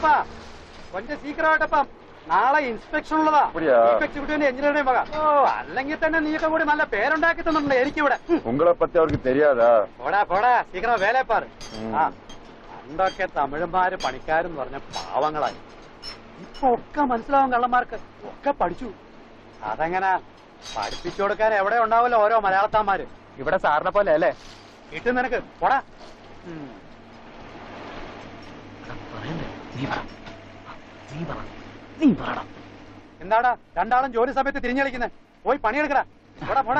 ലാസറേട്ടപ്പാ കൊഞ്ചം സീക്കിരമായിട്ടപ്പം നാളെ ഇൻസ്പെക്ഷൻ ഉള്ളതാ அப்படியா? എക്സിക്യൂട്ടീവിന്റെ എഞ്ചിനീയറുടെയും മക ഓ അല്ലെങ്കിൽ തന്നെ നീയൊക്കെ കൂടി നല്ല പേരുണ്ടാക്കി തന്നിട്ടുണ്ട് എനിക്കിവിടെ ഉം. உங்களை பத்தி அவருக்கு தெரியாதா പോടാ പോടാ സീക്കിരം വേലപ്പാറ് ഉം. ആ പണ്ടൊക്കെ തമിഴന്മാര് പണിക്കാരെന്ന് പറഞ്ഞ പാവങ്ങളായി ഇപ്പൊ ഒക്കെ മനസ്സിലാവും കള്ളന്മാർക്ക് ഒക്കെ പഠിച്ചു അതെങ്ങനെ പഠിപ്പിച്ചു കൊടുക്കാൻ എവിടെ ഉണ്ടാവല്ലോ ഓരോ മലയാളത്താന്മാര് ഇവിടെ സാറിനെ പോലെ അല്ലേ കിട്ടും നിനക്ക് പോടാ ഉം. നീ പറ നീ പറ നീ പറടാ എന്താടാ രണ്ടാളും ജോലി സമയത്ത് തിരിഞ്ഞളിക്കുന്നത് പോയി പണിയെടുക്കടാ പോടാ പോടാ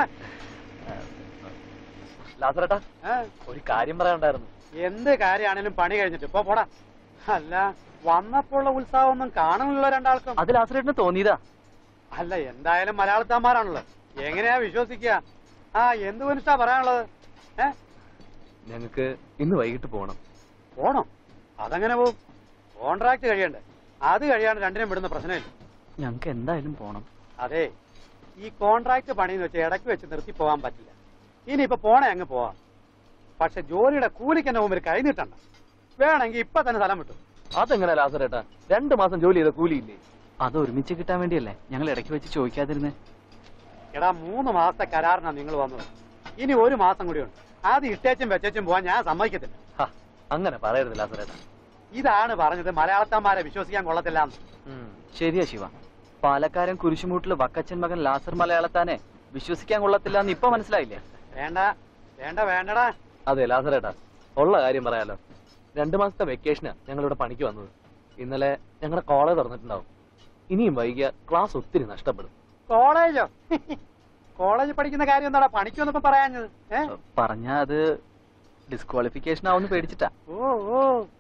ലാസറേട്ടാ ഏ? ഒരു കാര്യം പറയാനുണ്ടായിരുന്നു എന്ത് കാര്യമാണേലും പണി കഴിഞ്ഞിട്ട് ഇപ്പൊ പോടാ അല്ല വന്നപ്പോഴുള്ള ഉത്സാഹം ഒന്നും കാണുന്നില്ല രണ്ടാൾക്കും അത് ലാസറേട്ടിന് തോന്നിയതാ അല്ല എന്തായാലും മലയാളത്താന്മാരാണല്ലോ എങ്ങനെയാ വിശ്വസിക്കുക ആ എന്ത് മനുഷ്യാ പറയാനുള്ളത് ഏ ഞങ്ങൾക്ക് ഇന്ന് വൈകിട്ട് പോകണം പോണോ അതെങ്ങനെ പോവും കോൺട്രാക്ട് കഴിയണ്ടേ അത് കഴിയാണ്ട് രണ്ടിനും വിടുന്ന പ്രശ്നമില്ല ഞങ്ങൾക്ക് എന്തായാലും പോണം അതെ ഈ കോൺട്രാക്ട് പണിന്ന് വെച്ച് ഇടയ്ക്ക് വെച്ച് നിർത്തി പോകാൻ പറ്റില്ല ഇനിയിപ്പോ പോണേ അങ്ങ് പോവാം പക്ഷെ ജോലിയുടെ കൂലിക്ക് എന്നെ മുമ്പിൽ കൈ നീട്ടണ്ട വേണമെങ്കിൽ ഇപ്പൊ തന്നെ സ്ഥലം വിട്ടു അതെങ്ങനെ ലാസറേട്ടാ രണ്ടു മാസം ജോലി ചെയ്ത കൂലിയില്ലേ അത് ഒരുമിച്ച് കിട്ടാൻ വേണ്ടിയല്ലേ ഞങ്ങൾ ഇടയ്ക്ക് വെച്ച് ചോദിക്കാതിരുന്നേ എടാ മൂന്ന് മാസത്തെ കരാറിനാണ് നിങ്ങൾ വന്നത് ഇനി ഒരു മാസം കൂടിയുണ്ട് അത് ഇട്ടേച്ചും വെച്ചേച്ചും പോവാൻ ഞാൻ സമ്മതിക്കത്തില്ല ഹ, അങ്ങനെ പറയരുത് ലാസറേട്ടാ ഇതാണ് പറഞ്ഞത് മലയാളത്തന്മാരെ വിശ്വസിക്കാൻ കൊള്ളത്തില്ല ശരിയാ ശിവ പാലക്കാരൻ കുരിശുമൂട്ടിൽ വക്കച്ചൻ മകൻ ലാസർ മലയാളത്താനെ വിശ്വസിക്കാൻ കൊള്ളത്തില്ല എന്ന് ഇപ്പൊ മനസ്സിലായില്ലേ വേണ്ട വേണ്ട വേണ്ടടാ അതെ ലാസറേട്ടാ ഉള്ള കാര്യം പറയാലോ രണ്ടു മാസത്തെ വെക്കേഷനാ ഞങ്ങളിവിടെ പണിക്ക് വന്നത് ഇന്നലെ ഞങ്ങളുടെ കോളേജ് തുറന്നിട്ടുണ്ടാവും ഇനിയും വൈകിയ ക്ലാസ് ഒത്തിരി നഷ്ടപ്പെടും കോളേജോ കോളേജ് പഠിക്കുന്ന കാര്യം എന്താടാ പണിക്കൊന്നിപ്പോ പറയാഞ്ഞത് ഏ പറഞ്ഞ അത് ഡിസ്ക്വാളിഫിക്കേഷൻ ആവുന്ന പേടിച്ചിട്ടാ ഓ ഓ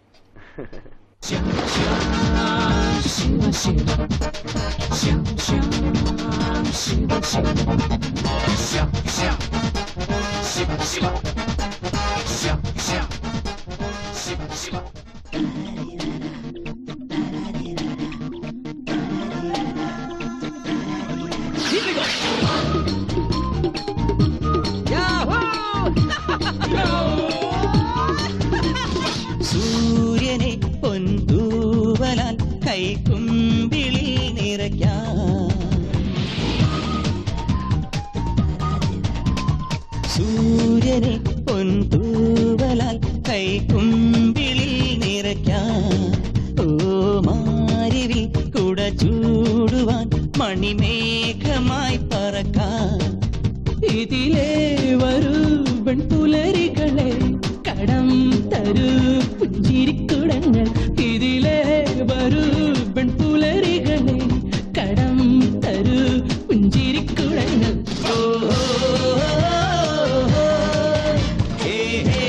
സൂര്യനെ പൊന്തൂവലാൽ കൈക്കുമ്പിളിൽ നിറയ്ക്കാം സൂര്യനെ പൊന്തൂവലാൽ കൈക്കുമ്പിളിൽ നിറയ്ക്കാം ഓ മാരിവിൽ കുട ചൂടുവാൻ മണിമേഘമായി പറക്കാം ഇതിലേ വരൂ പെൺപുലരികളെ കടം തരൂ പുഞ്ചിരിക്കുടങ്ങൾ ഇതിലേ വരൂ പെൺപുലരികളെ കടം തരൂ പുഞ്ചിരിക്കുടങ്ങൾ ഓ, ഓ, ഓ, ഹേ, ഹേ,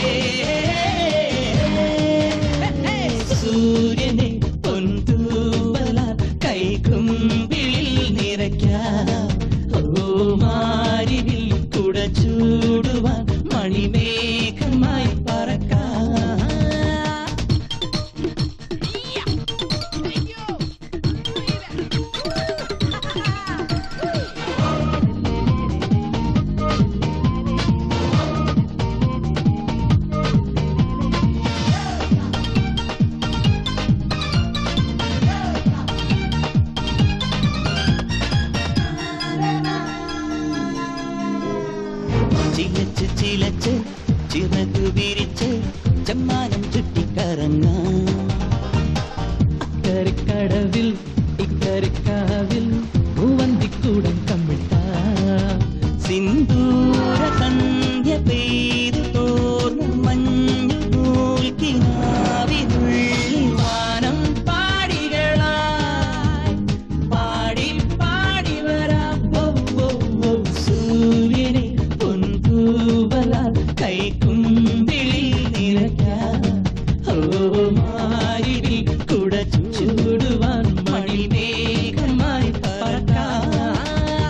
ഹേ. സൂര്യനെ പൊന്തൂവലാൽ കൈകുമ്പിളിൽ നിറയ്ക്കാം ഓ മാരിവിൽ കുട ചൂടുവാൻ മണിമേഘമായി പറക്കാം ചിലച്ച് ചിലച്ച് ചിറകു വിരിച്ച് ചമ്മാനം ചുറ്റിക്കറങ്ങാം അക്കരക്കടവിൽ ഇക്കരക്കാവിൽ മൂവന്തിക്കൂടം കമ്മിട്ട സിന്ദൂര സന്ധ്യ പെയ്തു തോർന്ന മഞ്ഞു നൂൽക്കിനാവിനുള്ളിൽ വാനം പാടികളായി പാടി പാടി വരാം ഓ, ഓ, ഓ, സൂര്യനെ പൊൻതൂവലാൽ കൈക്കുമ്പിളിൽ നിറയ്ക്കാം ഓ മാരിവിൽ കുട ചൂടുവാൻ മണിമേഘമായി പറക്കാം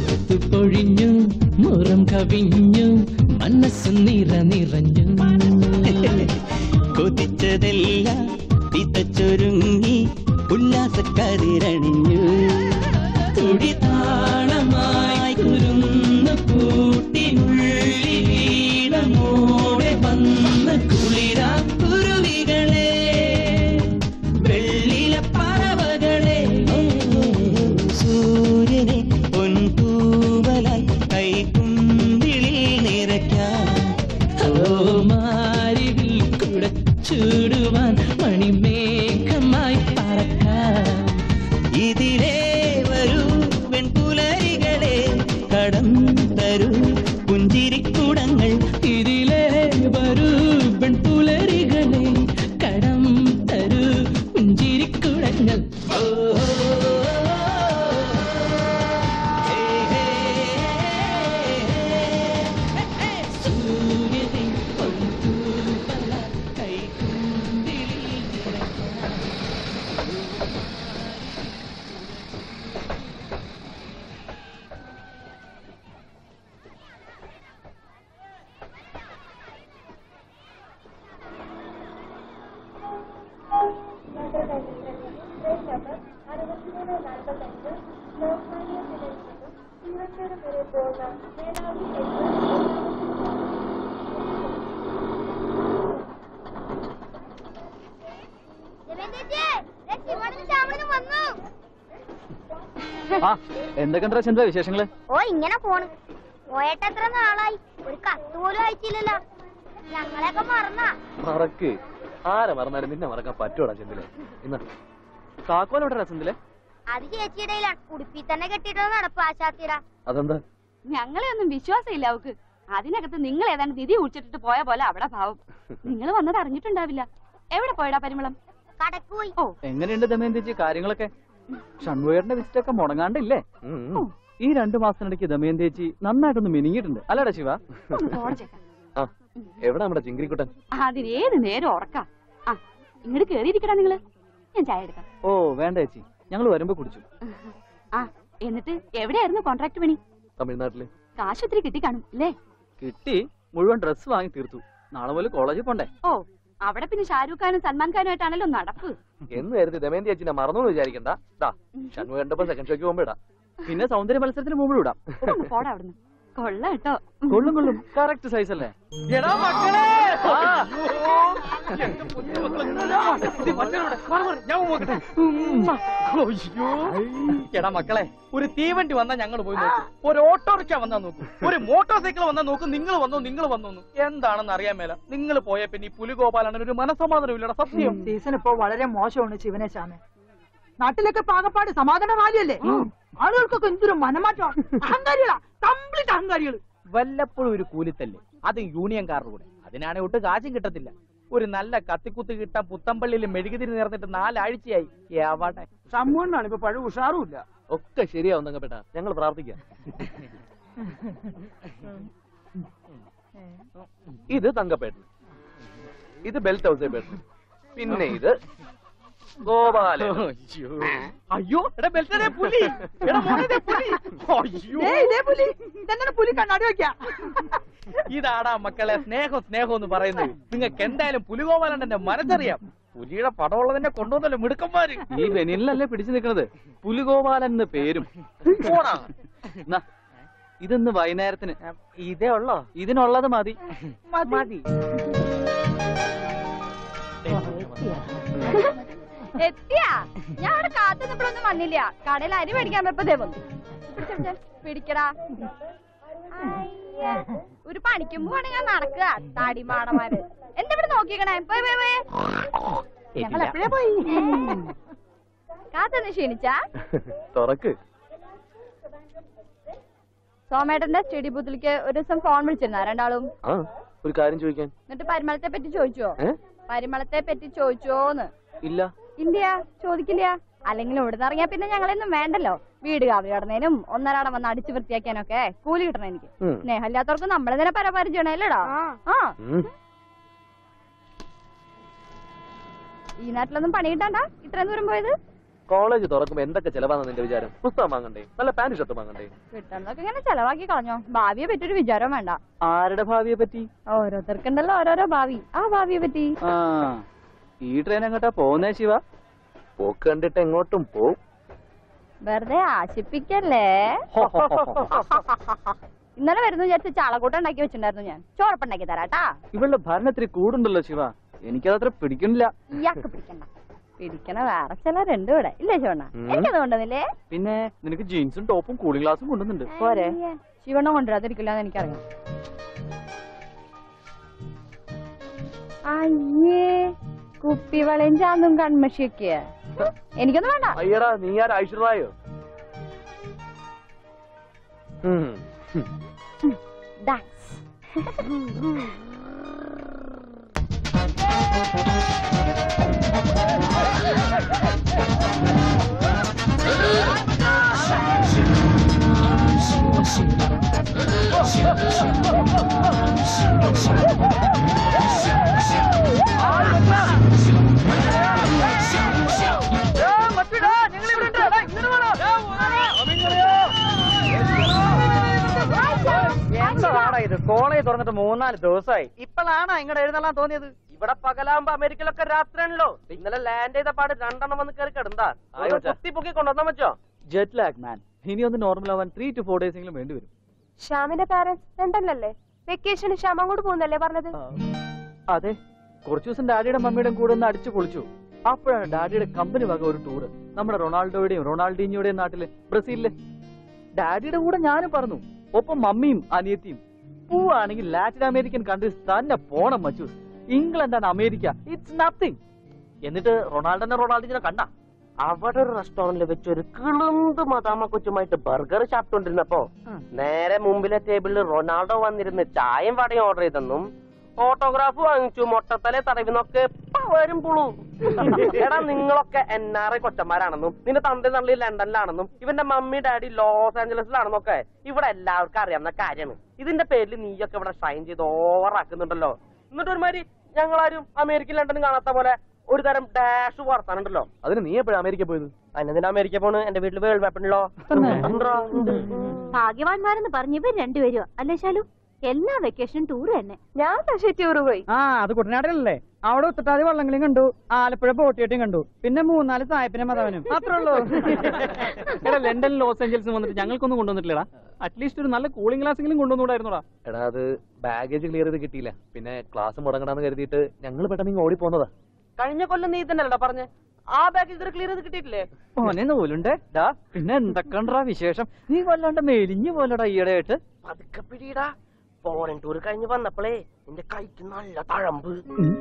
മുത്തുപൊഴിഞ്ഞു മുറം കവിഞ്ഞു മനസ്സ് നിറ നിറഞ്ഞു കൊതിച്ചതെല്ലാം തിതച്ചൊരുങ്ങി ഉല്ലാസക്കതിരണിഞ്ഞു തുടിതാളമായി കുരുന്നു കൂട്ടിനുള്ളിൽ വീണമോടെ വന്ന കുളിരാ കുരുവികളെ വെള്ളില പറവകളെ സൂര്യനെ പൊൻതൂവലായി കൈക്കുമ്പിളിൽ നിറയ്ക്കാം ഓ മാരിവിൽ കുടച്ചൂടുവാൻ മണിമേഘമായി പറക്കാം ഇതിലേ വരൂ പെൺപുലരികളെ കടം തരൂ പുഞ്ചിരിക്കുടങ്ങൾ ഇതിലേ വരൂ പെൺപുലരികളെ കടം തരൂ പുഞ്ചിരിക്കുടങ്ങൾ ഓ സൂര്യനെ പൊൻതൂവല കൈക്കുമ്പിളിൽ നിറയ്ക്കാം ആ എന്തൊക്കെ ചന്ദ്ര വിശേഷങ്ങള് ഓ ഇങ്ങനെ പോണ് പോയിട്ട് എത്ര നാളായി ഒരു കത്ത് പോലും അയച്ചില്ലല്ലോ ഞങ്ങളെയൊക്കെ മറന്നാ മറക്ക് ആരെ മറന്നാലും നിന്നെ മറക്കാൻ പറ്റൂടാ ചെന്തിലെ ഇന്ന് താക്കോലോടെ ചന്തിലെ അത് ചേച്ചിയുടെ കയ്യിലാണ് ഉടുപ്പി തന്നെ കെട്ടിട്ടോ നടപ്പ് ആശാത്തിര അതെന്താ ഞങ്ങളെ ഒന്നും വിശ്വാസമില്ല അവക്ക് അതിനകത്ത് നിങ്ങൾ ഏതാണ്ട് നിധി കുടിച്ചിട്ടിട്ട് പോയ പോലെ അവിടെ ഭാവം നിങ്ങൾ വന്നത് അറിഞ്ഞിട്ടുണ്ടാവില്ല എവിടെ പോയടാ പരിമളം കടക്ക് പോയി ഓ എങ്ങനെയുണ്ട് ദമയന്തിച്ച് കാര്യങ്ങളൊക്കെ ഷൺവേറിന്റെ വിസിറ്റ് ഒക്കെ മുടങ്ങാണ്ടില്ലേ ഈ രണ്ടു മാസത്തിനിടയ്ക്ക് ദമയന്തേച്ചി നന്നായിട്ടൊന്ന് മിനിങ്ങിയിട്ടുണ്ട് അല്ലടാ ശിവ ഒന്ന് പോടെ ചേട്ടാ. ആ എവിടെ നമ്മുടെ ചിങ്കിരിക്കുട്ടൻ അതിനേത് നേരം ഉറക്കാം ആ ഇങ്ങോട്ട് കേറിയിരിക്കടാ നിങ്ങള് ഞാൻ ചായ എടുക്കാം ഓ വേണ്ട ചേച്ചി ഞങ്ങൾ വരുമ്പോ കുടിച്ചു ആ എന്നിട്ട് എവിടെയായിരുന്നു കോൺട്രാക്ട് പണി തമിഴ്നാട്ടില് കാശ് ഒത്തിരി കിട്ടി കാണും അല്ലേ കിട്ടി മുഴുവൻ ഡ്രസ് വാങ്ങി തീർത്തു നാളെ മുതൽ കോളേജിൽ പോണ്ടേ ഓ അവിടെ പിന്നെ ഷാരൂഖ് ഖാനും സൽമാൻ ഖാനും ആയിട്ടാണല്ലോ നടപ്പ് എന്ന് കരുതി ദമയന്തി അച്ഛനെ മറന്നു വിചാരിക്കണ്ട ദാ ഷൺമു കണ്ടപ്പോ സെക്കൻഡ് ഷോയ്ക്ക് പോകുമ്പോ ഇടാം പിന്നെ സൗന്ദര്യ മത്സരത്തിന് മുമ്പ് വിടാം ഒന്ന് പോടാ അവിടുന്ന് കൊള്ളാം കേട്ടോ കൊള്ളും കൊള്ളും കറക്റ്റ് സൈസ് അല്ലേ എടാ മക്കളെ ഒരു തീവണ്ടി വന്നാ ഞങ്ങൾ പോയി നോക്കും ഒരു ഓട്ടോറിക്ഷ വന്നാ നോക്കും ഒരു മോട്ടോർ സൈക്കിൾ വന്നാ നോക്കും നിങ്ങൾ വന്നോ നിങ്ങൾ വന്നോ എന്താണെന്ന് അറിയാൻ മേല നിങ്ങൾ പോയ പിന്നെ ഈ പുലിഗോപാലാണ് ഒരു മനസമാധാനം ഇല്ലടാ സത്യം സീസൺ ഇപ്പോ വളരെ മോശമാണ് ശിവനേശാമെ നാട്ടിലൊക്കെ പാകപ്പാട് സമാധാന വാലിയല്ലേ ആളുകൾക്കൊക്കെ എന്തൊരു മനമാറ്റം അഹങ്കാരികളാ കംപ്ലീറ്റ് അഹങ്കാരികൾ വല്ലപ്പോഴും ഒരു കൂലിത്തല്ലേ അത് യൂണിയൻകാരുടെ കൂടെ അതിനാണ് ഒട്ട് കാശും കിട്ടത്തില്ല ഒരു നല്ല കത്തിക്കുത്ത് കിട്ടാൻ പുത്തമ്പള്ളിയിൽ മെഴുകുതിരി നേർന്നിട്ട് നാലാഴ്ചയായി എവിടെ സമ്മണ്ണാണ് ഇപ്പൊ പഴയ ഉഷാറുമില്ല ഒക്കെ ശരിയാവും തങ്കപ്പെട്ട ഞങ്ങൾ പ്രാർത്ഥിക്കാം ഇത് തങ്കപ്പേട്ടൻ ഇത് ബെൽറ്റ് ഹൗസേപ്പേട്ടൻ പിന്നെ ഇത് ഗോപാലൻ അയ്യോ എടാ ബെൽറ്റേ പുലി എടാ മോനെ ദേ പുലി അയ്യോ ഏയ് ഇതേ പുലി ഇതെന്താണ് പുലി കണ്ണാടി വെക്കാ ഇതാടാ മക്കളെ സ്നേഹം സ്നേഹം എന്ന് പറയുന്നത് നിങ്ങൾക്ക് എന്തായാലും പുലിഗോപാലന്റെ മനസ്സറിയാം പുലിയുടെ പടമുള്ളതിനെ കൊണ്ടുവന്നല്ലോ മിടുക്കന്മാര് ഈ വെനിലല്ലേ പിടിച്ചു നിൽക്കുന്നത് പുലിഗോപാലൻ എന്ന് പേരും പോടാ നാ, ഇതൊന്ന് വൈകുന്നേരത്തിന് ഇതേ ഉള്ളോ ഇതിനുള്ളത് മതി മതി എത്തിയാ ഞാൻ അവിടെ കാത്തുനിന്നപ്പോഴൊന്നും വന്നില്ല കടയിൽ അരി മേടിക്കാൻ പോയപ്പോ വന്നു പിടിച്ചോ, പിടിച്ചോ. പിടിക്കടാ ഒരു പണിക്കും പോവാണെങ്കിൽ നടക്കുക താടിമാടന്മാര് എന്താ ഇവിടെ നോക്കിക്കണേ പോയി പോയി പോയി ഞങ്ങൾ എപ്പോഴേ പോയി കാത്തുനിന്ന് ക്ഷീണിച്ചാ തുറക്ക് സോമേട്ടന്റെ സ്റ്റഡി ബൂത്തിലേക്ക് ഒരു ദിവസം ഫോൺ വിളിച്ചിരുന്ന രണ്ടാളും ആ ഒരു കാര്യം ചോദിക്കാൻ എന്നിട്ട് പരിമളത്തെ പറ്റി ചോദിച്ചോ ഏ പരിമളത്തെ പറ്റി ചോദിച്ചോന്ന് ഇല്ല ഇല്ല ചോദിക്കില്ല അല്ലെങ്കിൽ ഇവിടുന്ന് ഇറങ്ങിയാ പിന്നെ ഞങ്ങളൊന്നും വേണ്ടല്ലോ വീട് കാവി കിടന്നതിനും ഒന്നരാടം വന്ന് അടിച്ചു വൃത്തിയാക്കാനൊക്കെ കൂലി കിട്ടണം എനിക്ക് ഉം. സ്നേഹമില്ലാത്തവർക്ക് നമ്മളെ തന്നെ പരപാരം ചെയ്യണല്ലോടാ ആ ഉം. ഈ നാട്ടിലൊന്നും പണി കിട്ടാണ്ട ഇത്രയും ദൂരം പോയത് കോളേജ് തുറക്കുമ്പോ എന്തൊക്കെ ചെലവാന്ന് നിന്റെ വിചാരം പുസ്തകം വാങ്ങണ്ടേ നല്ല പാന്റ് ഷർട്ട് വാങ്ങണ്ടേ കിട്ടുന്നതൊക്കെ ഇങ്ങനെ ചെലവാക്കി കളഞ്ഞോ ഭാവിയെ പറ്റൊരു വിചാരം വേണ്ട ആരുടെ ഭാവിയെ പറ്റി ഓരോരുത്തർക്കുണ്ടല്ലോ ഓരോരോ ഭാവി ആ ഭാവിയെ പറ്റി ആ ഈ ട്രെയിൻ എങ്ങോട്ടാ പോകുന്നേ ശിവ പോക്ക് കണ്ടിട്ട് എങ്ങോട്ടും പോവും വെറുതെ ആശിപ്പിക്കല്ലേ ഇന്നലെ വരുന്നു വിചാരിച്ച് ചാളക്കൂട്ടം ഉണ്ടാക്കി വെച്ചിട്ടുണ്ടായിരുന്നു ഞാൻ ചോറപ്പുണ്ടാക്കി തരാട്ടാ ഇവളുടെ ഭരണത്തിരി കൂടുണ്ടല്ലോ ശിവ എനിക്കതത്ര പിടിക്കണില്ല ഇയാൾക്ക് പിടിക്കണ്ട പിടിക്കണ വേറെ ചിലരുണ്ട് ഇവിടെ ഇല്ലേ ശിവണ്ണ ഉം. എനിക്കത് കൊണ്ടുവന്നില്ലേ പിന്നെ നിനക്ക് ജീൻസും ടോപ്പും കൂളിംഗ് ഗ്ലാസും കൊണ്ടുവന്നുണ്ട് പോരെ ശിവണ്ണ കൊണ്ടുവരാതിരിക്കില്ല എന്ന് എനിക്കറിയാം അയ്യേ കുപ്പിവളയും ചാന്തും കൺമഷിയൊക്കെ എനിക്കൊന്നും വേണ്ട അയ്യടാ നീ ആരാ ഐശ്വര്യോ ഡാൻസ് എന്താണ് ഇത് കോളേജ് തുറന്നിട്ട് മൂന്നാല് ദിവസമായി ഇപ്പോഴാണ് ഇങ്ങോട്ട് എഴുന്നള്ളാൻ തോന്നിയത് ഇവിടെ പകലാകുമ്പോ അമേരിക്കയിലൊക്കെ രാത്രിയാണല്ലോ ഇന്നലെ ലാൻഡ് ചെയ്ത പാട് രണ്ടെണ്ണം വന്ന് കയറി കിടന്നാ ആയോ, അച്ഛാ. കുത്തി പൊക്കി കൊണ്ടുവന്നാ പറ്റോ ജെറ്റ് ലാഗ് മാൻ ഇനി ഒന്ന് നോർമൽ ആവാൻ ത്രീ ടു ഫോർ ഡേയ്സ് എങ്കിലും വേണ്ടി വരും ശ്യാമിന്റെ പാരന്റ്സ് ലണ്ടനിലല്ലേ വെക്കേഷന് ശ്യാം അങ്ങോട്ട് പോകുന്നല്ലേ പറഞ്ഞത് ആ, അതെ കുറച്ചു ദിവസം ഡാഡിയുടെ മമ്മിയുടെയും കൂടെ ഒന്ന് അടിച്ചു പൊളിച്ചു അപ്പോഴാണ് ഡാഡിയുടെ കമ്പനി വക ഒരു ടൂറ് നമ്മുടെ റൊണാൾഡോയുടെയും റൊണാൾഡീഞ്ഞോയുടെയും നാട്ടില് ബ്രസീലില് ഡാഡിയുടെ കൂടെ ഞാനും പറഞ്ഞു ഒപ്പം മമ്മിയും അനിയത്തിയും പോവാണെങ്കിൽ ലാറ്റിൻ അമേരിക്കൻ കൺട്രീസ് തന്നെ പോണം മച്ചൂസ് ഇംഗ്ലണ്ട് ആണ് അമേരിക്ക ഇറ്റ്സ് നത്തിങ് എന്നിട്ട് റൊണാൾഡോനെ റൊണാൾഡിനെ കണ്ട അവിടെ ഒരു റെസ്റ്റോറന്റിൽ വെച്ച് ഒരു കിളുന്ത് മതാമ കൊച്ചുമായിട്ട് ബർഗർ ചാപ്പിട്ടോണ്ടിരുന്നപ്പോ നേരെ മുമ്പിലെ ടേബിളിൽ റൊണാൾഡോ വന്നിരുന്ന് ചായയും വടയും ഓർഡർ ചെയ്തെന്നും ഓട്ടോഗ്രാഫ് വാങ്ങിച്ചു മൊട്ടത്തലെ തടവിന്നൊക്കെ ഇപ്പൊ വരും പുളു എടാ നിങ്ങളൊക്കെ എൻ ആർ ഐ കൊച്ചന്മാരാണെന്നും നിന്റെ തന്റെ തള്ളി ലണ്ടനിലാണെന്നും ഇവന്റെ മമ്മി ഡാഡി ലോസ് ആഞ്ചലസിലാണെന്നൊക്കെ ഇവിടെ എല്ലാവർക്കും അറിയാവുന്ന കാര്യമാണ് ഇതിന്റെ പേരിൽ നീയൊക്കെ ഇവിടെ ഷൈൻ ചെയ്ത് ഓവറാക്കുന്നുണ്ടല്ലോ എന്നിട്ട് ഒരുമാതിരി ഞങ്ങളാരും അമേരിക്കൻ ലണ്ടനും കാണാത്ത പോലെ ഒരു തരം ഡാഷ് വർത്താനുണ്ടല്ലോ അതിന് നീ എപ്പോഴും അമേരിക്ക പോയത് അതിനെന്തിനാ അമേരിക്ക പോണ് എന്റെ വീട്ടിൽ വേൾഡ് മാപ്പ് ഉണ്ടല്ലോ ഭാഗ്യവാന്മാരെന്ന് പറഞ്ഞ് ഇവർ രണ്ടുപേരും അല്ലേ ശാലു എല്ലാ വെക്കേഷനും ടൂർ തന്നെ ഞാൻ പക്ഷേ ടൂർ പോയി ആ അത് കുട്ടനാടല്ലേ അവിടെ ഉത്തട്ടാതി വള്ളംകളിയും കണ്ടു ആലപ്പുഴ ബോട്ടിയേട്ടും കണ്ടു പിന്നെ മൂന്നാല് സായപ്പിനെ മതവനും അത്രേ ഉള്ളൂ എടാ ലണ്ടനിൽ ലോസ് ഏഞ്ചൽസ് വന്നിട്ട് ഞങ്ങൾക്കൊന്നും കൊണ്ടുവന്നിട്ടില്ലടാ അറ്റ്ലീസ്റ്റ് ഒരു നല്ല കൂളിംഗ് ഗ്ലാസ് എങ്കിലും കൊണ്ടുവന്നൂടായിരുന്നോടാ എടാ അത് ബാഗേജ് ക്ലിയർ ചെയ്ത് കിട്ടിയില്ല പിന്നെ ക്ലാസ് മുടങ്ങണമെന്ന് കരുതിയിട്ട് ഞങ്ങൾ പെട്ടെന്ന് ഇങ്ങ് ഓടി പോന്നതാ കഴിഞ്ഞ കൊല്ലം നീ തന്നെയല്ലടാ പറഞ്ഞ ആ ബാഗേജ് ക്ലിയർ ചെയ്ത് കിട്ടിയിട്ടില്ലേ ഓനെ നൂലുണ്ടേ ഡാ പിന്നെ എന്തൊക്കെണ്ടാ വിശേഷം നീ വല്ലാണ്ട് മെലിഞ്ഞു പോലടാ ഈയിടെയായിട്ട് പതുക്കെ പിടിയിടാ ഫോറിൻ ടൂർ കഴിഞ്ഞ് വന്നപ്പോഴേ എന്റെ കൈക്ക് നല്ല തഴമ്പ്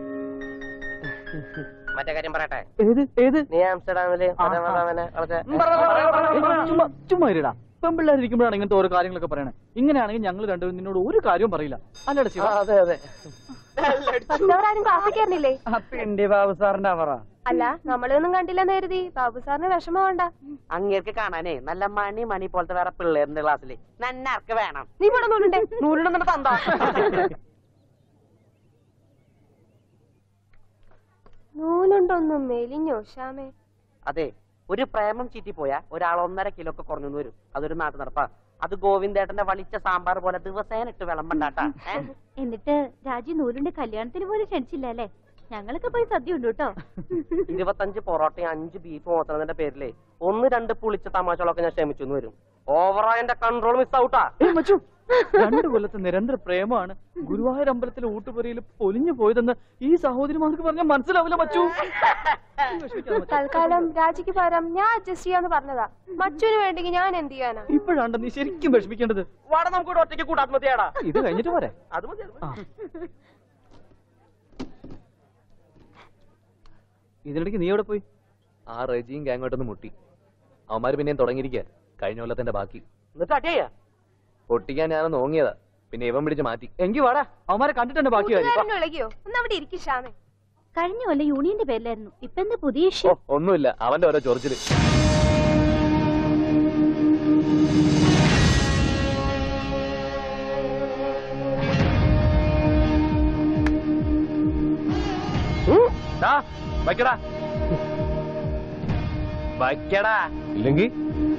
മറ്റേ കാര്യം പറയട്ടെ ഏത് ഏത് നീ ആംസ്റ്റർഡാമില് മറ്റേ മതാമനെ കളിച്ച ഏ, ചുമ്മാ ചുമ്മാ ഇരിടാ പെമ്പിള്ളേരിക്കുമ്പോഴാണ് ഇങ്ങനത്തെ ഓരോ കാര്യങ്ങളൊക്കെ പറയണേ ഇങ്ങനെയാണെങ്കിൽ ഞങ്ങൾ രണ്ടുപേരും നിന്നോട് ഒരു കാര്യവും പറയില്ല അല്ലടാ ശിവ അതെ അതെ മറ്റവരാരും ക്ലാസ്സിൽ കയറുന്നില്ലേ പിണ്ടി ബാബു സാറിന്റെ അവറ അല്ല നമ്മളൊന്നും കണ്ടില്ലെന്ന് കരുതി ബാബു സാറിന് വിഷമം വേണ്ട അങ്ങേർക്ക് കാണാനേ നല്ല മണി മണി പോലത്തെ വേറെ പിള്ളേരുടെ ക്ലാസ്സിൽ നന്നാർക്ക് വേണം നീ ഇവിടെ നൂലുണ്ടേ നൂലിടുന്ന തന്താ നൂലുണ്ടൊന്നും മെലിഞ്ഞോ ശ്യാമേ അതെ ഒരു പ്രേമം ചീറ്റിപ്പോയാ ഒരാൾ ഒന്നര കിലോ ഒക്കെ കുറഞ്ഞു വരും അതൊരു നാട്ടു നടപ്പാ അത് ഗോവിന്ദേട്ടന്റെ വളിച്ച സാമ്പാർ പോലെ ദിവസേന ഇട്ട് വിളമ്പണ്ടാട്ടാ ഏ? എന്നിട്ട് രാജി നൂലിന്റെ കല്യാണത്തിന് പോലും ക്ഷണിച്ചില്ല അല്ലേ ഞങ്ങളൊക്കെ പോയി സദ്യ ഉണ്ട് കേട്ടോ ഇരുപത്തഞ്ച് പൊറോട്ടയും അഞ്ച് ബീഫ് മാത്രത്തിന്റെ പേരിലേ ഒന്ന് രണ്ട് പുളിച്ച തമാശകളൊക്കെ ഞാൻ ക്ഷമിച്ചു എന്ന് വരും ഓവറായ എന്റെ കൺട്രോൾ മിസ് ഔട്ടാ ഏയ് മച്ചു രണ്ടു കൊല്ലത്തെ നിരന്തര പ്രേമമാണ് ഗുരുവായൂർ അമ്പലത്തിലെ ഊട്ടുപുരയിൽ പൊലിഞ്ഞു പോയതെന്ന് ഈ സഹോദരിമാർക്ക് പറഞ്ഞാൽ മനസ്സിലാവില്ല മച്ചു നീ വിഷമിക്കാതെ മച്ചു. തൽക്കാലം രാജിക്ക് പകരം ഞാൻ അഡ്ജസ്റ്റ് ചെയ്യാന്ന് പറഞ്ഞതാ മച്ചുവിന് വേണ്ടെങ്കിൽ ഞാൻ എന്ത് ചെയ്യാനാ ഇപ്പോഴാണ് നീ ശരിക്കും വിഷമിക്കേണ്ടത് വാട നമുക്ക് ഇവിടെ ഒറ്റയ്ക്ക് കൂട്ടാത്മതിയാടാ ഇത് കഴിഞ്ഞിട്ട് പോരെ അത് മതി അത് മതി. ആ. ഇതിനിടയ്ക്ക് നീ എവിടെ പോയി ആ റെജിയും ഗാങ്ങോട്ടൊന്ന് മുട്ടി അവന്മാര് പിന്നെയും തുടങ്ങിയിരിക്കുക കഴിഞ്ഞ കൊല്ലത്തിന്റെ ബാക്കി എന്നിട്ട് അടിയാ പൊട്ടിക്കാൻ ഞാനൊന്ന് ഓങ്ങിയതാ പിന്നെ ഇവൻ പിടിച്ച് മാറ്റി എങ്കി വാടാ അവന്മാരെ കണ്ടിട്ടുണ്ട് ബാക്കി കാര്യം കൂട്ടുകാരനെ വിളിക്കോ ഒന്ന് അവിടെ ഇരിക്കും ശ്യാമേ കഴിഞ്ഞ കൊല്ലം യൂണിയന്റെ പേരിലായിരുന്നു ഇപ്പൊ എന്താ പുതിയ ഓ ഇഷ്യൂ ഒന്നുമില്ല അവന്റെ ഓരോ ചൊറിച്ചില് ഉം, ദാ, വയ്ക്കടാ വയ്ക്കടാ ഇല്ലെങ്കിൽ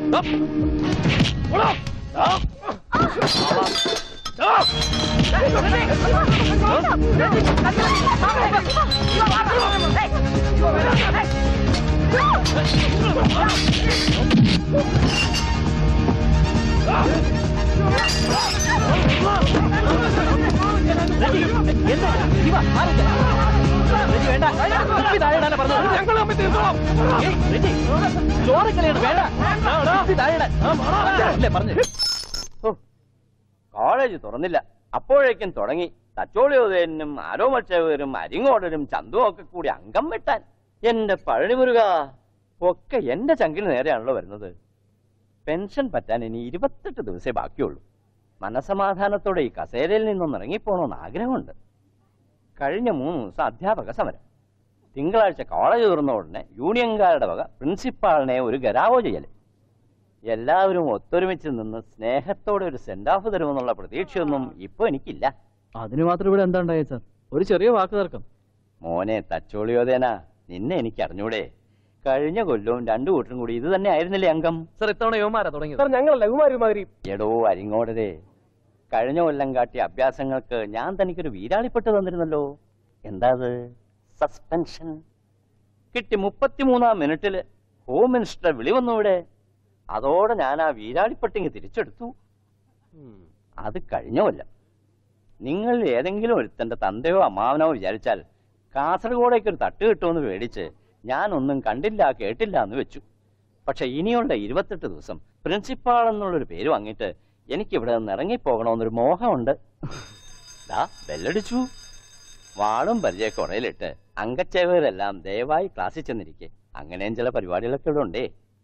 കോളേജ് തുറന്നില്ല അപ്പോഴേക്കും തുടങ്ങി തച്ചോളിയോദയനും ആരോമക്ഷകരും അരിങ്ങോടനും ചന്തുവും ഒക്കെ കൂടി അംഗം വെട്ടാൻ എന്റെ പഴനിമുരുക ഒക്കെ എന്റെ ചങ്കിന് നേരെയാണല്ലോ വരുന്നത് പെൻഷൻ പറ്റാൻ ഇനി ഇരുപത്തെട്ട് ദിവസമേ ബാക്കിയുള്ളൂ മനസമാധാനത്തോടെ ഈ കസേരയിൽ നിന്നൊന്ന് ഇറങ്ങിപ്പോണമെന്ന് ആഗ്രഹമുണ്ട് കഴിഞ്ഞ മൂന്ന് ദിവസം അധ്യാപക സമരം തിങ്കളാഴ്ച കോളേജ് തുറന്ന ഉടനെ യൂണിയൻകാരുടെ വക പ്രിൻസിപ്പാളിനെ ഒരു ഗരാവോ ചെയ്യല് എല്ലാവരും ഒത്തൊരുമിച്ച് നിന്ന് സ്നേഹത്തോടെ ഒരു സെൻഡ് ഓഫ് തരുമെന്നുള്ള പ്രതീക്ഷയൊന്നും ഇപ്പൊ എനിക്കില്ല അതിന് മാത്രം ഇവിടെ എന്താ ഉണ്ടായത് സാർ ഒരു ചെറിയ വാക്ക് തർക്കം മോനെ തച്ചോളിയോദേന നിന്നെ എനിക്ക് അറിഞ്ഞൂടെ കഴിഞ്ഞ കൊല്ലവും രണ്ടു കൂട്ടരും കൂടി ഇത് തന്നെ ആയിരുന്നില്ലേ അംഗം സാർ ഇത്തവണ യുവമാരാ തുടങ്ങിയത് സാർ ഞങ്ങളല്ല കുമാരിമാരി എടോ അരിങ്ങോടരെ കഴിഞ്ഞ കൊല്ലം കാട്ടിയ അഭ്യാസങ്ങൾക്ക് ഞാൻ തനിക്കൊരു വീരാളിപ്പെട്ട് തന്നിരുന്നല്ലോ എന്താ അത് സസ്പെൻഷൻ കിട്ടി മുപ്പത്തിമൂന്നാം മിനിറ്റില് ഹോം മിനിസ്റ്റർ വിളി വന്നു ഇവിടെ അതോടെ ഞാൻ ആ വീരാളിപ്പെട്ടിങ് തിരിച്ചെടുത്തു അത് കഴിഞ്ഞ കൊല്ലം നിങ്ങൾ ഏതെങ്കിലും ഒരുത്തന്റെ തന്തയോ അമ്മാവനോ വിചാരിച്ചാൽ കാസർഗോഡേക്ക് ഒരു തട്ട് കിട്ടുമെന്ന് പേടിച്ച് ഞാനൊന്നും കണ്ടില്ല കേട്ടില്ല എന്ന് വെച്ചു പക്ഷെ ഇനിയുള്ള ഇരുപത്തെട്ട് ദിവസം പ്രിൻസിപ്പാൾ എന്നുള്ളൊരു പേര് വാങ്ങിയിട്ട് എനിക്ക് ഇവിടെ നിന്ന് ഇറങ്ങിപ്പോകണമെന്നൊരു മോഹമുണ്ട് ദാ ബെല്ലടിച്ചു വാളും പരിചയമൊക്കെ ഉറയിലിട്ട് അംഗച്ചേവരെല്ലാം ദയവായി ക്ലാസ്സിൽ ചെന്നിരിക്കെ അങ്ങനെയും ചില പരിപാടികളൊക്കെ ഇവിടെ ഉണ്ടേ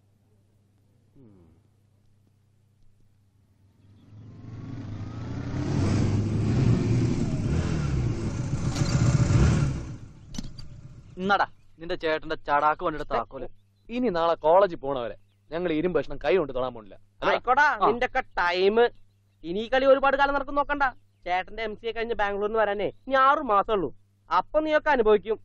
ഇന്നടാ നിന്റെ ചേട്ടന്റെ ചടാക്ക് വണ്ടിയുടെ താക്കോല് ഇനി നാളെ കോളേജിൽ പോണവരെ ഞങ്ങൾ ഇരുമ്പ് ഭക്ഷണം കൈ കൊണ്ട് തൊടാൻ പോണില്ല ആയിക്കോടാ ആ. നിന്റെ ഒക്കെ ടൈം ഇനി ഈ കളി ഒരുപാട് കാലം നടക്കും നോക്കണ്ട ചേട്ടന്റെ എം സി എ കഴിഞ്ഞ് ബാംഗ്ലൂരിൽ നിന്ന് വരാനേ ഇനി ആറു മാസമേ ഉള്ളൂ അപ്പൊ നീയൊക്കെ അനുഭവിക്കും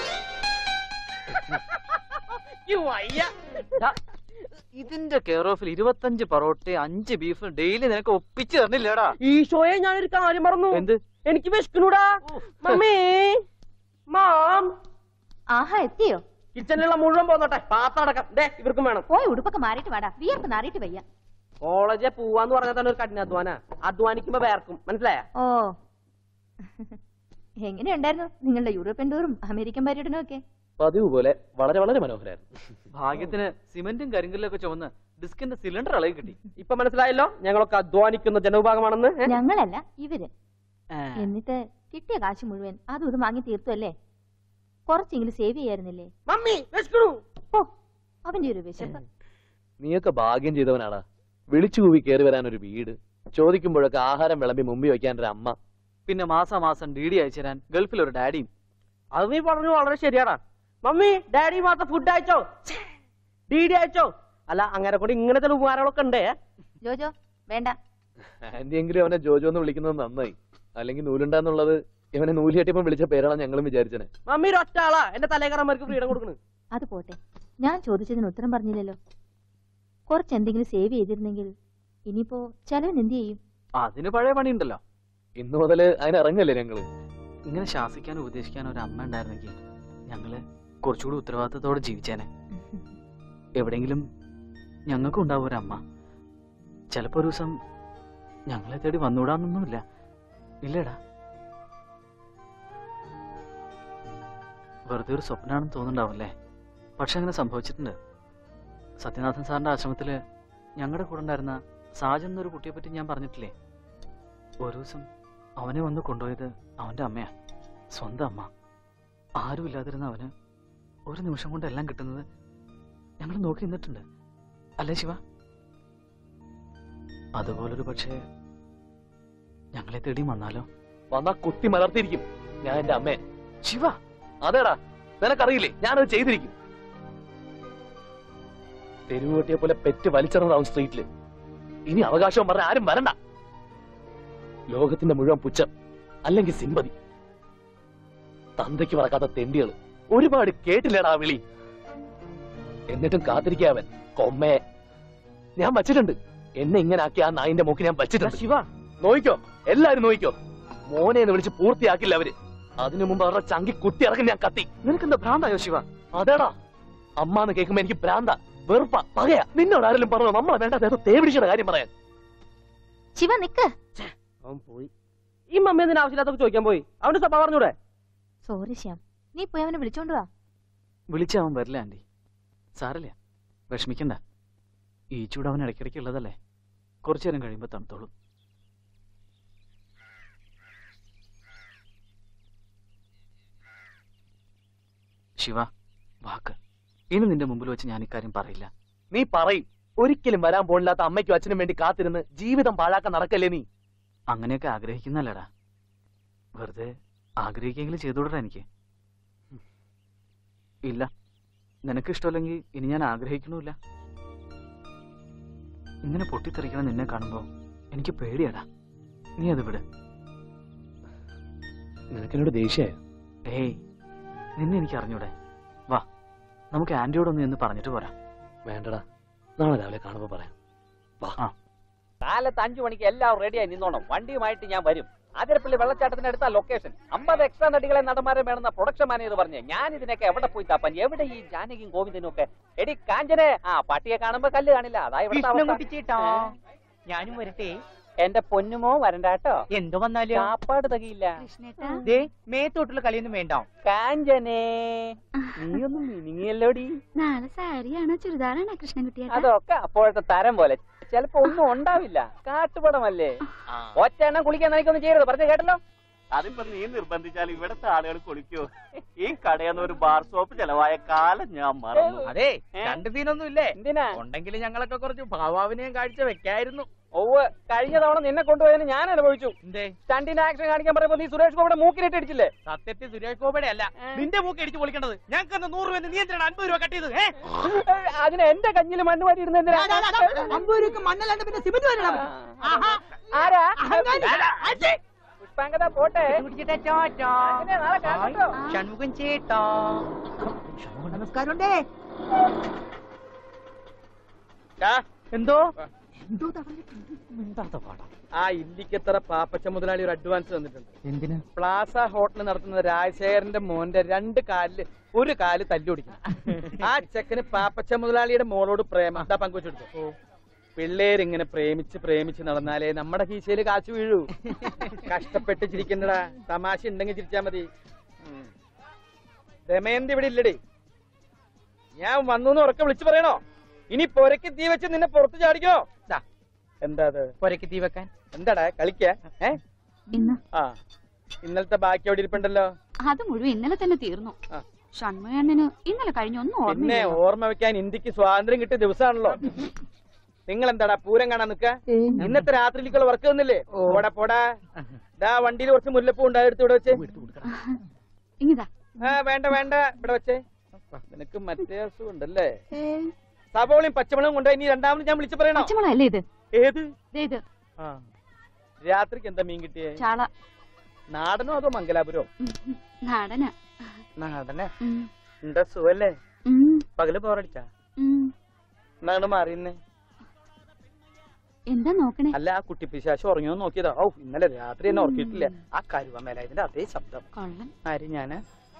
ഈ വയ്യ. ഇതിന്റെ കെയർ ഓഫിൽ ഇരുപത്തഞ്ച് പൊറോട്ട അഞ്ച് ബീഫ് ഡെയിലി നിനക്ക് ഒപ്പിച്ചു തരണില്ലടാ ഈശോയെ ഞാനൊരു കാര്യം മറന്നു എന്ത് എനിക്ക് വിശക്കണൂടാ മമ്മി മാം ആഹാ എത്തിയോ കിച്ചണിലുള്ള മുഴുവൻ പോന്നോട്ടെ പാത്രം അടക്കം ദേ ഇവർക്കും വേണം പോയി ഉടുപ്പൊക്കെ മാറിയിട്ട് വാടാ വിയർപ്പ് നാറിയിട്ട് വയ്യ കോളേജെ പോവാന്ന് പറഞ്ഞാൽ തന്നെ ഒരു കഠിനാധ്വാന അധ്വാനിക്കുമ്പോ വേർക്കും മനസ്സിലായ ഓ എങ്ങനെയുണ്ടായിരുന്നു നിങ്ങളുടെ യൂറോപ്യൻ ടൂറും അമേരിക്കൻ പര്യടനവും ഒക്കെ പതിവ് പോലെ വളരെ വളരെ മനോഹരായിരുന്നു ഭാഗ്യത്തിന് സിമെന്റും കരിങ്കല്ലൊക്കെ ചുമന്ന് ഡിസ്കിന്റെ സിലിണ്ടർ ഇളകി കിട്ടി ഇപ്പൊ മനസ്സിലായല്ലോ ഞങ്ങളൊക്കെ അധ്വാനിക്കുന്ന ജനവിഭാഗമാണെന്ന് ഏ? ഞങ്ങളല്ല ഇവര് എന്നിട്ട് കിട്ടിയ കാശ് മുഴുവൻ അതും ഇതും വാങ്ങി തീർത്തു അല്ലേ കുറച്ചെങ്കിലും സേവ് ചെയ്യായിരുന്നില്ലേ മമ്മി വിശക്കണു ഓ അവന്റെ ഒരു വിശപ്പ് നീയൊക്കെ ഭാഗ്യം ചെയ്തവനാടാ വിളിച്ചു കൂവി കയറി വരാൻ ഒരു വീട് ചോദിക്കുമ്പോഴൊക്കെ ആഹാരം വിളമ്പി മുമ്പിൽ വെക്കാൻ ഒരു അമ്മ പിന്നെ മാസാമാസം ഡി ഡി അയച്ചു തരാൻ ഗൾഫിൽ ഒരു ഡാഡിയും അത് നീ പറഞ്ഞു വളരെ ശരിയാടാ മമ്മി ഡാഡി മാത്രം ഫുഡ് അയച്ചോ ഡി ഡി അയച്ചോ അല്ല അങ്ങനെ കൊണ്ട് ഇങ്ങനത്തെ ഉപകാരങ്ങളൊക്കെ ഉണ്ടേ ജോജോ വേണ്ട ആന്റിയെങ്കിലും അവനെ ജോജോ എന്ന് വിളിക്കുന്നത് നന്നായി അല്ലെങ്കിൽ നൂലുണ്ടാന്നുള്ളത് ഇവനെ നൂല് കെട്ടിയപ്പോൾ വിളിച്ച പേരാണ് ഞങ്ങളും വിചാരിച്ചനെ മമ്മി ഒരു ഒറ്റ ആളാ എന്റെ തലേക്കറമാർക്ക് ഫ്രീഡം കൊടുക്കണു അത് പോട്ടെ ഞാൻ ചോദിച്ചതിന് ഉത്തരം പറഞ്ഞില്ലല്ലോ കുറച്ച് എന്തെങ്കിലും സേവ് ചെയ്തിരുന്നെങ്കിൽ ഇനിയിപ്പോ ചെലവിന് എന്ത് ചെയ്യും അതിന് പഴയ പണിയുണ്ടല്ലോ ഇന്നു മുതല് അതിന് ഇറങ്ങല്ലേ ഞങ്ങള് ഇങ്ങനെ ശാസിക്കാനും ഉപദേശിക്കാനും ഒരു അമ്മ ഉണ്ടായിരുന്നെങ്കിൽ ഞങ്ങള് കുറച്ചുകൂടി ഉത്തരവാദിത്തത്തോടെ ജീവിച്ചേനെ എവിടെയെങ്കിലും ഞങ്ങൾക്കും ഉണ്ടാവും ഒരു അമ്മ ചിലപ്പോ ഒരു ദിവസം ഞങ്ങളെ തേടി വന്നുകൂടാന്നൊന്നുമില്ല ഇല്ലേടാ വെറുതെ ഒരു സ്വപ്നമാണെന്ന് തോന്നുന്നുണ്ടാവില്ലേ പക്ഷെ അങ്ങനെ സംഭവിച്ചിട്ടുണ്ട് സത്യനാഥൻ സാറിന്റെ ആശ്രമത്തില് ഞങ്ങളുടെ കൂടെ ഉണ്ടായിരുന്ന സാജൻ എന്നൊരു കുട്ടിയെ പറ്റി ഞാൻ പറഞ്ഞിട്ടില്ലേ ഒരു ദിവസം അവനെ വന്ന് കൊണ്ടുപോയത് അവന്റെ അമ്മയാ സ്വന്തം അമ്മ ആരും ഇല്ലാതിരുന്ന അവന് ഒരു നിമിഷം കൊണ്ട് എല്ലാം കിട്ടുന്നത് ഞങ്ങൾ നോക്കി നിന്നിട്ടുണ്ട് അല്ലേ ശിവ അതുപോലൊരു പക്ഷേ ഞങ്ങളെ തേടി വന്നാലോ വന്നാ കുത്തി മലർത്തിയിരിക്കും ഞാൻ എന്റെ അമ്മയെ ശിവ അതേടാ നിനക്കറിയില്ലേ ഞാനത് ചെയ്തിരിക്കും തെരുവ് കെട്ടിയെ പോലെ പെറ്റ് വലിച്ചെറിഞ്ഞതാവും സ്ട്രീറ്റില് ഇനി അവകാശവും പറഞ്ഞ ആരും വരണ്ട ലോകത്തിന്റെ മുഴുവൻ പുച്ഛം അല്ലെങ്കിൽ സിമ്പതി തന്തയ്ക്ക് പറക്കാത്ത തെണ്ടികള് ഒരുപാട് കേട്ടില്ലേടാ ആ വിളി എന്നിട്ടും കാത്തിരിക്കാവൻ കൊമ്മേ ഞാൻ വച്ചിട്ടുണ്ട് എന്നെ ഇങ്ങനെ ആക്കി ആ നായിന്റെ മൂക്ക് ഞാൻ വച്ചിട്ടുണ്ട് ശിവ നോയിക്കോ എല്ലാരും നോയിക്കോ മോനെ എന്ന് വിളിച്ച് പൂർത്തിയാക്കില്ല അവര് അതിനു മുമ്പ് അവരുടെ ചങ്കി കുത്തി ഇറങ്ങി ഞാൻ കത്തി നിനക്കെന്താ ഭ്രാന്തായോ ശിവ അതേടാ അമ്മ എന്ന് കേൾക്കുമ്പോ എനിക്ക് ഭ്രാന്ത വെറുപ്പ പകയാ നിന്നോട് ആരെങ്കിലും പറഞ്ഞോ നമ്മളെ വേണ്ടാത്ത ഏതോ തേവിടിച്ചുള്ള കാര്യം പറയാൻ ശിവ നിക്ക് അവൻ പോയി ഈ മമ്മി എന്തിനാ ആവശ്യമില്ലാത്തൊക്കെ ചോദിക്കാൻ പോയി അവന്റെ സ്വഭാവം പറഞ്ഞൂടെ സോറി ശ്യാം നീ പോയി അവനെ വിളിച്ചോണ്ട് വാ വിളിച്ച അവൻ വരില്ല ആന്റി സാരല്ല വിഷമിക്കണ്ട ഈ ചൂട് അവൻ ഇടയ്ക്കിടയ്ക്ക് ഉള്ളതല്ലേ കുറച്ചു നേരം കഴിയുമ്പോ തണുത്തോളും ശിവ വാക്ക് ഇനി നിന്റെ മുമ്പിൽ വെച്ച് ഞാൻ ഇക്കാര്യം പറയില്ല നീ പറയും ഒരിക്കലും വരാൻ പോണില്ലാത്ത അമ്മയ്ക്കും അച്ഛനും വേണ്ടി കാത്തിരുന്ന് ജീവിതം പാഴാക്കാൻ നടക്കല്ലേ നീ അങ്ങനെയൊക്കെ ആഗ്രഹിക്കുന്നല്ലടാ വെറുതെ ആഗ്രഹിക്കെങ്കിലും ചെയ്തുവിടടാ എനിക്ക് ഇല്ല നിനക്ക് ഇഷ്ടമല്ലെങ്കിൽ ഇനി ഞാൻ ആഗ്രഹിക്കണമില്ല ഇങ്ങനെ പൊട്ടിത്തെറിക്കണം നിന്നെ കാണുമ്പോ എനിക്ക് പേടിയാടാ നീ അത് വിട് നിനക്കെന്നോട് ദേഷ്യായോ ഏയ് നിന്നെ എനിക്ക് അറിഞ്ഞൂടെ വാ നമുക്ക് ആന്റിയോടൊന്ന് എന്ന് പറഞ്ഞിട്ട് പോരാ വേണ്ടടാ നാളെ രാവിലെ കാണുമ്പോ പറയാം വാ കാലത്ത് അഞ്ചു മണിക്ക് എല്ലാം റെഡിയായി നിന്നോണം വണ്ടിയുമായിട്ട് ഞാൻ വരും ആതിരപ്പള്ളി വെള്ളച്ചാട്ടത്തിന് അടുത്ത ലൊക്കേഷൻ അമ്പത് എക്സ്ട്രാ നടികളെ നടന്മാരെ വേണമെന്ന പ്രൊഡക്ഷൻ മാനേജർ പറഞ്ഞു ഞാൻ ഇതിനൊക്കെ എവിടെ പോയി താപ്പാൻ എവിടെ ഈ ജാനകിയും ഗോവിന്ദനും ഒക്കെ എടി കാഞ്ചനെ ആ പട്ടിയെ കാണുമ്പോ കല്ല് കാണില്ല അതാ ഇവിടുത്തെ അവസ്ഥ. ഞാനും വരട്ടെ എന്റെ പൊന്നുമോ വരണ്ട കേട്ടോ എന്തോ വന്നാലും കാപ്പാട് തകയില്ല ദേ മേത്തോട്ടുള്ള കളിയൊന്നും വേണ്ട കാഞ്ചനെ നീയൊന്നും മിനിങ്ങിയല്ലോടി നാളെ സാരിയാണോ ചുരിദാറാണോ കൃഷ്ണൻകുട്ടിയേട്ടാ അതൊക്കെ അപ്പോഴത്തെ തരം പോലെ ചിലപ്പോ ഒന്നും ഉണ്ടാവില്ല കാട്ടുപടമല്ലേ ഒറ്റ എണ്ണം കുളിക്കാൻ നിനക്കൊന്നും ചെയ്യരുത് പറഞ്ഞു കേട്ടല്ലോ അതിപ്പോ നീ നിർബന്ധിച്ചാൽ ഇവിടുത്തെ ആളുകൾ കുളിക്കോ ഈ കടയെന്ന് ഒരു ബാർ സോപ്പ് ചെലവായ കാലം ഞാൻ മറന്നു അതെ രണ്ട് സീനൊന്നും ഇല്ലേ എന്തിനാ ഉണ്ടെങ്കിൽ ഞങ്ങളൊക്കെ കുറച്ച് ഭാവാവിനെയും കാഴ്ച വെക്കായിരുന്നു ഓവ് കഴിഞ്ഞ തവണ നിന്നെ കൊണ്ടുപോയതിന് ഞാൻ അനുഭവിച്ചു എന്തേ സ്റ്റണ്ടിന്റെ ആക്ഷൻ കാണിക്കാൻ പറയുമ്പോ നീ സുരേഷ് ഗോപിയുടെ മൂക്കിലിട്ട് ഇടിച്ചില്ലേ സത്യത്തിൽ സുരേഷ് ഗോപയുടെ അല്ല നിന്റെ മൂക്ക് അടിച്ച് പൊളിക്കേണ്ടത് ഞങ്ങൾക്ക് നൂറ് രൂപ നീ എന്തിനാണ് അൻപത് രൂപ കട്ട് ചെയ്ത് ഏ അതിന് എന്റെ കഞ്ഞിൽ മണ്ണ് വാരി ഇടുന്ന എന്തിനാ അമ്പത് രൂപക്ക് മണ്ണല്ലാണ്ട് പിന്നെ സിമന്റ് വരണം ആരാ അഹങ്കാരി. പുഷ്പാങ്കത പോട്ടെ അങ്ങനെ നാളെ കാണാം കേട്ടോ. ഷൺമുഖൻ ചേട്ടാ നമസ്കാരമുണ്ടേ എന്തോ എന്തോ തവണ ആ ഇല്ലിക്കത്തറ പാപ്പച്ച മുതലാളി ഒരു അഡ്വാൻസ് തന്നിട്ടുണ്ട് എന്തിനാ പ്ലാസ ഹോട്ടൽ നടത്തുന്ന രാജശേഖരന്റെ മോന്റെ രണ്ട് കാലില് ഒരു കാല് തല്ലുപിടിക്കും ആ ചെക്കന് പാപ്പച്ച മുതലാളിയുടെ മോളോട് പ്രേമം എന്താ പങ്കുവെച്ചെടുത്തു പിള്ളേരിങ്ങനെ പ്രേമിച്ച് പ്രേമിച്ച് നടന്നാലേ നമ്മുടെ കീശയില് കാശ് വീഴൂ കഷ്ടപ്പെട്ട് ചിരിക്കണ്ടടാ തമാശ ഉണ്ടെങ്കിൽ ചിരിച്ചാ മതി ഉം. ദമയന്തി ഇവിടെ ഇല്ലടി ഞാൻ വന്നു ഉറക്കെ വിളിച്ചു പറയണോ ഇനി പൊരക്ക് തീ വെച്ച് നിന്നെ പുറത്ത് ചാടിക്കോ ദാ, എന്താ അത് പൊരക്ക് തീ വെക്കാൻ എന്താടാ കളിക്ക ഏ ഇന്ന് ആ ഇന്നലത്തെ ബാക്കി അവിടെ ഇരിപ്പുണ്ടല്ലോ അത് മുഴുവൻ ഇന്നലെ തന്നെ തീർന്നു ആ. ഷൺമുഖണ്ണന് ഇന്നലെ കഴിഞ്ഞൊന്നും പിന്നെ ഓർമ്മയില്ല ഓർമ്മ വെക്കാൻ ഇന്ത്യക്ക് സ്വാതന്ത്ര്യം കിട്ടിയ ദിവസമാണല്ലോ നിങ്ങൾ എന്താടാ പൂരം കാണാൻ നിക്ക ഇന്നത്തെ രാത്രിയിലേക്കുള്ള വർക്ക് തന്നില്ലേ പോടാ പോടാ ദാ വണ്ടിയിൽ കുറച്ച് മുല്ലപ്പൂ ഉണ്ടായി എടുത്ത് ഇവിടെ വെച്ച് ഇങ്ങിതാ ആ വേണ്ട വേണ്ട ഇവിടെ വെച്ചേ നിനക്ക് മറ്റേ അസുഖം ഉണ്ടല്ലേ സവോളയും പച്ചമുളകും കൊണ്ടുപോയി ഇനി രണ്ടാമത് ഞാൻ വിളിച്ചു പറയണോ പച്ചമുളകല്ലേ ഇത് ഏത് ദേ ഇത് ആ രാത്രിക്ക് എന്താ മീൻ കിട്ടിയേ ചാള നാടനോ അതോ മംഗലാപുരോ ഉം. നാടനാ നാടനെ ഉം. എന്താ സുഖല്ലേ ഉം. പകല് പോറടിച്ചാ ഉം. എന്നാണ് മാറിയുന്നേ എന്താ നോക്കണേ അല്ല ആ കുട്ടി പിശാശ് ഉറങ്ങിയോ നോക്കിയതാ ഔ ഇന്നലെ രാത്രി എന്നെ ഉറക്കിയിട്ടില്ല ആ കരുവ മേലായതിന്റെ അതേ ശബ്ദം കൊള്ളൻ ആര് ഞാന്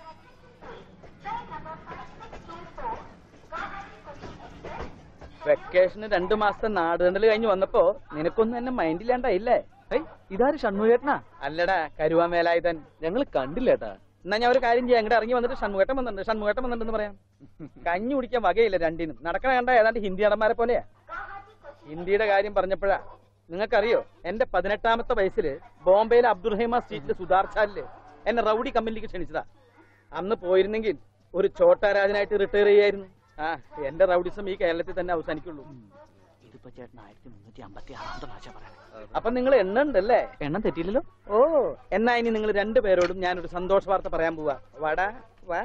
വെക്കേഷന് രണ്ടു മാസത്തെ നാടുകണ്ടൽ കഴിഞ്ഞ് വന്നപ്പോ നിനക്കൊന്നും എന്നെ മൈൻഡില്ലാണ്ടായില്ലേ ഏയ് ഇതാര് ഷൺമുഖേട്ടനാ അല്ലടാ കരുവാ മേലായുധൻ ഞങ്ങൾ കണ്ടില്ലേട്ടാ എന്നാ ഞാൻ ഒരു കാര്യം ചെയ്യാം അങ്ങോട്ട് ഇറങ്ങി വന്നിട്ട് ഷൺമുഖേട്ടൻ വന്നിട്ടുണ്ട് ഷൺമുഖേട്ടൻ വന്നിട്ടുണ്ടെന്ന് പറയാം കഞ്ഞി കുടിക്കാൻ വകയില്ല രണ്ടിനും നടക്കണ കണ്ട ഏതാണ്ട് ഹിന്ദി നടന്മാരെ പോലെയാ ഹിന്ദിയുടെ കാര്യം പറഞ്ഞപ്പോഴാ നിങ്ങൾക്കറിയോ എന്റെ പതിനെട്ടാമത്തെ വയസ്സിൽ ബോംബെയിലെ അബ്ദുറഹിമ സ്ട്രീറ്റിലെ സുധാർച്ചാലില് എന്നെ റൗഡി കമ്പനിയിലേക്ക് ക്ഷണിച്ചതാ അന്ന് പോയിരുന്നെങ്കിൽ ഒരു ചോട്ടാരാജനായിട്ട് റിട്ടയർ ചെയ്യായിരുന്നു ആ എന്റെ റൗഡിസം ഈ കേരളത്തിൽ തന്നെ അവസാനിക്കുള്ളൂ ഇതിപ്പോ ചേട്ടൻ ആയിരത്തി മുന്നൂറ്റി അമ്പത്തി ആറാമത്തെ ഭാഷ പറയണേ അപ്പൊ നിങ്ങൾ എണ്ണ ഉണ്ടല്ലേ എണ്ണം തെറ്റിയില്ലല്ലോ ഓ എന്നാ ഇനി നിങ്ങൾ രണ്ടുപേരോടും ഞാനൊരു സന്തോഷ വാർത്ത പറയാൻ പോവാ വാടാ വാ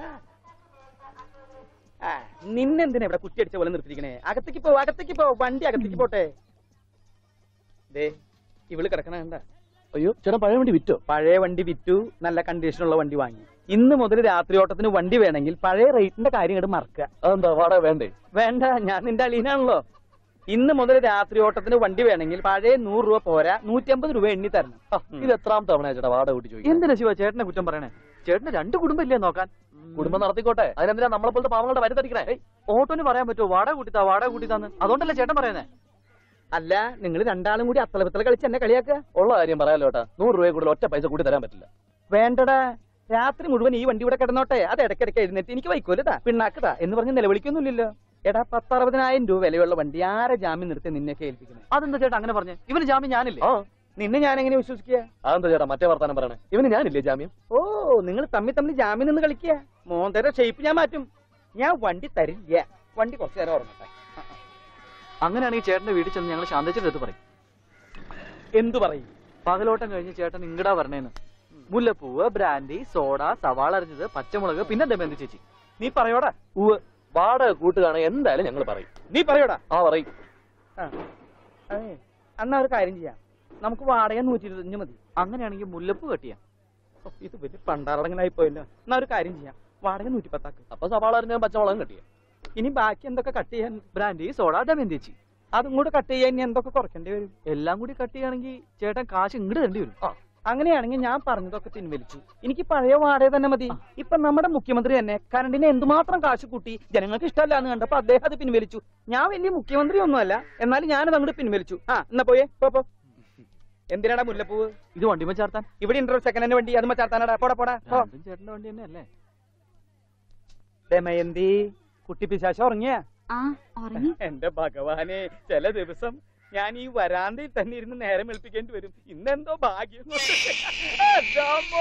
ആ നിന്നെന്തിനാ ഇവിടെ കുറ്റി അടിച്ച പോലെ നിർത്തിയിരിക്കണേ അകത്തേക്ക് പോ അകത്തേക്ക് പോ വണ്ടി അകത്തേക്ക് പോട്ടെ ദേ ഇവള് കിടക്കണ കണ്ട അയ്യോ ചേട്ടാ പഴയ വണ്ടി വിറ്റോ പഴയ വണ്ടി വിറ്റു നല്ല കണ്ടീഷനുള്ള വണ്ടി വാങ്ങി ഇന്ന് മുതൽ രാത്രി ഓട്ടത്തിന് വണ്ടി വേണമെങ്കിൽ പഴയ റേറ്റിന്റെ കാര്യം ഇങ്ങോട്ട് മറക്കുക അതെന്താ വാടക വേണ്ടേ വേണ്ട ഞാൻ നിന്റെ അലീനാണല്ലോ ഇന്ന് മുതൽ രാത്രി ഓട്ടത്തിന് വണ്ടി വേണമെങ്കിൽ പഴയ നൂറ് രൂപ പോരാ നൂറ്റമ്പത് രൂപ എണ്ണി തരണം ഇത് എത്രാം തവണ ചേട്ടാ വാടക കൂട്ടി ചോദിക്കും എന്തിനാ ശിവ ചേട്ടനെ കുറ്റം പറയണേ ചേട്ടന് രണ്ട് കുടുംബം ഇല്ലേ നോക്കാൻ കുടുംബം നടത്തിക്കോട്ടെ അതിനെന്തിനാ നമ്മളെ പോലത്തെ പാവങ്ങളുടെ വരുത്തടിക്കണേ ഏയ്, ഓട്ടോന് പറയാൻ പറ്റുമോ വാടക കൂട്ടിത്താ വാടക കൂട്ടിത്താന്ന് അതുകൊണ്ടല്ലേ ചേട്ടൻ പറയുന്നേ അല്ല നിങ്ങൾ രണ്ടാളും കൂടി അത്തളപിത്തല കളിച്ച് എന്നെ കളിയാക്കുക ഉള്ള കാര്യം പറയാലോ ചേട്ടാ നൂറ് രൂപ കൂടുതൽ ഒറ്റ പൈസ കൂട്ടി തരാൻ പറ്റില്ല വേണ്ടടാ രാത്രി മുഴുവൻ ഈ വണ്ടി ഇവിടെ കിടന്നോട്ടെ അത് ഇടയ്ക്കിടയ്ക്ക് എഴുന്നേറ്റ് എനിക്ക് വൈക്കോലതാ പിണ്ണാക്കതാ എന്ന് പറഞ്ഞ് നിലവിളിക്കൊന്നുമില്ലല്ലോ എടാ പത്തറുപതിനായിരം രൂപ വിലയുള്ള വണ്ടി ആരെ ജാമ്യം നിർത്തി നിന്നെയൊക്കെ ഏൽപ്പിക്കുന്നത് അതെന്താ ചേട്ടാ അങ്ങനെ പറഞ്ഞേ ഇവന് ജാമ്യം ഞാനില്ലേ ആ നിന്നെ ഞാൻ എങ്ങനെ വിശ്വസിക്കുക അതെന്താ ചേട്ടാ മറ്റേ വർത്താനം പറയണേ ഇവന് ഞാനില്ലേ ജാമ്യം ഓ നിങ്ങൾ തമ്മിൽ തമ്മിൽ ജാമ്യം നിന്ന് കളിക്കുക മോന്തര ഷേപ്പ് ഞാൻ മാറ്റും ഞാൻ വണ്ടി തരില്ല വണ്ടി കുറച്ചു നേരം ഓർമ്മട്ടെ അങ്ങനെയാണെങ്കിൽ ചേട്ടന്റെ വീട്ടിൽ ചെന്ന് ഞങ്ങൾ ശാന്തച്ചിന്റെ അടുത്ത് പറയും എന്തു പറയും പകലോട്ടം കഴിഞ്ഞ് ചേട്ടൻ ഇങ്ങടാ വരണേന്ന് മുല്ലപ്പൂവ് ബ്രാൻഡി സോഡ സവാള അരിഞ്ഞത് പച്ചമുളക് പിന്നെ ദമയന്തി ചേച്ചി നീ പറയോടാ ഉവ് വാടക കൂട്ടുകയാണെങ്കിൽ എന്തായാലും ഞങ്ങൾ പറയും നീ പറയോടാ ആ പറയും ആ. അതെ അന്നാ ഒരു കാര്യം ചെയ്യാം നമുക്ക് വാടക നൂറ്റി ഇരുപത്തഞ്ച് മതി അങ്ങനെയാണെങ്കിൽ മുല്ലപ്പൂ കെട്ടിയാ ഓ, ഇത് വലിയ പണ്ടാറടങ്ങനായി പോയല്ലോ എന്നാ ഒരു കാര്യം ചെയ്യാം വാടക നൂറ്റി പത്താക്ക് അപ്പൊ സവാള അരിഞ്ഞ പച്ചമുളകും കിട്ടിയ ഇനി ബാക്കി എന്തൊക്കെ കട്ട് ചെയ്യാൻ ബ്രാൻഡി സോഡ ദമയന്തി ചേച്ചി അതും കൂടെ കട്ട് ചെയ്യാൻ ഇനി എന്തൊക്കെ കുറയ്ക്കേണ്ടി വരും എല്ലാം കൂടി കട്ട് ചെയ്യുകയാണെങ്കിൽ ചേട്ടൻ കാശ് ഇങ്ങോട്ട് തരേണ്ടി വരും ആ അങ്ങനെയാണെങ്കിൽ ഞാൻ പറഞ്ഞതൊക്കെ പിൻവലിച്ചു എനിക്ക് പഴയ വാടക തന്നെ മതി ഇപ്പൊ നമ്മുടെ മുഖ്യമന്ത്രി തന്നെ കറണ്ടിന് എന്തുമാത്രം കാശ് കൂട്ടി ജനങ്ങൾക്ക് ഇഷ്ടമല്ല എന്ന് കണ്ടപ്പോ അദ്ദേഹം അത് പിൻവലിച്ചു ഞാൻ വലിയ മുഖ്യമന്ത്രി ഒന്നുമല്ല എന്നാലും ഞാനത് അങ്ങോട്ട് പിൻവലിച്ചു ആ എന്നാ പോയേ പോ പോ എന്തിനാടാ മുല്ലപ്പൂവ് ഇത് വണ്ടിമ ചേർത്താൻ ഇവിടെ ഉണ്ടോ സെക്കൻഡ് ഹാൻഡ് വണ്ടി അത് മച്ചാർത്താനാടാ പോടാ പോടാ പോ രണ്ടും ചേട്ടന്റെ വണ്ടി തന്നെയല്ലേ ദമയന്തി കുട്ടി പിശാശ ഉറങ്ങിയ ആ ഉറങ്ങി എന്റെ ഭഗവാനെ ചില ദിവസം ഞാൻ ഈ വരാന്തയിൽ തന്നെ ഇരുന്ന് നേരം വെളുപ്പിക്കേണ്ടി വരും ഇന്നെന്തോ ഭാഗ്യം കൊണ്ട്. അതാമ്മോ.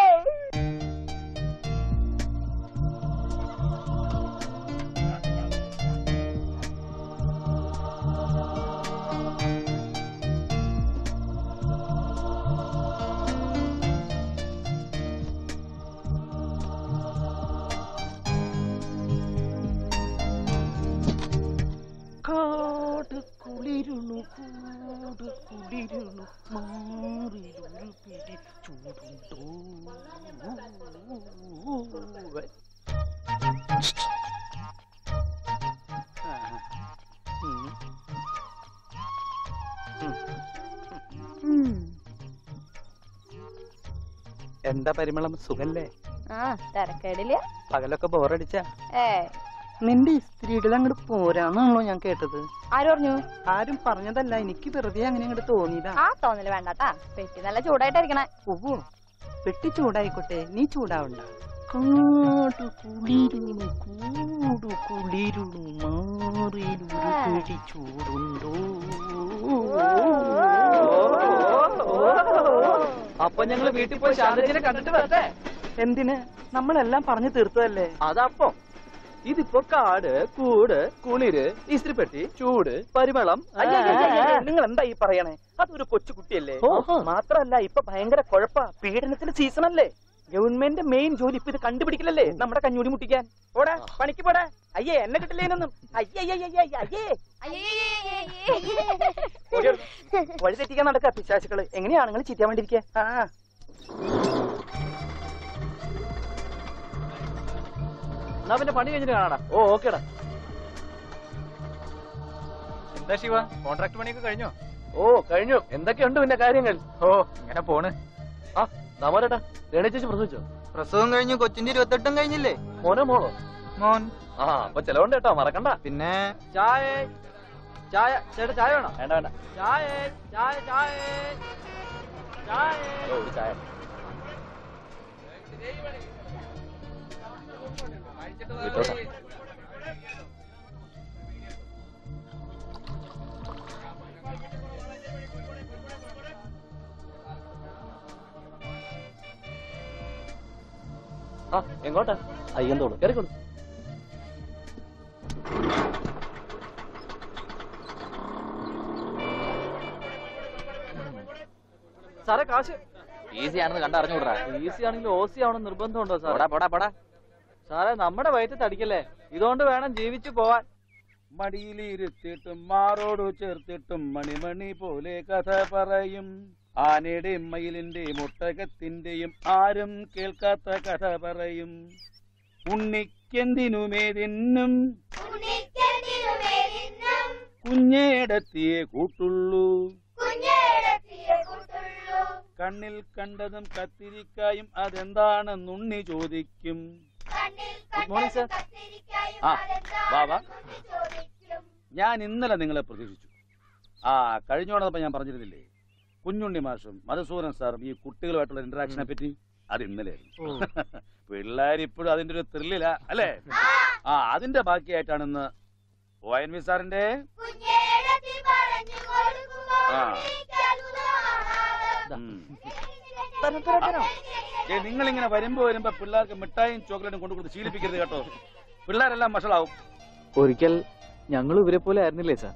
കാട് കുളിരുണു കൂട് കുളിരുണു മാറിലൊരു പിടി ചൂടുണ്ടോ ആ, ഉം. ഉം. എന്താ പരിമളം സുഖല്ലേ ആ തിരക്കേടില്ല പകലൊക്കെ ബോറടിച്ച ഏ നിന്റെ സ്ത്രീകൾ അങ്ങോട്ട് പോരാന്നാണല്ലോ ഞാൻ കേട്ടത് ആര് പറഞ്ഞു ആരും പറഞ്ഞതല്ല എനിക്ക് വെറുതെ അങ്ങനെ അങ്ങോട്ട് തോന്നിയതാ ആ തോന്നല് വേണ്ടാട്ടാ പെട്ടി നല്ല ചൂടായിട്ടായിരിക്കണേ ഓ പെട്ടി ചൂടായിക്കോട്ടെ നീ ചൂടാവണ്ട കാട് കുളിരുണു കൂട് കുളിരുണു മാറിലൊരു പിടി ചൂടുണ്ടോ അപ്പൊ ഞങ്ങള് വീട്ടിൽ പോയി ശാന്തച്ചിനെ കണ്ടിട്ട് വരട്ടെ എന്തിന് നമ്മളെല്ലാം പറഞ്ഞു തീർത്തതല്ലേ അതപ്പോ ഇതിപ്പോ കാട് കൂട് കുളിര് ഇസ്ത്രിപ്പെട്ടി ചൂട് പരിമളം നിങ്ങൾ എന്താ ഈ പറയണേ അതൊരു കൊച്ചു കുട്ടിയല്ലേ ഓഹോ. മാത്രല്ല ഇപ്പൊ ഭയങ്കര കുഴപ്പാ പീഡനത്തിന്റെ സീസൺ അല്ലേ ഗവൺമെന്റ് മെയിൻ ജോലി ഇപ്പൊ ഇത് കണ്ടുപിടിക്കില്ലല്ലേ നമ്മുടെ കഞ്ഞൂടി മുട്ടിക്കാൻ പോടാ പണിക്ക് പോടാ അയ്യേ എന്നെ കിട്ടില്ലേനൊന്നും അയ്യേ അയ്യേ, അയ്യേ അയ്യേ ഓടി വരൂ. വഴി തെറ്റിക്കാൻ നടക്ക പിശാചുക്കള് എങ്ങനെയാണ് നിങ്ങൾ ചിറ്റാൻ വേണ്ടിയിരിക്കുക ആ എന്നാ പിന്നെ പണി കഴിഞ്ഞിട്ട് കാണാടാ ഓ ഓക്കേടാ എന്താ ശിവ കോൺട്രാക്ട് പണിയൊക്കെ കഴിഞ്ഞോ ഓ കഴിഞ്ഞു എന്തൊക്കെയുണ്ട് പിന്നെ കാര്യങ്ങൾ ഓ ഇങ്ങനെ പോണ് ആ ദാമോരേട്ടാ രേണ ചേച്ചി പ്രസവിച്ചോ പ്രസവം കഴിഞ്ഞു കൊച്ചിന്റെ ഇരുപത്തെട്ടും കഴിഞ്ഞില്ലേ മോനോ മോളോ മോൻ ആ അപ്പൊ ചെലവുണ്ട് കേട്ടോ മറക്കണ്ട പിന്നെ ചായ ചായ ചേട്ടാ ചായ വേണോ വേണ്ട വേണ്ട ചായ ചായ ചായ ചായ ഹലോ, ഒരു ചായ വിട്ടോട്ടാ. ആ എങ്ങോട്ടാ അയ്യന്തോളൂ കയറിക്കോളൂ സാറേ കാശ് ഈസി ആണെന്ന് കണ്ടറിഞ്ഞുകൂടാ ഈസി ആണെങ്കിൽ ഓസി ആവണം നിർബന്ധമുണ്ടോ പോടാ സാറേ പോടാ പോടാ സാറേ നമ്മുടെ വയറ്റ് തടിക്കല്ലേ ഇതുകൊണ്ട് വേണം ജീവിച്ചു പോവാൻ മടിയിലിരുത്തിയിട്ടും മാറോടു ചേർത്തിട്ടും മണിമണി പോലെ കഥ പറയും ആനയുടെയും മയിലിന്റെയും ഒട്ടകത്തിന്റെയും ആരും കേൾക്കാത്ത കഥ പറയും ഉണ്ണിക്കെന്തിനുമേതിന്നും കുഞ്ഞേടത്തിയെ കൂട്ടുള്ളൂ കണ്ണിൽ കണ്ടതും കത്തിരിക്കായും അതെന്താണെന്നുണ്ണി ചോദിക്കും ഗുഡ് മോർണിംഗ് സർ ആ വാ വാ ഞാൻ ഇന്നലെ നിങ്ങളെ പ്രതീക്ഷിച്ചു ആ കഴിഞ്ഞോടൊപ്പം ഞാൻ പറഞ്ഞിരുന്നില്ലേ കുഞ്ഞുണ്ണി മാഷും മധുസൂദൻ സാറും ഈ കുട്ടികളുമായിട്ടുള്ള ഇന്ററാക്ഷനെ പറ്റി അത് ഇന്നലെ പിള്ളേർ ഇപ്പോഴും അതിന്റെ ഒരു ത്രില്ലില അല്ലേ ആ അതിന്റെ ബാക്കിയായിട്ടാണ് ഇന്ന് ഒ എൻ വി സാറിന്റെ ആ നിങ്ങൾ ഇങ്ങനെ വരുമ്പോ വരുമ്പോ പിള്ളേർക്ക് മിഠായും ചോക്ലേറ്റും കൊണ്ടു കൊടുത്ത് ശീലിപ്പിക്കരുത് കേട്ടോ പിള്ളേരെല്ലാം വഷളാവും ഒരിക്കൽ ഞങ്ങൾ ഇവരെ പോലെ ആയിരുന്നില്ലേ സാർ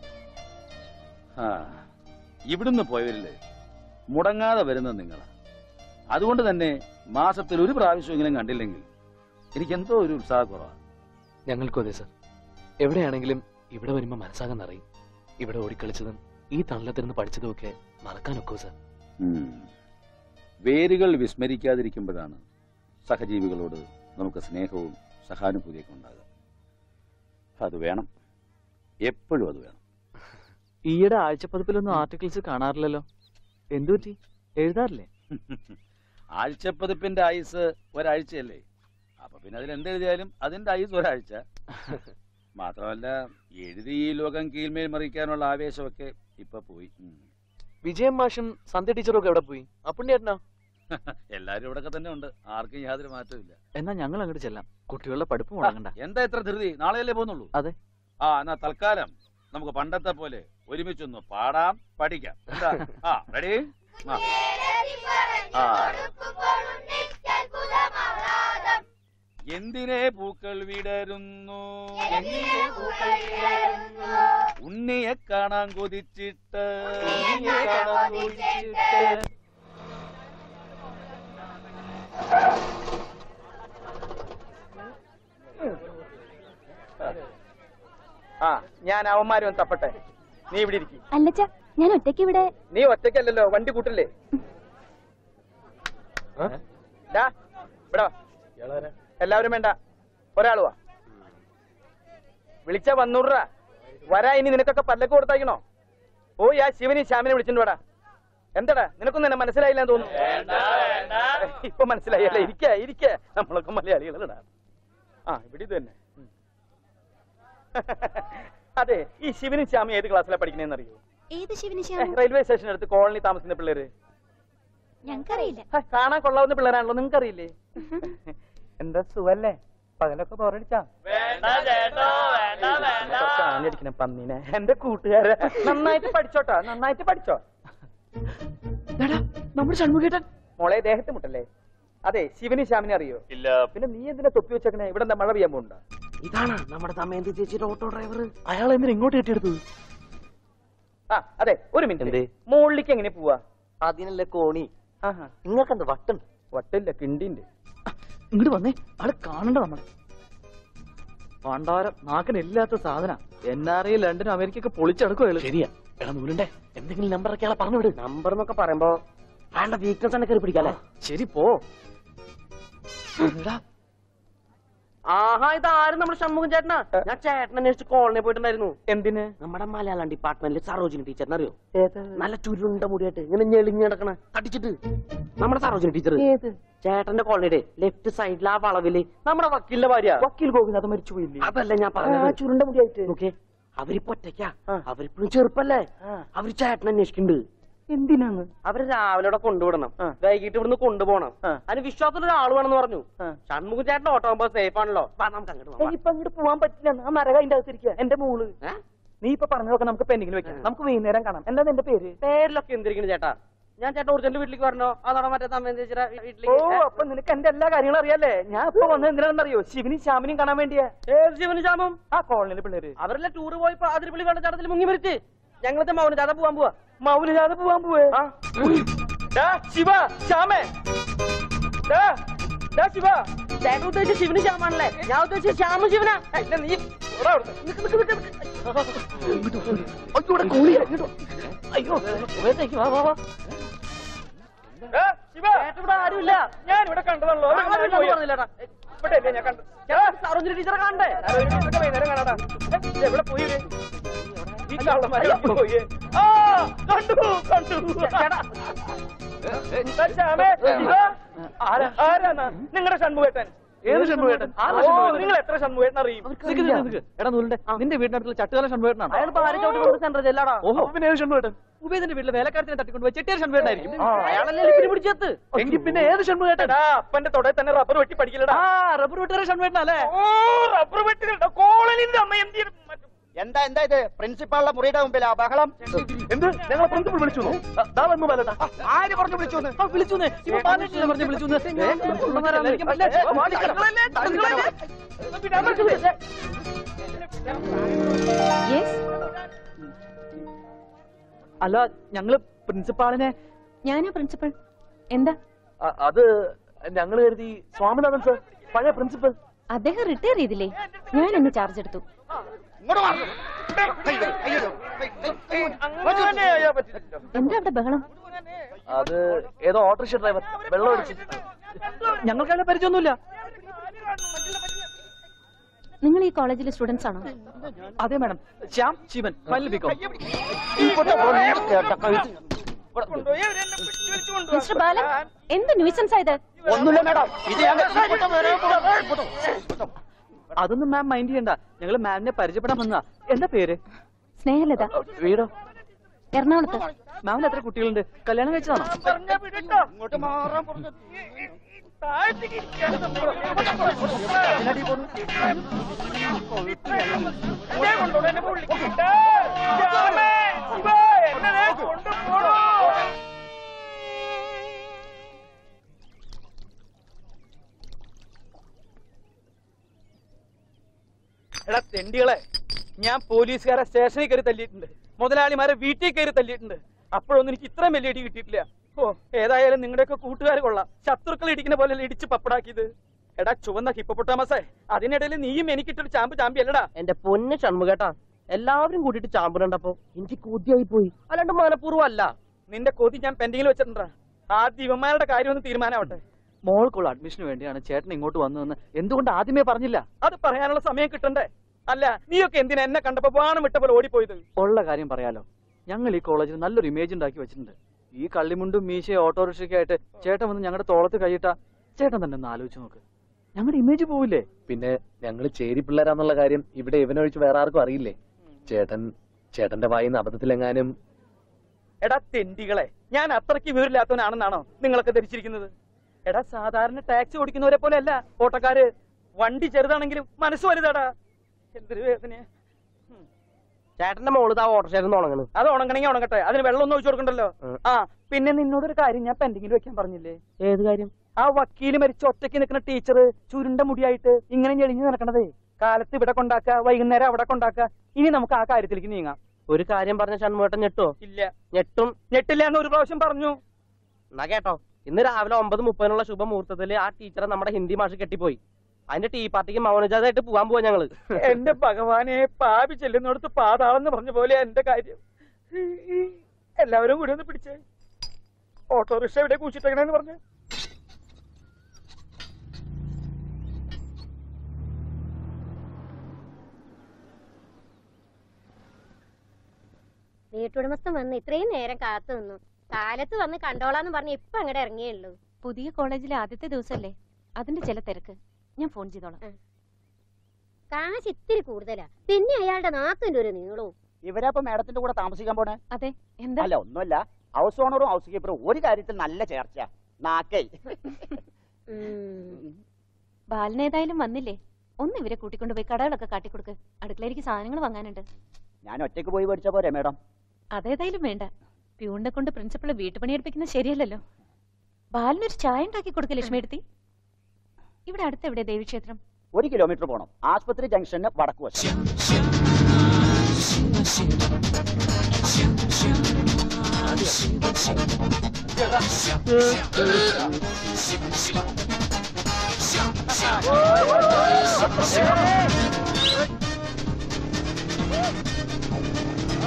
ആ ഇവിടുന്ന് പോയവരില് മുടങ്ങാതെ വരുന്നത് നിങ്ങളാ അതുകൊണ്ട് തന്നെ മാസത്തിൽ ഒരു പ്രാവശ്യമെങ്കിലും കണ്ടില്ലെങ്കിൽ എനിക്കെന്തോ ഒരു ഉത്സാഹക്കുറവാ ഞങ്ങൾക്കും അതെ സർ എവിടെയാണെങ്കിലും ഇവിടെ വരുമ്പോ മനസ്സാകെ നിറയും ഇവിടെ ഓടിക്കളിച്ചതും ഈ തണലത്തിരുന്ന് പഠിച്ചതും ഒക്കെ മറക്കാനൊക്കോ സർ ഉം. വേരുകൾ വിസ്മരിക്കാതിരിക്കുമ്പോഴാണ് സഹജീവികളോട് നമുക്ക് സ്നേഹവും സഹാനുഭൂതിയൊക്കെ ഉണ്ടാകുക അത് വേണം എപ്പോഴും അത് വേണം ഈയിടെ ആഴ്ചപ്പതിപ്പിലൊന്നും ആർട്ടിക്കിൾസ് കാണാറില്ലല്ലോ എന്തു പറ്റി എഴുതാറില്ലേ ആഴ്ചപ്പതിപ്പിന്റെ ആയുസ് ഒരാഴ്ചയല്ലേ അപ്പൊ പിന്നെ അതിൽ എന്തെഴുതിയാലും അതിന്റെ ആയുസ് ഒരാഴ്ച മാത്രമല്ല എഴുതി ഈ ലോകം കീഴ്മേൽ മറിക്കാനുള്ള ആവേശമൊക്കെ ഇപ്പൊ പോയി ഉം. വിജയം മാഷും സന്ധ്യ ടീച്ചറും ഒക്കെ എവിടെ പോയി അപ്പുണ്ണിയേട്ടനോ എല്ലാരും ഇവിടൊക്കെ തന്നെ ഉണ്ട് ആർക്കും യാതൊരു മാറ്റവും ഇല്ല എന്നാ ഞങ്ങൾ അങ്ങോട്ട് ചെല്ലാം കുട്ടികളുടെ പഠിപ്പ് മുടങ്ങണ്ട എന്താ ഇത്ര ധൃതി നാളെയല്ലേ പോകുന്നുള്ളൂ അതെ ആ എന്നാ തൽക്കാലം നമുക്ക് പണ്ടത്തെ പോലെ ഒരുമിച്ചൊന്ന് പാടാം പഠിക്കാം എന്താ ആ റെഡി ആ എന്തിനെ പൂക്കൾ വിടരുന്നു ഉണ്ണിയെ കാണാൻ കൊതിച്ചിട്ട് ആ ഞാൻ അവന്മാരും ഒന്ന് തപ്പട്ടെ നീ ഇവിടെ ഇരിക്കും അല്ലച്ച ഞാൻ ഒറ്റയ്ക്ക് ഇവിടെ നീ ഒറ്റയ്ക്കല്ലല്ലോ വണ്ടി കൂട്ടില്ലേ ഡാ, ഇവിടെ വാ. എല്ലാവരും വേണ്ട ഒരാള് വാ വിളിച്ച വന്നൂറാ വരാ ഇനി നിനക്കൊക്കെ പല്ലക്ക് കൊടുത്തയക്കണോ പോയി ആ ശിവനെ ശ്യാമിനെ വിളിച്ചിട്ട് വാടാ എന്താടാ നിനക്കൊന്നും എന്നെ മനസ്സിലായില്ല എന്ന് തോന്നുന്നു ഇപ്പൊ മനസ്സിലായല്ലേ ഇരിക്ക ഇരിക്ക നമ്മളൊക്കെ മലയാളികളടാ ആ ഇവിടെ ഇത് തന്നെ ഉം. അതെ ഈ ശിവനും ശ്യാമി ഏത് ക്ലാസ്സിലാണ് പഠിക്കണേന്ന് അറിയോ ഏത് ശിവന് റെയിൽവേ സ്റ്റേഷൻ അടുത്ത് കോളനി താമസിക്കുന്ന പിള്ളേര് ഞങ്ങൾക്കറിയില്ല ഹ, കാണാൻ കൊള്ളാവുന്ന പിള്ളേരാണല്ലോ നിങ്ങൾക്ക് അറിയില്ലേ എന്താ സുഖല്ലേ പകലൊക്കെ ബോറടിച്ചാ കുറച്ച് ആഞ്ഞടിക്കണ പന്നീനെ എന്റെ കൂട്ടുകാരെ നന്നായിട്ട് പഠിച്ചോട്ടാ നന്നായിട്ട് പഠിച്ചോ നമ്മുടെ ഷൺമുഖേട്ടൻ മോളെ ദേഹത്ത് മുട്ടല്ലേ അതെ ശിവന് ശ്യാമിനെ അറിയോ ഇല്ല പിന്നെ നീ എന്തിനാ തൊപ്പി വെച്ചേക്കണേ ഇവിടെ എന്താ മഴ പെയ്യാൻ പോണ്ട ഇതാണ് നമ്മുടെ ദമയന്തി ചേച്ചിയുടെ ഓട്ടോ ഡ്രൈവർ അയാൾ എന്തിനാ ഇങ്ങോട്ട് കെട്ടിയെടുത്തത് ആ അതെ ഒരു മിനിറ്റ് മുകളിലേക്ക് എങ്ങനെ പോവാ അതിനല്ലേ കോണി ആഹാ നിങ്ങൾക്ക് എന്താ വട്ടുണ്ട് വട്ടില്ല കിണ്ടിണ്ട് ഇങ്ങോട്ട് വന്നേ ആള് കാണണ്ട നമ്മളെ പണ്ടാരം നാക്കിനില്ലാത്ത സാധന എൻ ആർ ഐ ലണ്ടനും അമേരിക്കൊക്കെ പൊളിച്ചെടുക്കും അയാള് ശരിയാ എടാ നൂലുണ്ടേ എന്തെങ്കിലും നമ്പർ ഒക്കെ ആളെ പറഞ്ഞു വിട് നമ്പർ എന്നൊക്കെ പറയുമ്പോ അയാളുടെ വീക്ക്നെസ് ആണ് കയറി പിടിക്കാല്ലേ ശരി പോ ആഹാ ഇതാരും നമ്മുടെ ഷൺമുഖൻ ചേട്ടനാ ഞാൻ ചേട്ടനെ അന്വേഷിച്ച് കോളനി പോയിട്ടുണ്ടായിരുന്നു എന്തിന് നമ്മുടെ മലയാളം ഡിപ്പാർട്ട്മെന്റിൽ സരോജിനി ടീച്ചറിനെ അറിയോ നല്ല ചുരുണ്ട മുടിയായിട്ട് ഇങ്ങനെ ഞെളിഞ്ഞ് കിടക്കണ തടിച്ചിട്ട് നമ്മുടെ സരോജിനി ടീച്ചർ ചേട്ടന്റെ കോളനിയുടെ ലെഫ്റ്റ് സൈഡിൽ ആ വളവില് നമ്മുടെ വക്കീലിന്റെ ഭാര്യ വക്കീൽ ഗോപിനാഥ് മരിച്ചു പോയില്ലേ അതല്ല ഞാൻ ആ, പറഞ്ഞത് ചുരുണ്ട മുടിയായിട്ട് നോക്കേ അവരിപ്പോ ഒറ്റയ്ക്കാ അവരിപ്പോഴും ചെറുപ്പല്ലേ അവര് ചേട്ടനെ അന്വേഷിക്കുന്നുണ്ട് എന്തിനാന്ന് അവര് രാവിലെ ഇവിടെ കൊണ്ടുവിടണം വൈകിട്ട് ഇവിടുന്ന് കൊണ്ടുപോകണം അതിന് വിശ്വാസമുള്ള ഒരാൾ വേണമെന്ന് പറഞ്ഞു ഷൺമുഖ ചേട്ടൻ ഓട്ടോ പോകുമ്പോ സേഫ് ആണല്ലോ വാ, നമുക്ക് അങ്ങോട്ട് പോവാം. ഇപ്പൊ അങ്ങോട്ട് പോവാൻ പറ്റില്ല ആ നരക അതിന്റെ അകത്തിരിക്കുക എന്റെ മോള് നീ ഇപ്പൊ പറഞ്ഞതൊക്കെ നമുക്ക് പെൻഡിങ്ങിൽ വെക്കാം നമുക്ക് വൈകുന്നേരം കാണാം എന്താ നിന്റെ പേര് പേരിലൊക്കെ എന്തിരിക്കുന്നു ചേട്ടാ ഞാൻ ചേട്ടൻ ഒറിജിനൽ വീട്ടിലേക്ക് വരണോ അതോടെ മറ്റേ തമ്മ ചേച്ചിയുടെ ഓ വീട്ടിലേക്ക് അപ്പൊ നിനക്ക് എന്റെ എല്ലാ കാര്യങ്ങളും അറിയാലേ ഞാൻ ഇപ്പൊ വന്നത് എന്തിനാണെന്ന് അറിയോ ശിവനും ശ്യാമിനും കാണാൻ വേണ്ടിയാ ഏത് ശിവനും ശ്യാമും ആ കോളനിയിലെ പിള്ളേര് അവരെല്ലാം ടൂറ് പോയപ്പോ അതിരപ്പള്ളി വെള്ളച്ചാട്ടത്തിൽ മുങ്ങി മരിച്ച് ഞങ്ങളത്തെ മൗനജാത പോവാൻ പോവാ മൗനജാത പോവാൻ പോവേ ഡാ, ശിവ ശ്യാമേ ഡാ, ഡാ, ശിവ ചേട്ടൻ ഉദ്ദേശിച്ച ശിവന് ശ്യാമാണല്ലേ ഞാൻ ഉദ്ദേശിച്ച ശ്യാമ ശിവനാ ഏ, ഇല്ല, നീ അയ്യോ സുമേഷേക്ക് വാ വാ വാ ഇവിടെ ആരുമില്ല ഞാൻ ഇവിടെ കണ്ടതാണല്ലോ ഒരു ആരുമില്ല എന്ന് പറഞ്ഞില്ലേടാ. ഇവിടെ അല്ലേ ഞാൻ കണ്ടത് സരോജിനി ടീച്ചറെ കാണണ്ടേ വൈകുന്നേരം കാണാടാ ഏ, എവിടെ പോയി ഇവര്? ഈ കള്ളന്മാര് എവിടെ പോയി ആ കണ്ടു കണ്ടു എന്താ ശ്യാമേ? ഇതാ? ആരാ ആരാണ് നിങ്ങളുടെ ഷൺമുഖേട്ടൻ ഏത് ഷൺമുഖേട്ടൻ? ആരാ ഓ, ഷൺമുഖേട്ടൻ? നിങ്ങൾ എത്ര ഷൺമുഖേട്ടൻ അറിയും നിക്ക് നിക്ക് നിക്ക്. എടാ നൂലിന്റെ നിന്റെ വീടിനടുത്തുള്ള ചട്ടുകാല ഷൺവേട്ടനാണ് അയാൾ പാരച്ചോട്ട് സെന്റർ ചെല്ലാടാ ഓഹോ പിന്നെ ഏത് ഷൺവേട്ടൻ ഉബേദിന്റെ വീട്ടിലെ വേലക്കാരത്തിനെ തട്ടിക്കൊണ്ട് പോയി ചെട്ടിയാർ ഷൺവേട്ടനായിരിക്കും അയാളല്ലേ ലിപ്പിന് പിടിച്ചെത്ത് എങ്കിൽ പിന്നെ ഏത് ഷൺവേട്ടൻ എടാ അപ്പന്റെ തൊടയിൽ തന്നെ റബ്ബർ വെട്ടി പഠിക്കില്ലടാ ആ റബ്ബർ വെട്ടുകാരെ ഷൺവേട്ടനല്ലേ ഓ റബ്ബർ വെട്ടി കോളനിന്റെ അമ്മ എന്ത് ചെയ്തു? എന്താ എന്താ ഇത് പ്രിൻസിപ്പാളിന്റെ മുറിയുടെ മുമ്പിലാ ബഹളം എന്ത് ഞങ്ങൾ പ്രിൻസിപ്പൾ വിളിച്ചു ദാ വന്നു ബാലട്ടാ ആര് പറഞ്ഞു വിളിച്ചു ആ വിളിച്ചു ഇപ്പൊ ബാലട്ടല്ലേ പറഞ്ഞു വിളിച്ചു ഉള്ളവരായിരിക്കും അല്ലേ? ആ, വാടിക്കല. അല്ല ഞങ്ങള് പ്രിൻസിപ്പാളിനെ ഞാനാ പ്രിൻസിപ്പൽ എന്താ അ- അത് ഞങ്ങൾ കരുതി സ്വാമിനാഥൻ സർ പഴയ പ്രിൻസിപ്പൽ അദ്ദേഹം റിട്ടയർ ചെയ്തില്ലേ ഞാൻ ഇന്ന് ചാർജ് എടുത്തു എന്താ അവിടെ ബഹളം അത് ഏതോ ഓട്ടോറിക്ഷ ഡ്രൈവർ വെള്ളം അടിച്ചു ഞങ്ങൾക്ക് അതിനെ പരിചയമൊന്നുമില്ല നിങ്ങൾ ഈ കോളേജിലെ സ്റ്റുഡൻസ് ആണോ അതെ മാഡം ശ്യാം ശിവൻ ഫൈനൽ ബിക്കോ മിസ്റ്റർ ബാലൻ എന്ത് ന്യൂസൻസ് ആയത് ഒന്നുമില്ല മാഡം ഇത് ഞാൻ അതൊന്നും മാം മൈൻഡ് ചെയ്യണ്ട ഞങ്ങൾ മാമിനെ പരിചയപ്പെടാൻ വന്നതാ എന്താ പേര് സ്നേഹലത വീടോ എറണാകുളത്ത് മാമിന് എത്ര കുട്ടികളുണ്ട് കല്യാണം കഴിച്ചതാണോ ഇങ്ങോട്ട് മാറാൻ പറഞ്ഞു എടാ തെണ്ടികളെ ഞാൻ പോലീസുകാരെ സ്റ്റേഷനിൽ കയറി തല്ലിയിട്ടുണ്ട് മുതലാളിമാരെ വീട്ടിൽ കയറി തല്ലിയിട്ടുണ്ട് അപ്പോഴൊന്നും എനിക്ക് ഇത്രയും വലിയ ഇടി കിട്ടിയിട്ടില്ല ഓ ഏതായാലും നിങ്ങളുടെയൊക്കെ കൂട്ടുകാർ കൊള്ളാം ശത്രുക്കൾ ഇടിക്കുന്ന പോലെ ഇടിച്ച് പപ്പടാക്കിയത് എടാ ചുവന്ന ഹിപ്പോപ്പൊട്ടാമസേ അതിനിടയിൽ നീയും എനിക്കിട്ടൊരു ചാമ്പ് ചാമ്പി അല്ലടാ എന്റെ പൊന്ന് ഷൺമുഖേട്ടാ എല്ലാവരും കൂട്ടിയിട്ട് ചാമ്പുണ്ടപ്പോ എനിക്ക് കൊതിയായി പോയി അല്ലാണ്ട് മനഃപൂർവ്വം അല്ല നിന്റെ കൊതി ഞാൻ പെൻഡിങ്ങിൽ വെച്ചിട്ടുണ്ടാ ആദ്യം ഇവന്മാരുടെ കാര്യം ഒന്ന് തീരുമാനമാവട്ടെ മോൾക്കുള്ള അഡ്മിഷന് വേണ്ടിയാണ് ചേട്ടൻ ഇങ്ങോട്ട് വന്നതെന്ന് എന്തുകൊണ്ട് ആദ്യമേ പറഞ്ഞില്ല അത് പറയാനുള്ള സമയം കിട്ടണ്ടേ അല്ല നീയൊക്കെ എന്തിനാ എന്നെ കണ്ടപ്പോ ബാണം വിട്ട പോലെ ഓടിപ്പോയത് ഉള്ള കാര്യം പറയാലോ ഞങ്ങൾ ഈ കോളേജിൽ നല്ലൊരു ഇമേജ് ഉണ്ടാക്കി വെച്ചിട്ടുണ്ട് ഈ കള്ളിമുണ്ടും മീശയും ഓട്ടോറിക്ഷയ്ക്കായിട്ട് ചേട്ടൻ വന്ന് ഞങ്ങളുടെ തോളത്ത് കൈയിട്ട ചേട്ടൻ തന്നെ ഒന്ന് ആലോചിച്ച് നോക്ക് ഞങ്ങളുടെ ഇമേജ് പോവില്ലേ പിന്നെ ഞങ്ങൾ ചേരി പിള്ളേരാന്നുള്ള കാര്യം ഇവിടെ ഇവനൊഴിച്ച് വേറെ ആർക്കും അറിയില്ലേ ചേട്ടൻ ചേട്ടന്റെ വായിന്ന് അബദ്ധത്തിലെങ്ങാനും എടാ തെണ്ടികളെ ഞാൻ അത്രയ്ക്ക് വിവരമില്ലാത്തവനാണെന്നാണോ നിങ്ങളൊക്കെ ധരിച്ചിരിക്കുന്നത് എടാ സാധാരണ ടാക്സി ഓടിക്കുന്നവരെ പോലെ അല്ല ഓട്ടക്കാര് വണ്ടി ചെറുതാണെങ്കിലും മനസ്സ് വലുതാടാ എന്തൊരു വേദനയാ ചേട്ടന്റെ മോള് ആ ഓട്ടോഷേന്ന് ഉണങ്ങണ് അത് ഉണങ്ങണമെങ്കിൽ ഉണങ്ങട്ടെ അതിന് വെള്ളം ഒന്നും ഒഴിച്ചു കൊടുക്കണ്ടല്ലോ ആ പിന്നെ നിന്നോടൊരു കാര്യം ഞാൻ പെൻഡിങ്ങിൽ വെക്കാൻ പറഞ്ഞില്ലേ ഏത് കാര്യം ആ വക്കീല് മരിച്ച ഒറ്റയ്ക്ക് നിൽക്കുന്ന ടീച്ചർ ചുരുണ്ട മുടിയായിട്ട് ഇങ്ങനെ ഞെളിഞ്ഞു നടക്കണതേ കാലത്ത് ഇവിടെ കൊണ്ടാക്ക വൈകുന്നേരം അവിടെ കൊണ്ടാക്ക ഇനി നമുക്ക് ആ കാര്യത്തിലേക്ക് നീങ്ങാം ഒരു കാര്യം പറഞ്ഞ ഷൺമുഖേട്ടൻ ഞെട്ടോ ഇല്ല ഞെട്ടും ഞെട്ടില്ല എന്ന് ഒരു പ്രാവശ്യം പറഞ്ഞു എന്നാ കേട്ടോ ഇന്ന് രാവിലെ ഒമ്പത് മുപ്പതിനുള്ള ശുഭമുഹൂർത്തത്തില് ആ ടീച്ചറെ നമ്മുടെ ഹിന്ദി മാഷ് കെട്ടിപ്പോയി അതിന്റെ ടീ പാർട്ടിക്ക് മൗനജാതായിട്ട് പോവാൻ പോവാ ഞങ്ങള് എന്റെ ഭഗവാനെ പാപി ചെല്ലുന്നിടത്ത് പാതാളെന്ന് പറഞ്ഞ പോലെ എന്റെ കാര്യം എല്ലാവരും കൂടി ഒന്ന് പിടിച്ചേ ഓട്ടോറിക്ഷ എവിടെ കൂച്ചിട്ടേക്കണെന്ന് പറഞ്ഞു വീട്ടുടമസ്ഥൻ വന്ന് ഇത്രയും നേരം കാത്തു നിന്നു കാലത്ത് വന്ന് കണ്ടോളാന്ന് പറഞ്ഞ് ഇപ്പൊ അങ്ങോട്ട് ഇറങ്ങിയുള്ളൂ പുതിയ കോളേജിലെ ആദ്യത്തെ ദിവസമല്ലേ അതിന്റെ ചില തിരക്ക് ഞാൻ ഫോൺ ചെയ്തോളാം കാശ് ഇത്തിരി കൂടുതലാ പിന്നെ അയാളുടെ നാത്തിന്റെ ഒരു നീളവും ഇവരപ്പൊ മേഡത്തിന്റെ കൂടെ താമസിക്കാൻ പോണേ അതെ എന്താ അല്ല ഒന്നുമല്ല ഹൗസ് ഓണറും ഹൗസ് കീപ്പറും ഒരു കാര്യത്തിൽ നല്ല ചേർച്ച നാക്കൈ ബാലനേതായാലും വന്നില്ലേ ഒന്ന് ഇവരെ കൂട്ടിക്കൊണ്ടുപോയി കടകളൊക്കെ കാട്ടിക്കൊടുക്ക് അടുക്കളയിലേക്ക് സാധനങ്ങൾ വാങ്ങാനുണ്ട് ഞാൻ ഒറ്റയ്ക്ക് പോയി പഠിച്ച പോരെ മേഡം അതേതായാലും വേണ്ട പ്യൂണിനെ കൊണ്ട് പ്രിൻസിപ്പള് വീട്ടുപണിയെടുപ്പിക്കുന്നത് ശരിയല്ലല്ലോ ബാലിനൊരു ചായ ഉണ്ടാക്കി കൊടുക്ക ലക്ഷ്മി എടുത്തി ഇവിടെ അടുത്തെവിടെ ദേവീക്ഷേത്രം ഒരു കിലോമീറ്റർ പോണം ആസ്പത്രി ജംഗ്ഷന് വടക്ക് വശം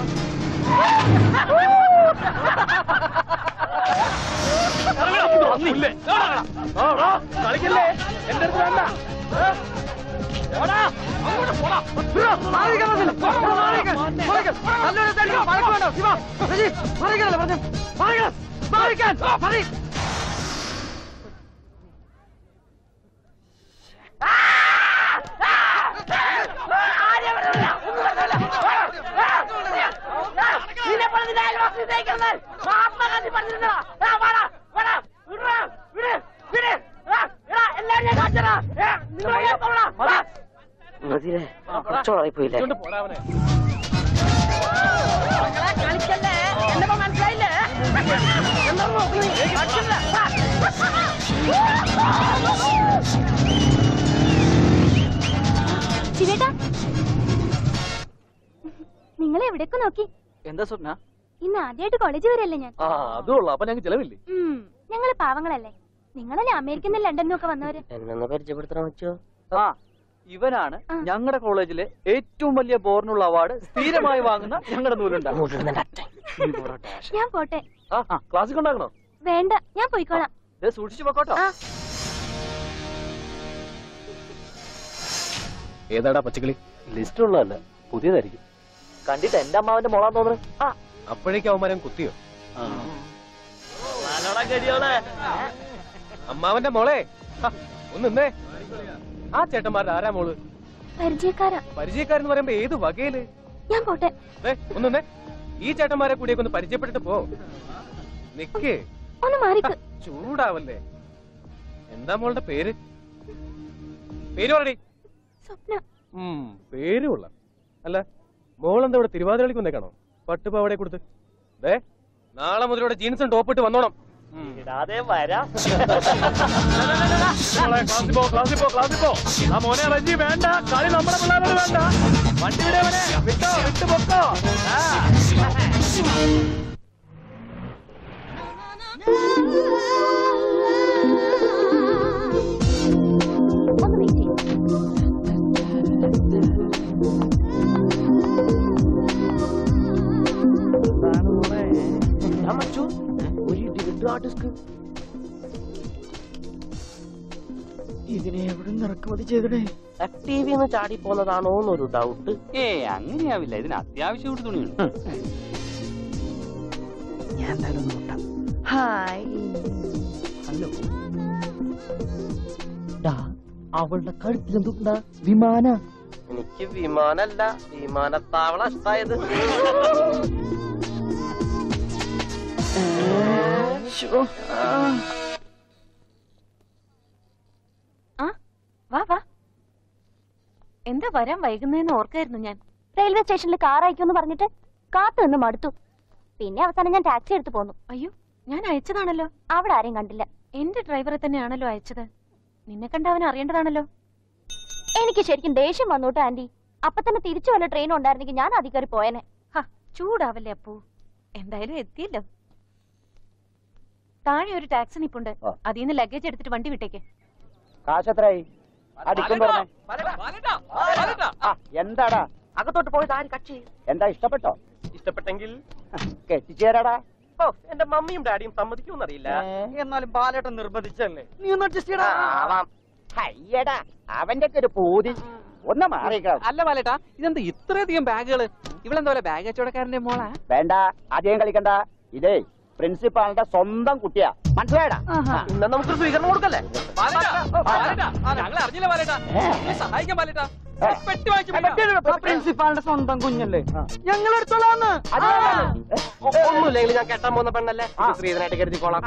കളിക്കല്ലേ എന്റെ അടുത്ത് വേണ്ട ഏ? ഓടാ, അങ്ങോട്ട് പോടാ. മതിരെ കുറച്ചോളായി പോയില്ലേ ശിവേട്ടാ നിങ്ങൾ എവിടേക്ക് നോക്കി എന്താ സ്വപ്ന ഇന്ന് ആദ്യമായിട്ട് കോളേജ് വരല്ലേ ഞാൻ ആ അതുള്ള അപ്പൊ ഞങ്ങൾക്ക് ചെലവില്ലേ ഉം, ഞങ്ങള് പാവങ്ങളല്ലേ നിങ്ങളല്ലേ അമേരിക്കൻ ലണ്ടനിലും ഒക്കെ വന്നവര് എന്നൊന്ന് പരിചയപ്പെടുത്തണം വെച്ചോ ആ ഇവനാണ് ഞങ്ങളുടെ കോളേജിലെ ഏറ്റവും വലിയ ബോർണുള്ള അവാർഡ് സ്ഥിരമായി വാങ്ങുന്ന ഞങ്ങളുടെ നൂലുണ്ടാകും ഞാൻ പോട്ടെ ആ ക്ലാസ്സിൽ കൊണ്ടാക്കണോ വേണ്ട ഞാൻ പോയിക്കോളാം ദേ സൂക്ഷിച്ചു പോക്കോട്ടോ ആ ഏതാടാ പച്ചക്കിളി ലിസ്റ്റ് ഉള്ളതല്ല പുതിയതായിരിക്കും കണ്ടിട്ട് എന്റെ അമ്മാവന്റെ മോളാൻ തോന്നുന്നു ആ അപ്പോഴേക്കും അവന്മാരൻ കുത്തിയോ അമ്മാവന്റെ മോളെ ഹ, ഒന്ന് നിന്നേ ആ ചേട്ടന്മാരുടെ ആരാ മോള് പരിചയക്കാരാ പരിചയക്കാരെന്ന് പറയുമ്പോ ഏത് വകയില് ഞാൻ പോട്ടെ ദേ, ഒന്ന് നിന്നേ ഈ ചേട്ടന്മാരെ കൂടിയൊക്കെ ഒന്ന് പരിചയപ്പെട്ടിട്ട് പോ നിക്ക് ഒന്ന് മാറിക്ക് ചൂടാവല്ലേ എന്താ മോളുടെ പേര് പേര് പറയടി സ്വപ്ന ഉം പേര് കൊള്ളാം അല്ല മോളെന്താ ഇവിടെ തിരുവാതിരളിക്ക് വന്നേക്കാണോ പട്ടുപാവടെ കൊടുത്ത് ദേ നാളെ മുതൽ ഇവിടെ ജീൻസും ടോപ്പ് ഇട്ട് വന്നോണം ഇടാതെ വരാം ക്ലാസ്സിൽ പോ ക്ലാസ്സിൽ പോ ക്ലാസ്സിൽ പോ ആ മോനെ റജി വേണ്ട കളി നമ്മുടെ പിള്ളേരോട് വേണ്ട വണ്ടി വിടവനെ വിട്ടോ വിട്ട് പൊക്കോ ആ ഒന്ന് വെയിറ്റ് ചെയ്യും ഒരു ഡിജിറ്റൽ ആർട്ടിസ്റ്റ് ഇതിനെ എവിടെ ഇറക്കുമതി ചെയ്തടേ ടി വിന്ന് ചാടി പോന്നതാണോ എന്നൊരു ഡൗട്ട് ഏ അങ്ങനെയാവില്ല ഇതിന് അത്യാവശ്യം ഒരു തുണിയുണ്ട് ഞാൻ എന്തായാലും നോക്കാം ഹായ് ഹലോ അവളുടെ കഴുത്തിലെന്തുണ്ടാ വിമാന എനിക്ക് വിമാനല്ല വിമാനത്താവള ഇഷ്ടായത് ആ വാ വാ എന്താ വരാൻ വൈകുന്നതെന്ന് ഓർക്കായിരുന്നു ഞാൻ റെയിൽവേ സ്റ്റേഷനിൽ കാർ അയക്കുമെന്ന് പറഞ്ഞിട്ട് കാത്തു നിന്ന് മടുത്തു പിന്നെ അവസാനം ഞാൻ ടാക്സി എടുത്തു പോന്നു അയ്യോ ഞാൻ അയച്ചതാണല്ലോ അവിടെ ആരെയും കണ്ടില്ല എന്റെ ഡ്രൈവറെ തന്നെയാണല്ലോ അയച്ചത് നിന്നെ കണ്ട അവൻ അറിയേണ്ടതാണല്ലോ എനിക്ക് ശരിക്കും ദേഷ്യം വന്നോട്ട് ആന്റി അപ്പൊ തന്നെ തിരിച്ചു വല്ല ട്രെയിൻ ഉണ്ടായിരുന്നെങ്കിൽ ഞാൻ അധികാരി പോയനെ ഹ, ചൂടാവല്ലേ അപ്പു എന്തായാലും എത്തിയല്ലോ താഴെ ഒരു ടാക്സി നിപ്പുണ്ട് അതിൽ നിന്ന് ലഗേജ് എടുത്തിട്ട് വണ്ടി വിട്ടേക്ക് കാശ് എത്രയായി അടിക്കും പറഞ്ഞേ ആ എന്താടാ അകത്തോട്ട് പോയത് ആര് കക്ഷി എന്താ ഇഷ്ടപ്പെട്ടോ ഇഷ്ടപ്പെട്ടെങ്കിൽ കെട്ടിച്ചു തരാടാ ഓ എന്റെ മമ്മിയും ഡാഡിയും സമ്മതിക്കുമെന്നറിയില്ല എന്നാലും ബാലേട്ടൻ നിർബന്ധിച്ചല്ലേ നീ ഒന്ന് അഡ്ജസ്റ്റ് ചെയ്യടാ ആവാം അയ്യടാ അവന്റെ ഒക്കെ ഒരു പൂതി ഒന്ന് മാറിക്ക അല്ല ബാലേട്ടാ ഇതെന്താ ഇത്രയധികം ബാഗുകള് ഇവളെന്താ പോലെ ബാഗ് കച്ചവടക്കാരന്റെ മോളാ വേണ്ട അധികം കളിക്കണ്ട ഇതേ പ്രിൻസിപ്പാളിന്റെ സ്വന്തം കുട്ടിയാ മനസ്സിലായടാ ഇന്ന് നമുക്ക് സ്വീകരണം കൊടുക്കല്ലേ ഞങ്ങൾ അറിഞ്ഞില്ല ബാലേട്ടാ എന്നെ സഹായിക്കാൻ ബാലേട്ടാ പെട്ടി വാങ്ങിച്ചു പ്രിൻസിപ്പാളിന്റെ സ്വന്തം കുഞ്ഞല്ലേ ഞങ്ങൾ എടുത്തോളാന്ന് ഒന്നുമില്ലെങ്കിൽ ഞാൻ കെട്ടാൻ പോകുന്ന പെണ്ണല്ലേ ഇത് ശ്രീധനായിട്ട് കരുതിക്കോളാം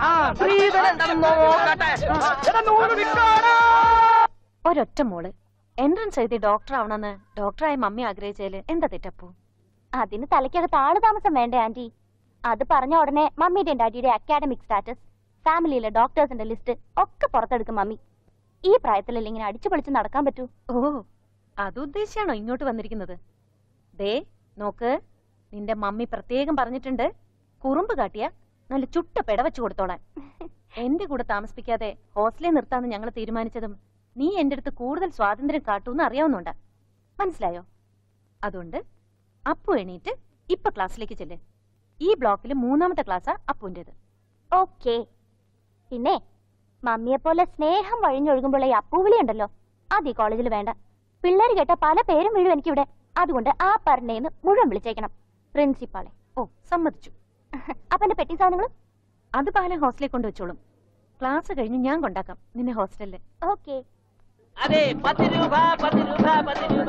ഒരൊറ്റ മോള് എൻട്രൻസ് എഴുതി ഡോക്ടർ ആവണമെന്ന് ഡോക്ടറായ മമ്മി ആഗ്രഹിച്ചതില് എന്താ തെറ്റപ്പു അതിന് തലയ്ക്കകത്ത് ആള് താമസം വേണ്ടേ ആന്റി അത് പറഞ്ഞ ഉടനെ മമ്മിയുടെയും ഡാഡിയുടെ അക്കാഡമിക് സ്റ്റാറ്റസ് ഫാമിലിയിലെ ഡോക്ടേഴ്സിന്റെ ലിസ്റ്റ് ഒക്കെ പുറത്തെടുക്കും മമ്മി ഈ പ്രായത്തിലല്ലേ ഇങ്ങനെ അടിച്ചു പൊളിച്ച് നടക്കാൻ പറ്റൂ ഓ അത് ഉദ്ദേശിച്ചാണോ ഇങ്ങോട്ട് വന്നിരിക്കുന്നത് ദേ നോക്ക് നിന്റെ മമ്മി പ്രത്യേകം പറഞ്ഞിട്ടുണ്ട് കുറുമ്പ് കാട്ടിയ നല്ല ചുട്ട പെട വെച്ചു കൊടുത്തോളാൻ എന്റെ കൂടെ താമസിപ്പിക്കാതെ ഹോസ്റ്റലിൽ നിർത്താന്ന് ഞങ്ങൾ തീരുമാനിച്ചതും നീ എന്റെ അടുത്ത് കൂടുതൽ സ്വാതന്ത്ര്യം കാട്ടൂന്ന് അറിയാവുന്നുണ്ട് മനസ്സിലായോ അതുകൊണ്ട് അപ്പു എണീറ്റ് ഇപ്പൊ ക്ലാസ്സിലേക്ക് ചെല്ല് ഈ ബ്ലോക്കിൽ മൂന്നാമത്തെ ക്ലാസ്സാ അപ്പുന്റേത് ഓക്കേ പിന്നെ മമ്മിയെ പോലെ സ്നേഹം വഴിഞ്ഞൊഴുകുമ്പോൾ ഈ അപ്പൂവിളി ഉണ്ടല്ലോ അത് ഈ കോളേജിൽ വേണ്ട പിള്ളേർ കേട്ട പല പേരും വീഴും എനിക്കിവിടെ അതുകൊണ്ട് ആ പറഞ്ഞേന്ന് മുഴുവൻ വിളിച്ചേക്കണം പ്രിൻസിപ്പാളെ ഓ സമ്മതിച്ചു അപ്പൊ എന്റെ പെട്ടി സാധനങ്ങൾ അത് പാലം ഹോസ്റ്റലിൽ കൊണ്ടുവച്ചോളും ക്ലാസ് കഴിഞ്ഞ് ഞാൻ കൊണ്ടാക്കാം നിന്നെ ഹോസ്റ്റലിൽ ഓക്കേ അതെ പത്ത് രൂപ പത്ത് രൂപ പത്ത് രൂപ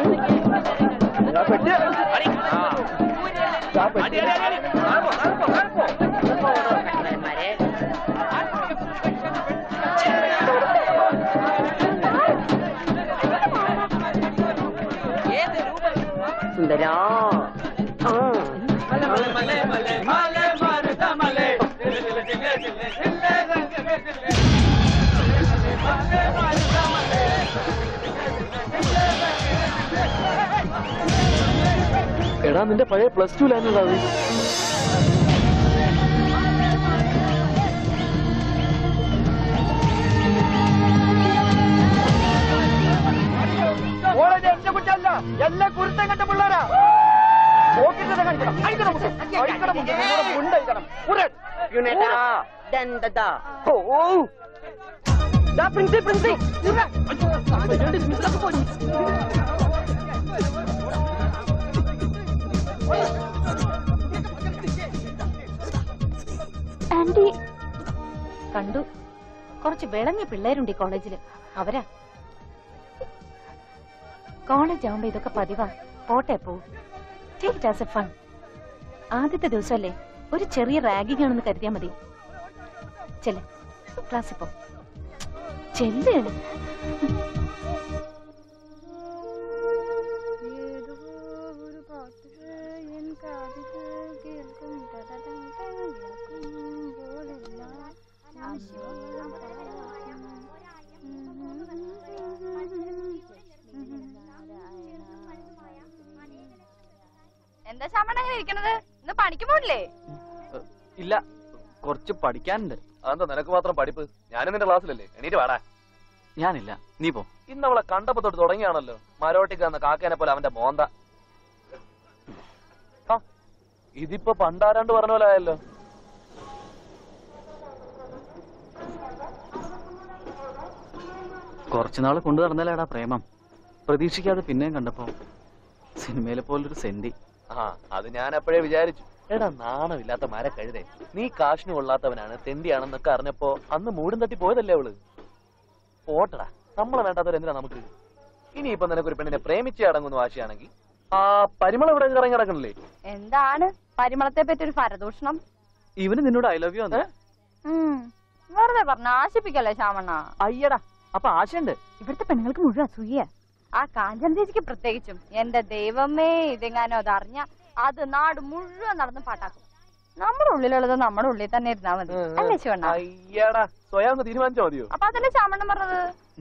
സുന്ദരാ എടാ നിന്റെ പഴയ പ്ലസ് ടു ലാൻഡ് അത് കോളേജ് എന്റെ കുറ്റല്ല എല്ലാ കുരുത്തം കണ്ട പിള്ളേരാ പോക്കിരുന്നത് കാണിക്കണം. അഴിക്കണം മുട്ട്. അഴിക്കണം മുട്ട്. നിങ്ങളുടെ മുണ്ടഴിക്കണം. ഉരൻ. യുണേട്ടാ ദന്തദാ ഓ ദാ പ്രിൻസി, പ്രിൻസി. ഉരൻ. ആന്റി കണ്ടു കുറച്ച് വിളഞ്ഞ പിള്ളേരുണ്ട് ഈ കോളേജില് അവരാ കോളേജ് ആവുമ്പോ ഇതൊക്കെ പതിവാ പോട്ടെ പോ take it as a fun ആദ്യത്തെ ദിവസമല്ലേ ഒരു ചെറിയ റാഗിംഗ് ആണെന്ന് കരുതിയാ മതി ചെല്ല് ക്ലാസ്സിൽ പോ ചെല്ല് എന്താ ശാമണ്ണ അങ്ങനെ ഇരിക്കണത് ഇന്ന് പണിക്ക് പോണില്ലേ ഇല്ല കുറച്ച് പഠിക്കാനുണ്ട് അതെന്താ നിനക്ക് മാത്രം പഠിപ്പ് ഞാനും നിന്റെ ക്ലാസ്സിലല്ലേ എണീറ്റ് വാടാ ഞാനില്ല നീ പോ ഇന്ന് അവളെ കണ്ടപ്പോ തൊട്ട് തുടങ്ങിയാണല്ലോ മരോട്ടിക്ക് എന്ന കാക്കേനെ പോലെ അവന്റെ മോന്ത ആ, ഇതിപ്പോ പണ്ടാരാണ്ട് പറഞ്ഞ പോലെ ആയല്ലോ കുറച്ചുനാൾ കൊണ്ടു നടന്നാലേടാ പ്രേമം പ്രതീക്ഷിക്കാതെ പിന്നെയും കണ്ടപ്പോ സിനിമയിലെ പോലൊരു സെന്റി ആ അത് ഞാൻ അപ്പോഴേ വിചാരിച്ചു എടാ നാണമില്ലാത്ത മര കഴുതേ നീ കാശിന് കൊള്ളാത്തവനാണ് തെണ്ടിയാണെന്നൊക്കെ അറിഞ്ഞപ്പോ അന്ന് മൂടും തട്ടി പോയതല്ലേ അവള് പോട്ടടാ നമ്മളെ വേണ്ടാത്തവരെന്തിനാ നമുക്ക് ഇനിയിപ്പോ നിനക്കൊരു പെണ്ണിനെ പ്രേമിച്ച് അടങ്ങുന്ന വാശിയാണെങ്കിൽ ആ പരിമളം ഇവിടെ ഇറങ്ങി കിടക്കണില്ലേ എന്താണ് പരിമളത്തെ പറ്റി ഒരു പരദൂഷണം ഇവന് നിന്നോട് ഐ ലവ് യു ആണ് ഉം. വെറുതെ പറഞ്ഞ ആശിപ്പിക്കല്ലേ ശ്യാമണ്ണ അയ്യടാ അപ്പൊ ആശയുണ്ട് ഇവിടുത്തെ പെണ്ണുങ്ങൾക്ക് മുഴുവൻ അസൂയ ആ കാഞ്ചന ചേച്ചിക്ക് പ്രത്യേകിച്ചും എന്റെ ദൈവമേ ഇതെങ്ങാനോ അതറിഞ്ഞ അത് നാട് മുഴുവൻ നടന്ന് പാട്ടാക്കും നമ്മുടെ ഉള്ളിലുള്ളത് നമ്മുടെ ഉള്ളിൽ തന്നെ ഇരുന്നാ മതി അല്ലേ ശിവണ്ണ അയ്യടാ സ്വയം ഒന്ന് തീരുമാനിച്ചാ മതിയോ അപ്പൊ അതല്ലേ ശ്യാമണ്ണൻ പറഞ്ഞത്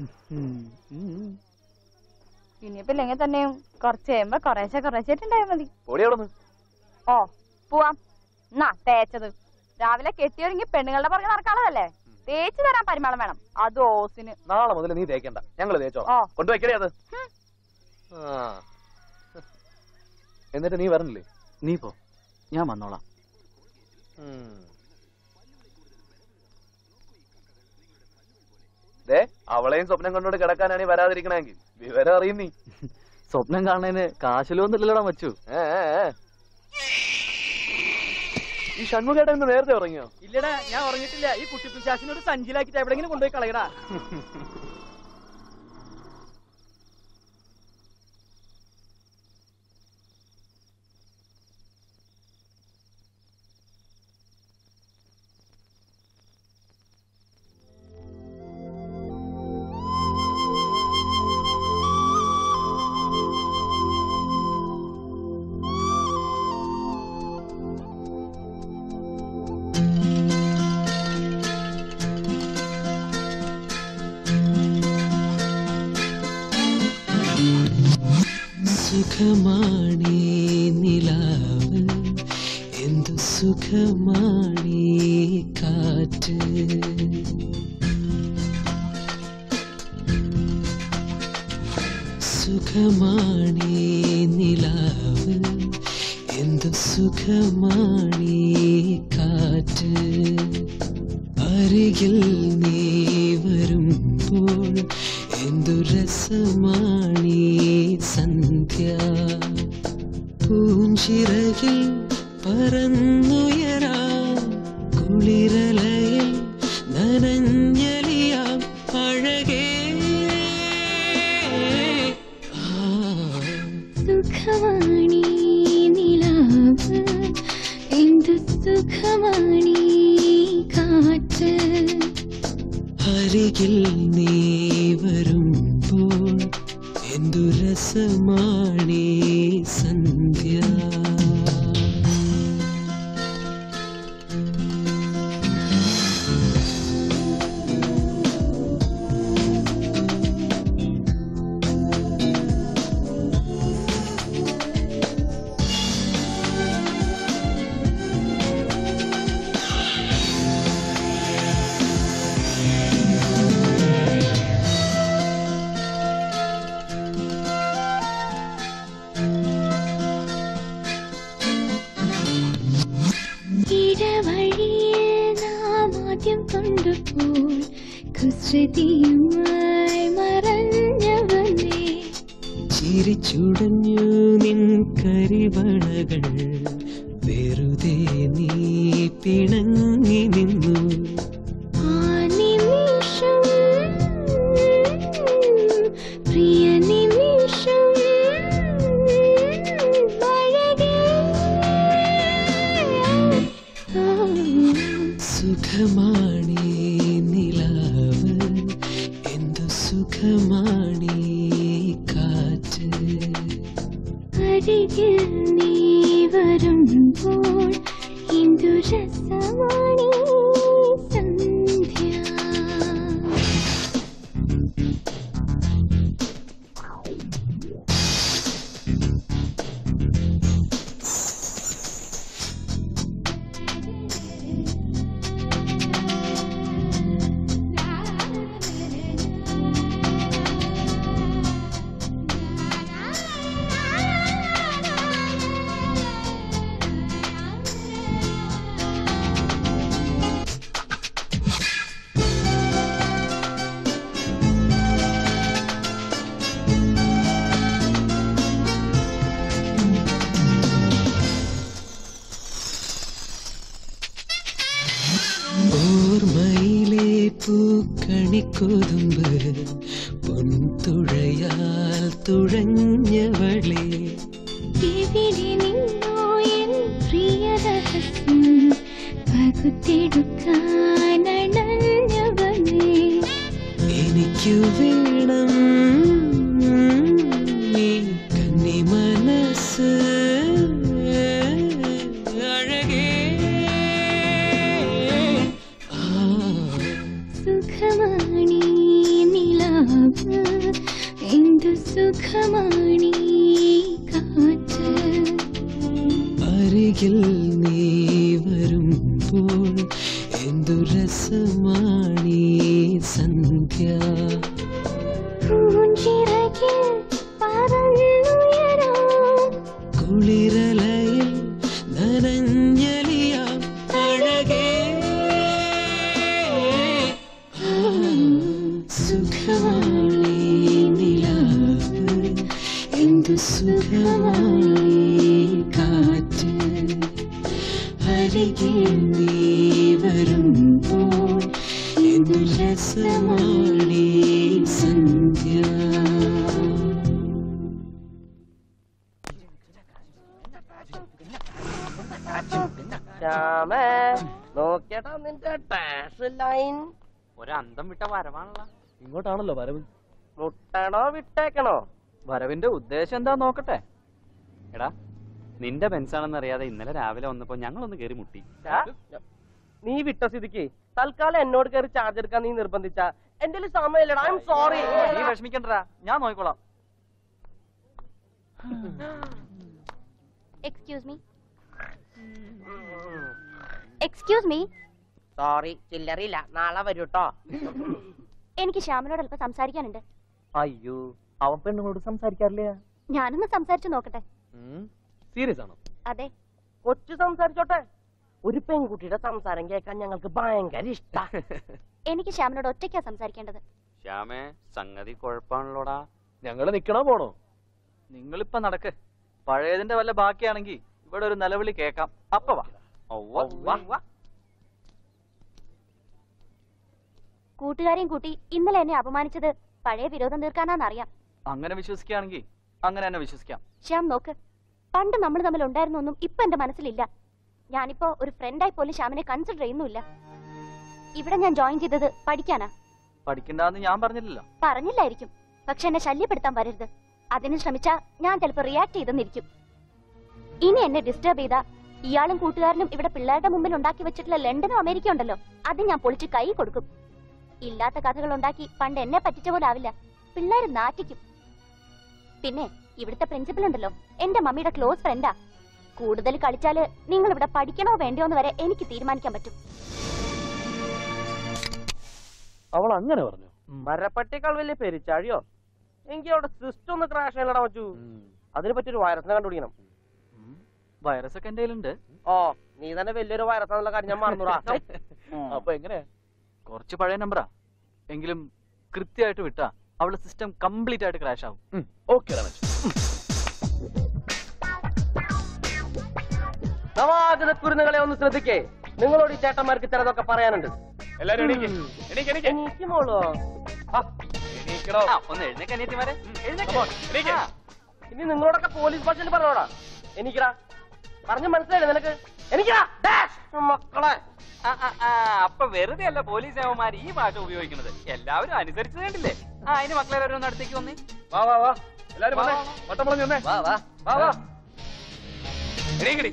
ഇനിയിപ്പോ ഇല്ലെങ്കിൽ തന്നെയും കുറച്ച് കഴിയുമ്പോ കുറേശ്ശെ കുറേശ്ശായിട്ടുണ്ടായാൽ മതി ഓടി അവിടെ നിന്ന് ഓ പോവാം എന്നാ തേച്ചത് രാവിലെ കെട്ടിയൊരുങ്ങി പെണ്ണുങ്ങളുടെ പുറകെ നടക്കാനുള്ളതല്ലേ തേച്ച് തരാൻ പരിമാണം വേണം അത് ഓസിന് നാളെ മുതൽ നീ തേക്കണ്ട ഞങ്ങള് തേച്ചോളാം ഓ. കൊണ്ടുവയ്ക്കണേ അത് ആ. എന്നിട്ട് നീ വരണില്ലേ നീ പോ ഞാൻ വന്നോളാം ഉം. ദേ അവളെയും സ്വപ്നം കൊണ്ടോട് കിടക്കാനാണ് ഈ വരാതിരിക്കണമെങ്കിൽ വിവരം അറിയും നീ സ്വപ്നം കാണുന്നതിന് കാശിലൊന്നുമില്ലല്ലോടാ മച്ചു ഏ, ഏ, ഏ. ഈ ഷൺമുഖേട്ടൻ ഇന്ന് നേരത്തെ ഉറങ്ങിയോ ഇല്ലടാ ഞാൻ ഉറങ്ങിയിട്ടില്ല ഈ കുട്ടി പിശാസിനോട് സഞ്ചിലാക്കിട്ട് എവിടെങ്കിലും കൊണ്ടുപോയി കളയടാ സുഖമാണീ നിലാവ് എന്തു സുഖമാണീ കാറ്റ് സുഖമാണീ നിലാവ് എന്തു സുഖമാണീ കാറ്റ് അരികിൽ നീ വരുമ്പോൾ എന്തു രസമാണീ സന്ധ്യ പൂഞ്ചിറകിൽ പറന്നുയരാ കുളിരലയിൽ നനഞ്ഞലിയാം അഴകേ സുഖമാണീ നിലാവ് എന്തു സുഖമാണീ കാറ്റ് അരികിൽ നീ വരുമ്പോൾ എന്തു രസമാണീ സന്ധ്യ ഇടവഴിയിൽ നാം ആദ്യം കണ്ടപ്പോൾ കുസൃതിയുമായി മറഞ്ഞവനെ ചിരിച്ചുടഞ്ഞു നിൻ കരിവളകൾ വെറുതെ നീ പിണങ്ങി നിന്നു ആ നിമിഷം പ്രിയ നിമിഷം അഴകേ സുഖമാണീ നിലാവ് എന്തു സുഖമാണീ കാറ്റ് അരികിൽ നീ വരുമ്പോൾ എന്തു രസമാണീ സന്ധ്യ ഓർമ്മയിലെ പൂക്കണിക്കൊതുമ്പ് പൊൻതുഴയാൽ തുഴഞ്ഞവളെ എവിടെ നിന്നോ എൻ പ്രിയ രഹസ്യം പകുത്തെടുക്കാനണഞ്ഞവനെ എനിക്കു വേണം നീ കന്നി മനസ്സ് അഴകേ സുഖമാണീ നിലാവ് എന്തു സുഖമാണീ കാറ്റ് അരികിൽ നീ വരുമ്പോൾ എന്തു രസമാണീ സന്ധ്യ പൂഞ്ചിറകിൽ പറന്നുയരാം കുളിരലയിൽ നനഞ്ഞലിയാം അഴകേ സുഖമാണീ നിലാവ് എന്തു സുഖമാണീ കാറ്റ് അരികിൽ നീ വരുമ്പോൾ എന്തു രസമാണീ സന്ധ്യ ശ്യാമേ നോക്കിയടാ നിന്റെ ഡാഷ് ലൈൻ ഒരന്തം വിട്ട വരവാണല്ലോ ഇങ്ങോട്ടാണല്ലോ വരവ് മുട്ടണോ വിട്ടേക്കണോ വരവിന്റെ ഉദ്ദേശം എന്താ നോക്കട്ടെ എടാ നിന്റെ ബെൻസാണെന്ന് അറിയാതെ ഇന്നലെ രാവിലെ വന്നപ്പോ ഞങ്ങളൊന്ന് കേറി മുട്ടി ഛാ, നീ വിട്ട സ്ഥിതിക്ക് തൽക്കാലം എന്നോട് കയറി ചാർജ് എടുക്കാൻ നീ നിർബന്ധിച്ച എന്റെ സമയമില്ലടാ ഐ എം സോറി നീ വിഷമിക്കണ്ടടാ ഞാൻ നോക്കിക്കോളാം excuse me excuse me sorry ചില്ലറിയില്ല നാളെ വരൂട്ടോ എനിക്ക് ശ്യാമിനോട് അല്പം സംസാരിക്കാനുണ്ട് അയ്യോ അവൻ പെണ്ണുങ്ങളോട് സംസാരിക്കാറില്ല ഞാനൊന്ന് സംസാരിച്ചു നോക്കട്ടെ സീരിയസ് ആണോ അതെ കൊച്ചു സംസാരിച്ചോട്ടെ ഒരു പെൺകുട്ടിയുടെ സംസാരം കേൾക്കാൻ ഞങ്ങൾക്ക് ഭയങ്കര ഇഷ്ട എനിക്ക് ശ്യാമിനോട് ഒറ്റയ്ക്കാ സംസാരിക്കേണ്ടത് ശ്യാമേ സംഗതി കുഴപ്പമാണല്ലോടാ ഞങ്ങള് നിക്കണോ പോണോ നിങ്ങളിപ്പോ നടക്ക് പഴയതിന്റെ വല്ല ബാക്കിയാണെങ്കി ഇവിടെ ഒരു നിലവിളി കേക്കാം അപ്പ വാ കൂട്ടുകാരെയും കൂട്ടി ഇന്നലെ എന്നെ അപമാനിച്ചത് പഴയ വിരോധം തീർക്കാനാന്നറിയാം അങ്ങനെ വിശ്വസിക്കുകയാണെങ്കിൽ അങ്ങനെ തന്നെ വിശ്വസിക്കാം ശ്യാം നോക്ക് പണ്ട് നമ്മൾ തമ്മിൽ ഉണ്ടായിരുന്നൊന്നും ഇപ്പൊ എന്റെ മനസ്സിലില്ല ഞാനിപ്പോ ഒരു ഫ്രണ്ടായി പോലും ശ്യാമിനെ കൺസിഡർ ചെയ്യുന്നില്ല ഇവിടെ ഞാൻ ജോയിൻ ചെയ്തത് പഠിക്കാനാ പഠിക്കണ്ടെന്ന് ഞാൻ പറഞ്ഞില്ലല്ലോ പറഞ്ഞില്ലായിരിക്കും പക്ഷെ എന്നെ ശല്യപ്പെടുത്താൻ വരരുത് അതിന് ശ്രമിച്ചാ ഞാൻ ചിലപ്പോ റിയാക്ട് ചെയ്തെന്നിരിക്കും ഇനി എന്നെ ഡിസ്റ്റർബ് ചെയ്താ ഇയാളും കൂട്ടുകാരനും ഇവിടെ പിള്ളേരുടെ മുമ്പിൽ ഉണ്ടാക്കി വെച്ചിട്ടുള്ള ലണ്ടനും അമേരിക്ക ഉണ്ടല്ലോ അത് ഞാൻ പൊളിച്ച് കൈ കൊടുക്കും ഇല്ലാത്ത കഥകൾ ഉണ്ടാക്കി പണ്ട് എന്നെ പറ്റിച്ച പോലെ ആവില്ല പിള്ളേര് നാറ്റിക്കും പിന്നെ ഇവിടുത്തെ പ്രിൻസിപ്പൽ ഉണ്ടല്ലോ എന്റെ മമ്മിയുടെ ക്ലോസ് ഫ്രണ്ടാ കൂടുതൽ കളിച്ചാല് നിങ്ങൾ ഇവിടെ പഠിക്കണോ വേണ്ടയോ എന്ന് വരെ എനിക്ക് തീരുമാനിക്കാൻ പറ്റും അവൾ അങ്ങനെ പറഞ്ഞു മരപ്പട്ടിക്കാൾ വലിയ പെരിച്ചാഴിയോ എനിക്ക് അവിടെ സിസ്റ്റം ഒന്ന് ക്രാഷ് ചെയ്യാൻ വെച്ചു അതിനെ പറ്റി ഒരു വൈറസിനെ കണ്ടുപിടിക്കണം വൈറസ് ഒക്കെ എന്റെ കയ്യിലുണ്ട് ഓ നീ തന്നെ വലിയൊരു വൈറസ് ആണെന്നുള്ള കാര്യം ഞാൻ മറന്നുടാ അപ്പൊ എങ്ങനെ കുറച്ച് പഴയ നമ്പറാ എങ്കിലും കൃത്യമായിട്ട് വിട്ടാ അവളുടെ സിസ്റ്റം കംപ്ലീറ്റ് ആയിട്ട് ക്രാഷ് ആവും ഓക്കെ രമേശ് നവാഗത കുരുന്നുകളെ ഒന്ന് ശ്രദ്ധിക്കേ നിങ്ങളോട് ഈ ചേട്ടന്മാർക്ക് ചിലതൊക്കെ പറയാനുണ്ട് എല്ലാരും എണീക്ക്. എണീക്ക്, എണീക്ക്. എണീക്കുമോളോ എണീക്കണോ ഒന്ന് എഴുന്നേക്ക് അനിയത്തിമാരെ Come on, എണീക്ക്. ഇനി നിങ്ങളോടൊക്കെ പോലീസ് ഭാഷയിൽ പറഞ്ഞോടാ എനിക്കടാ പറഞ്ഞു മനസ്സിലായില്ലേ നിനക്ക് എനിക്കടാ ഡാഷ് മക്കളെ ആ, ആ, ആ, അപ്പൊ വെറുതെ അല്ല പോലീസ് ഏവന്മാർ ഈ ഭാഷ ഉപയോഗിക്കുന്നത് എല്ലാവരും അനുസരിച്ച് വേണ്ടില്ലേ ആ അതിന് മക്കളെ ഓരോന്ന് അടുത്തേക്ക് വന്നേ വാ വാ വാ എല്ലാരും വന്നേ വട്ടം വളഞ്ഞു വന്നേ വാ വാ വാ വാ എണീക്കടി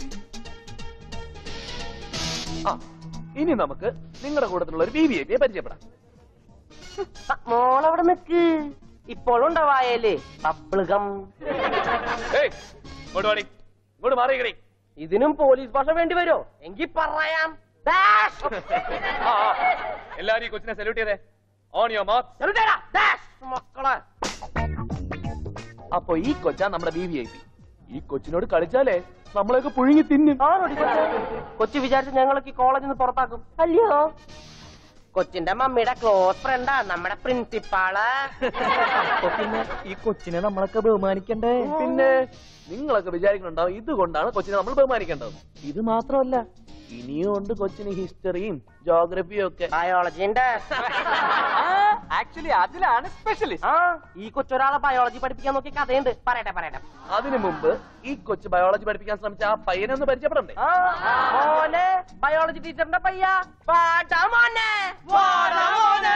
ആ ഇനി നമുക്ക് നിങ്ങളുടെ കൂട്ടത്തിലുള്ള ഒരു ബി ബി ഐ പരിചയപ്പെടാം മോളവിടെ നിക്ക് ഇപ്പോഴും ഉണ്ടാവായല്ലേ പപ്പിളുകം ഏയ് ഇങ്ങോട്ട് വാടി ഇങ്ങോട്ട് മാറിയിക്കടി ഇതിനും പോലീസ് ഭാഷ വേണ്ടി വരുമോ എങ്കിൽ പറയാം ഡാഷ് ആ ആ. എല്ലാരും ഈ കൊച്ചിനെ സല്യൂട്ട് ചെയ്തേ ഓൺ യോ മാർക്ക് Salute ചെയ്യടാ. ഡാഷ് മക്കളെ അപ്പൊ ഈ കൊച്ചാ നമ്മുടെ ബി വി ഐ പി ഈ കൊച്ചിനോട് കളിച്ചാലേ നമ്മളെയൊക്കെ പുഴുങ്ങി തിന്നും ആരോടി കൊച്ചേ? കൊച്ചി വിചാരിച്ച് ഞങ്ങളൊക്കെ ഈ കോളേജിൽ നിന്ന് പുറത്താക്കും അല്ലയോ കൊച്ചിന്റെ മമ്മിയുടെ ക്ലോസ് ഫ്രണ്ടാ നമ്മുടെ പ്രിൻസിപ്പാള് പിന്നെ ഈ കൊച്ചിനെ നമ്മളൊക്കെ ബഹുമാനിക്കണ്ടേ പിന്നെ നിങ്ങളൊക്കെ വിചാരിക്കുന്നുണ്ടാവും ഇതുകൊണ്ടാണ് കൊച്ചിനെ നമ്മൾ ബഹുമാനിക്കേണ്ടത് ഇത് മാത്രമല്ല ഇനിയും ഉണ്ട് കൊച്ചിന് ഹിസ്റ്ററിയും ജോഗ്രഫിയും ഒക്കെ ബയോളജി ഉണ്ട് ആക്ച്വലി അതിലാണ് സ്പെഷ്യലിസ്റ്റ് ആ ഈ കൊച്ചൊരാളെ ബയോളജി പഠിപ്പിക്കാൻ നോക്കിയ കഥയുണ്ട് പറയട്ടെ പറയട്ടെ അതിനു മുമ്പ് ഈ കൊച്ചു ബയോളജി പഠിപ്പിക്കാൻ ശ്രമിച്ച ആ പയ്യനെ ഒന്ന് പരിചയപ്പെടണ്ടേ ആ, മോനെ ബയോളജി ടീച്ചറിന്റെ പയ്യ വാടാ മോനെ വാടാ മോനെ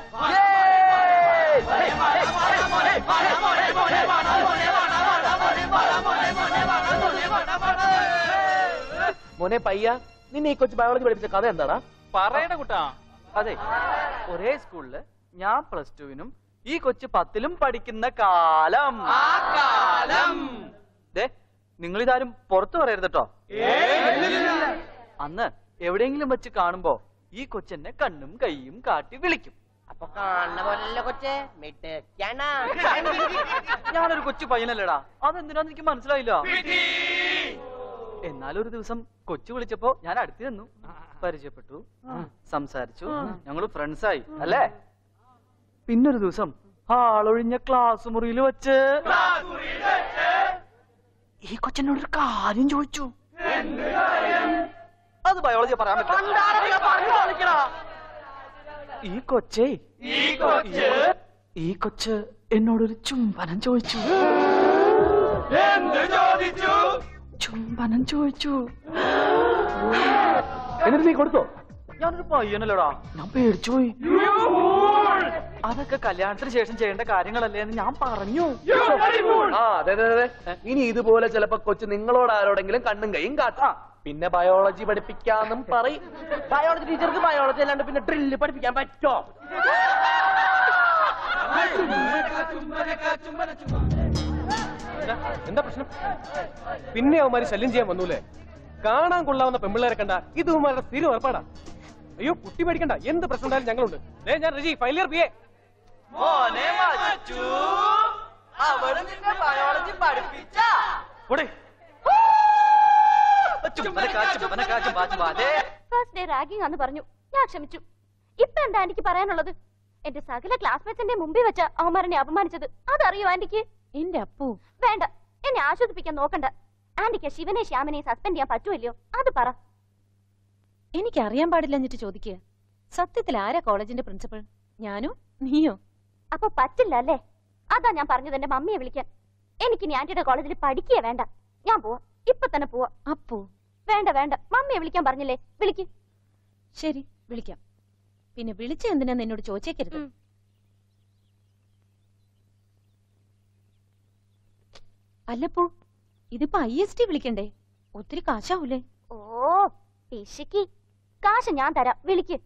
മോനെ പയ്യ നിന്നെ ഈ കൊച്ചു ബയോളജി പഠിപ്പിച്ച കഥ എന്താടാ പറയണ കുട്ടാ അതെ ഒരേ സ്കൂളില് ഞാൻ പ്ലസ് ടുവിനും ഈ കൊച്ചു പത്തിലും പഠിക്കുന്ന കാലം കാലം ദേ നിങ്ങൾ ഇതാരും പുറത്തു പറയരുത് കേട്ടോ അന്ന് എവിടെയെങ്കിലും വെച്ച് കാണുമ്പോ ഈ കൊച്ചെന്നെ കണ്ണും കൈയും കാട്ടി വിളിക്കും അപ്പൊ കാണുന്ന പോലല്ല കൊച്ചെ മിടുക്കാണ് ഞാനൊരു കൊച്ചു പയ്യനല്ലേടാ അതെന്തിനാന്ന് എനിക്ക് മനസ്സിലായില്ല എന്നാലൊരു ദിവസം കൊച്ചു വിളിച്ചപ്പോ ഞാൻ അടുത്ത് നിന്നു പരിചയപ്പെട്ടു സംസാരിച്ചു ഞങ്ങള് ഫ്രണ്ട്സായി അല്ലേ പിന്നൊരു ദിവസം ആളൊഴിഞ്ഞ ക്ലാസ് മുറിയിൽ വെച്ച് ഈ കൊച്ചനോടൊരു കാര്യം ചോദിച്ചു അത് ബയോളജി പറയാൻ പറ്റില്ല ഈ കൊച്ചേ ഈ കൊച്ച് ഈ കൊച്ച് എന്നോടൊരു ചുംബനം ചോദിച്ചു എന്ത് ചോദിച്ചു ചുംബനം ചോദിച്ചു എന്നിട്ട് നീ കൊടുത്തോ ഞാനൊരു പയ്യനല്ലടാ ഞാൻ പേടിച്ചു പോയി അതൊക്കെ കല്യാണത്തിന് ശേഷം ചെയ്യേണ്ട കാര്യങ്ങളല്ലേ എന്ന് ഞാൻ പറഞ്ഞു ആ അതെ അതെ അതെ ഇനി ഇതുപോലെ ചിലപ്പോ കൊച്ചു നിങ്ങളോട് ആരോടെങ്കിലും കണ്ണും കൈയും കാട്ടാം പിന്നെ ബയോളജി പഠിപ്പിക്കാന്നും പറയും ബയോളജി ടീച്ചർക്ക് ബയോളജി അല്ലാണ്ട് പിന്നെ ഡ്രില്ല് പഠിപ്പിക്കാൻ പറ്റോ എന്താ പ്രശ്നം പിന്നെ അവന്മാര് ശല്യം ചെയ്യാൻ വന്നൂലേ കാണാൻ കൊള്ളാവുന്ന പെമ്പിള്ളേരെ കണ്ട ഇത് ഇവന്മാരുടെ സ്ഥിരം ഏർപ്പാടാ അയ്യോ കുട്ടി പേടിക്കണ്ട എന്ത് പ്രശ്നം ഉണ്ടായാലും ഞങ്ങളുണ്ട് ദേ ഞാൻ റജി ഫൈനൽ ബി എ മോനെ മച്ചു അവിടെ നിന്നെ ബയോളജി പഠിപ്പിച്ച കാച്ചും വല കാച്ചും വന കാച്ചും വാച്ചും വാലേ ഫസ്റ്റ് ഡേ റാഗിങ് ആന്ന് പറഞ്ഞു ഞാൻ ക്ഷമിച്ചു ഇപ്പൊ എന്താ ആന്റിക്ക് പറയാനുള്ളത് എന്റെ സകല ക്ലാസ്മേറ്റ്സിന്റെ മുമ്പിൽ വെച്ച അവന്മാരനെ അപമാനിച്ചത് അതറിയോ ആന്റിക്ക് എന്റെ അപ്പു വേണ്ട എന്നെ ആശ്വസിപ്പിക്കാൻ നോക്കണ്ട ആന്റിക്ക് ശിവനെ ശ്യാമിനെ സസ്പെൻഡ് ചെയ്യാൻ പറ്റുമല്ലയോ അത് പറ എനിക്ക് അറിയാൻ പാടില്ലഞ്ഞിട്ട് ചോദിക്കുക സത്യത്തിൽ ആരാ കോളേജിന്റെ പ്രിൻസിപ്പൽ ഞാനോ നീയോ അപ്പൊ പറ്റില്ല അല്ലേ അതാ ഞാൻ പറഞ്ഞത് എന്റെ മമ്മിയെ വിളിക്കാൻ എനിക്ക് ഇനി ആന്റിയുടെ കോളേജിൽ പഠിക്കുക വേണ്ട ഞാൻ പോവാ ഇപ്പൊ തന്നെ പോവാ അപ്പു വേണ്ട വേണ്ട മമ്മിയെ വിളിക്കാൻ പറഞ്ഞില്ലേ വിളിക്ക് ശരി വിളിക്കാം പിന്നെ വിളിച്ച എന്തിനാന്ന് എന്നോട് ചോദിച്ചേക്കരുത് അല്ലപ്പോ ഇതിപ്പോ ഐ എസ് ടി വിളിക്കണ്ടേ ഒത്തിരി കാശാവൂലേ ഓ പിശുക്കി കാശ് ഞാൻ തരാം വിളിക്ക്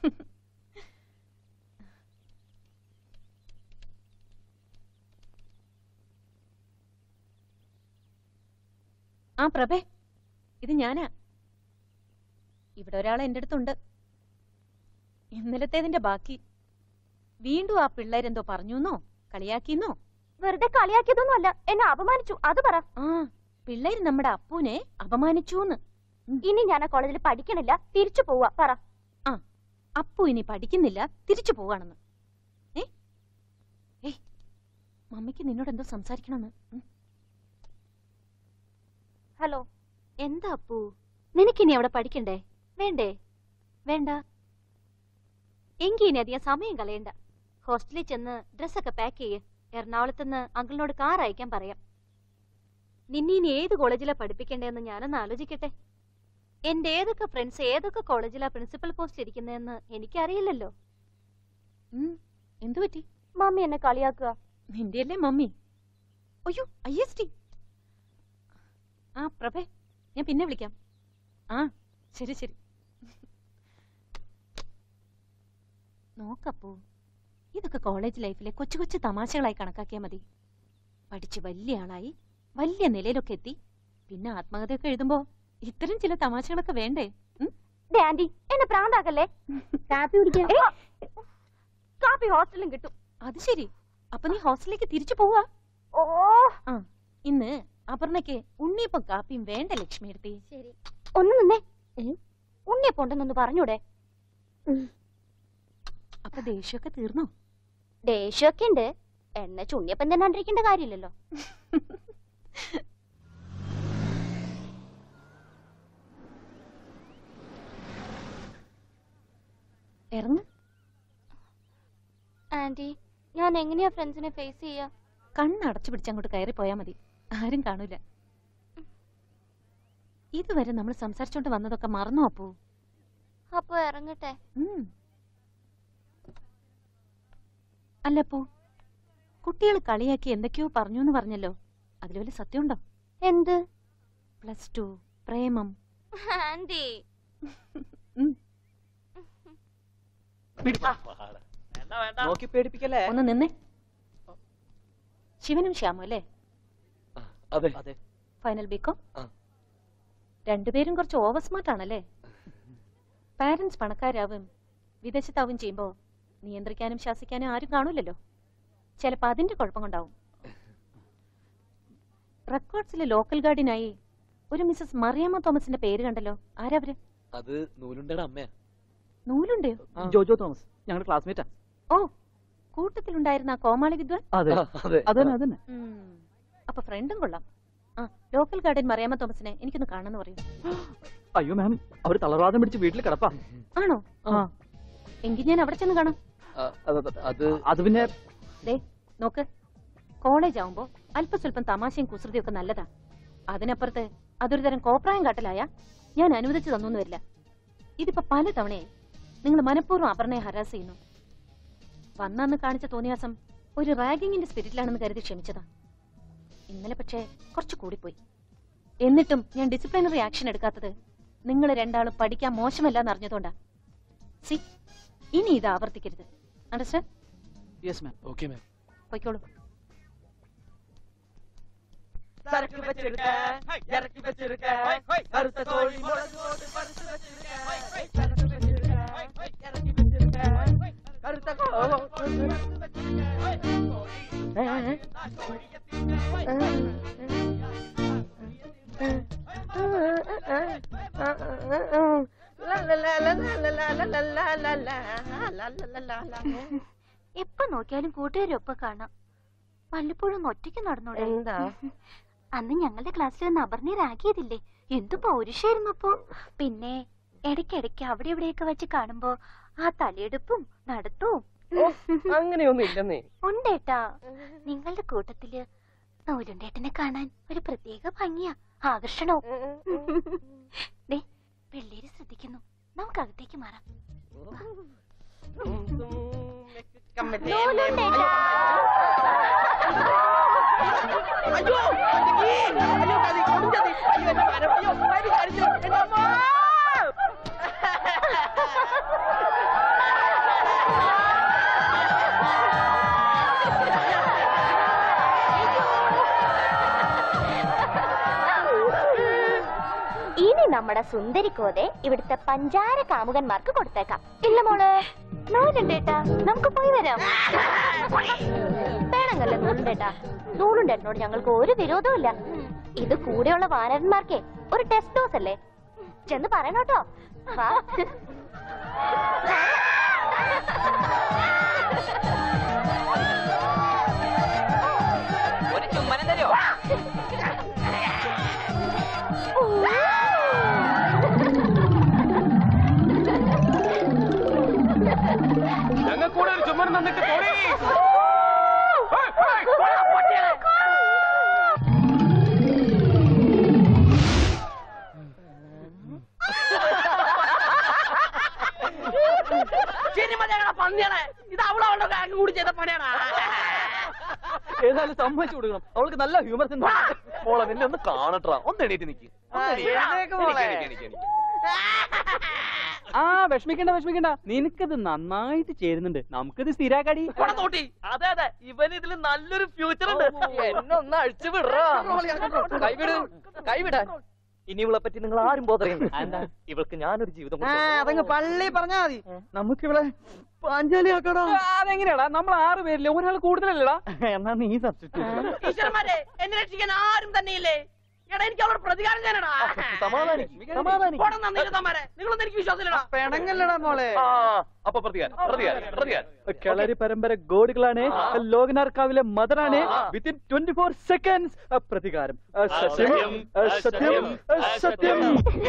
ആ പ്രഭേ ഇത് ഞാനാ ഇവിടെ ഒരാൾ എന്റെ അടുത്തുണ്ട് ഇന്നലത്തേതിന്റെ ബാക്കി വീണ്ടും ആ പിള്ളേരെന്തോ പറഞ്ഞുന്നോ കളിയാക്കിന്നോ വെറുതെ കളിയാക്കിയതൊന്നും അല്ല എന്നെ അപമാനിച്ചു അത് പറ ആ പിള്ളേര് നമ്മുടെ അപ്പൂനെ അപമാനിച്ചൂന്ന് ഇനി ഞാൻ ആ കോളേജിൽ പഠിക്കണില്ല തിരിച്ചു പോവാ പറ ആ അപ്പു ഇനി പഠിക്കുന്നില്ല തിരിച്ചു പോവാണെന്ന് ഏ ഏയ് മമ്മിക്ക് നിന്നോട് എന്തോ സംസാരിക്കണമെന്ന് ഉം. ഹലോ എന്താ അപ്പു നിനക്കിനി അവിടെ പഠിക്കണ്ടേ വേണ്ടേ വേണ്ട എങ്കി ഇനി അധികം സമയം കളയണ്ട ഹോസ്റ്റലിൽ ചെന്ന് ഡ്രസ്സൊക്കെ പാക്ക് ചെയ്യ് എറണാകുളത്തുനിന്ന് അങ്കിളിനോട് കാർ അയക്കാൻ പറയാം നിന്നെ ഇനി ഏത് കോളേജിലാ പഠിപ്പിക്കേണ്ടതെന്ന് ഞാനൊന്ന് ആലോചിക്കട്ടെ എന്റെ ഏതൊക്കെ ഫ്രണ്ട്സ് ഏതൊക്കെ കോളേജിലാ പ്രിൻസിപ്പൽ പോസ്റ്റ് ഇരിക്കുന്നതെന്ന് എനിക്കറിയില്ലല്ലോ എന്തു പറ്റി മമ്മി എന്നെ കളിയാക്കുക നിന്റെ അല്ലേ മമ്മി അയ്യോ ഐ എസ് ടി ആ പ്രഭേ ഞാൻ പിന്നെ വിളിക്കാം ആ ശരി ശരി നോക്കപ്പോ ഇതൊക്കെ കോളേജ് ലൈഫിലെ കൊച്ചു കൊച്ചു തമാശകളായി കണക്കാക്കിയാൽ മതി പഠിച്ച് വലിയ ആളായി വലിയ നിലയിലൊക്കെ എത്തി പിന്നെ ആത്മകഥയൊക്കെ എഴുതുമ്പോ ഇത്തരം ചില തമാശകളൊക്കെ വേണ്ടേ ഉം? ദേ ആന്റി എന്നെ പ്രാന്താക്കല്ലേ കാപ്പി കുടിക്കാൻ കാപ്പി ഹോസ്റ്റലിലും കിട്ടും അത് ശരി അപ്പൊ നീ ഹോസ്റ്റലിലേക്ക് തിരിച്ചു പോവാ ഓ ആ ഇന്ന് അപർണയ്ക്ക് ഉണ്ണിയപ്പം കാപ്പിയും വേണ്ട ലക്ഷ്മി എടുത്തി ശരി ഒന്ന് നിന്നേ ഉണ്ണിയപ്പം ഉണ്ടെന്നൊന്ന് പറഞ്ഞൂടെ അപ്പൊ ദേഷ്യമൊക്കെ തീർന്നോ ദേഷ്യമൊക്കെ ഉണ്ട് എണ്ണ ചുണ്ണിയപ്പം തിന്നാണ്ടിരിക്കേണ്ട കാര്യമില്ലല്ലോ ഇറങ്ങ് ആന്റി ഞാൻ എങ്ങനെയാ ഫ്രണ്ട്സിനെ ഫേസ് ചെയ്യാ കണ്ണടച്ചു പിടിച്ച് അങ്ങോട്ട് കയറി പോയാ മതി ആരും കാണൂല ഇതുവരെ നമ്മൾ സംസാരിച്ചോണ്ട് വന്നതൊക്കെ മറന്നു അപ്പോ അപ്പൊ ഇറങ്ങട്ടെ അല്ലപ്പോ കുട്ടികൾ കളിയാക്കി എന്തൊക്കെയോ പറഞ്ഞു എന്ന് പറഞ്ഞല്ലോ അതിൽ വല്ല സത്യമുണ്ടോ എന്ത് പ്ലസ് ടു പ്രേമം ആന്റി നോക്കി പേടിപ്പിക്കല്ലേ ഒന്ന് നിന്നേ ശിവനും ശ്യാമും അല്ലേ അതെ അതെ ഫൈനൽ ബിക്കോ ആ. രണ്ടുപേരും കുറച്ച് ഓവർ സ്മാർട്ട് ആണല്ലേ പാരന്റ്സ് പണക്കാരാവും വിദേശത്താവും ചെയ്യുമ്പോ നിയന്ത്രിക്കാനും ശാസിക്കാനും ആരും കാണൂലല്ലോ ചിലപ്പോ അതിന്റെ കുഴപ്പം കൊണ്ടാവും റെക്കോർഡ്സിലെ ലോക്കൽ ഗാർഡിനായി ഒരു മിസ്സസ് മറിയാമ്മ തോമസിന്റെ പേര് കണ്ടല്ലോ ആരവര് അത് നൂലുണ്ടയുടെ അമ്മയാ നൂലുണ്ടയോ ജോജോ തോമസ് ഞങ്ങളുടെ ക്ലാസ്മേറ്റാ ഓ കൂട്ടത്തിലുണ്ടായിരുന്ന ആ കോമാളി വിദ്വാൻ അതെ ആ, അതെ. അതന്നെ അതന്നെ ഉം. അപ്പൊ ഫ്രണ്ടും കൊള്ളാം ആ ലോക്കൽ ഗാർഡൻ മറിയാമ്മ തോമസിനെ എനിക്കൊന്ന് കാണണമെന്ന് പറയൂ അയ്യോ മാം അവര് തളർവാദം പിടിച്ച് വീട്ടിൽ കിടപ്പാ ആണോ ആ എങ്കിൽ ഞാൻ അവിടെ ചെന്ന് കാണാം ആ, അത് അത് അത് അത് പിന്നെ ദേ നോക്ക് കോളേജ് ആവുമ്പോ അല്പസ്വല്പം തമാശയും കുസൃതിയും ഒക്കെ നല്ലതാ അതിനപ്പുറത്ത് അതൊരു തരം കോപ്രായം കാട്ടലായ ഞാൻ അനുവദിച്ചു തന്നൊന്നും വരില്ല ഇതിപ്പോ പല തവണയായി നിങ്ങൾ മനഃപൂർവ്വം അപർണയെ ഹരാസ് ചെയ്യുന്നു വന്നന്ന് കാണിച്ച തോന്നിയാസം ഒരു റാഗിങ്ങിന്റെ സ്പിരിറ്റിലാണെന്ന് കരുതി ക്ഷമിച്ചതാ ഇന്നലെ പക്ഷേ കുറച്ച് കൂടിപ്പോയി എന്നിട്ടും ഞാൻ ഡിസിപ്ലിനറി ആക്ഷൻ എടുക്കാത്തത് നിങ്ങൾ രണ്ടാളും പഠിക്കാൻ മോശമല്ല അറിഞ്ഞതുകൊണ്ടാ സി ഇനി ഇത് ആവർത്തിക്കരുത് understand yes ma'am okay ma'am പൊയ്ക്കോളൂ சரக்கு வச்சிருக்க இறக்கி வச்சிருக்க கருத்த தோழி முழங்கோடு பரிசு வச்சிருக்க சரக்கு வச்சிருக்க இறக்கி வச்சிருக்க கருத்த എപ്പോ നോക്കിയാലും കൂട്ടുകാരൊപ്പം കാണാം വല്ലപ്പോഴും ഒന്ന് ഒറ്റയ്ക്ക് നടന്നൂടെ എന്താ? അന്ന് ഞങ്ങളുടെ ക്ലാസ്സിൽ ഒന്ന് അപർണി റാഗിയതില്ലേ എന്തു പൗരുഷായിരുന്നു അപ്പോ പിന്നെ ഇടയ്ക്കിടയ്ക്ക് അവിടെ ഇവിടെയൊക്കെ വെച്ച് കാണുമ്പോ ആ തലയെടുപ്പും നടത്തവും അങ്ങനെയൊന്നും ഇല്ലെന്നേ ഉണ്ടേട്ടാ നിങ്ങളുടെ കൂട്ടത്തില് നൂലുണ്ടേട്ടനെ കാണാൻ ഒരു പ്രത്യേക ഭംഗിയാ ആകർഷണവും ദേ പിള്ളേര് ശ്രദ്ധിക്കുന്നു നമുക്ക് അകത്തേക്ക് മാറാം നൂലുണ്ടേട്ടാ. അയ്യോ അയ്യോ മതി കൊടുത്തതി അയ്യോ എന്റെ മരം അയ്യോ മതി കരിഞ്ഞു എന്റെ അമ്മ ഇനി നമ്മുടെ സുന്ദരിക്കോതെ ഇവിടുത്തെ പഞ്ചാര കാമുകന്മാർക്ക് കൊടുത്തേക്കാം ഇല്ല മോളെ നൂലുണ്ടേട്ടാ നമുക്ക് പോയി വരാം വേണമെന്നല്ലേ നൂലുണ്ടേട്ടാ നൂലുണ്ടേട്ടനോട് ഞങ്ങൾക്ക് ഒരു വിരോധവും ഇല്ല ഇത് കൂടെയുള്ള വാനരന്മാർക്കേ ഒരു ടെസ്റ്റ് ഡോസ് അല്ലേ ചെന്ന് പറയണോട്ടോ വാ. ഒരു ചുമ്മനം തരുമോ ഞങ്ങൾ കൂടെ ഒരു ചുമരം തന്നിട്ട് പോടി സിനിമ ഞങ്ങളെ പന്നിയാണ് ഇത് അവളവളുടെ ബാങ്ക് കൂടി ചെയ്ത പണിയാണ് ഏതായാലും സമ്മതിച്ചു കൊടുക്കണം അവൾക്ക് നല്ല ഹ്യൂമർ സെൻസ് മോളെ നിന്നെ ഒന്ന് കാണട്ടാ ഒന്ന് എണീറ്റ് നിക്ക് ഒന്ന് എണീറ്റ്. എഴുന്നേക്ക് മോളെ. എണീക്ക്, എണീക്ക്, എണീക്ക്. ആ വിഷമിക്കണ്ട വിഷമിക്കണ്ട നിനക്കത് നന്നായിട്ട് ചേരുന്നുണ്ട് നമുക്കത് സ്ഥിരാക്കടി തോട്ടി അതെ അതെ ഇവന് ഇതിൽ നല്ലൊരു ഫ്യൂച്ചർ ഉണ്ട് എന്നെ ഒന്ന് അഴിച്ചു വിടറാ കൈവിട് കൈവിടാൻ ഇനി ഇവളെ പറ്റി നിങ്ങൾ ആരും ബോധറിയുന്നു എന്താ ഇവൾക്ക് ഞാനൊരു ജീവിതം ആ, കൊടുത്തു. അതങ്ങ് പള്ളി പറഞ്ഞാ മതി നമുക്കിവിടെ പാഞ്ചാലി ആക്കടാ അതെങ്ങനെയാടാ നമ്മൾ ആറ് പേരില്ലേ ഒരാൾ കൂടുതലല്ലടാ എന്നാ നീ സബ്സ്റ്റിറ്റ്യൂട്ട് ഈശ്വരന്മാരെ എന്നെ രക്ഷിക്കാൻ ആരും തന്നെയില്ലേ എടാ എനിക്ക് അവളോട് പ്രതികാരം ചെയ്യാനടാ സമാധാനിക്ക്, സമാധാനിക്ക്. പോടാ നന്ദിരുത്തന്മാരെ നിങ്ങളൊന്നും എനിക്ക് വിശ്വാസമില്ലടാ പെണങ്ങല്ലടാ മോളെ ആ, അപ്പൊ പ്രതികാരം പ്രതികാരം പ്രതികാരം കളരി പരമ്പര ഗോഡുകളാണ് ലോകനാർക്കാവിലെ മദറാണ് വിത്തിൻ ട്വന്റി ഫോർ സെക്കൻഡ്സ് പ്രതികാരം ആ, സത്യം ആ, സത്യം ആ, സത്യം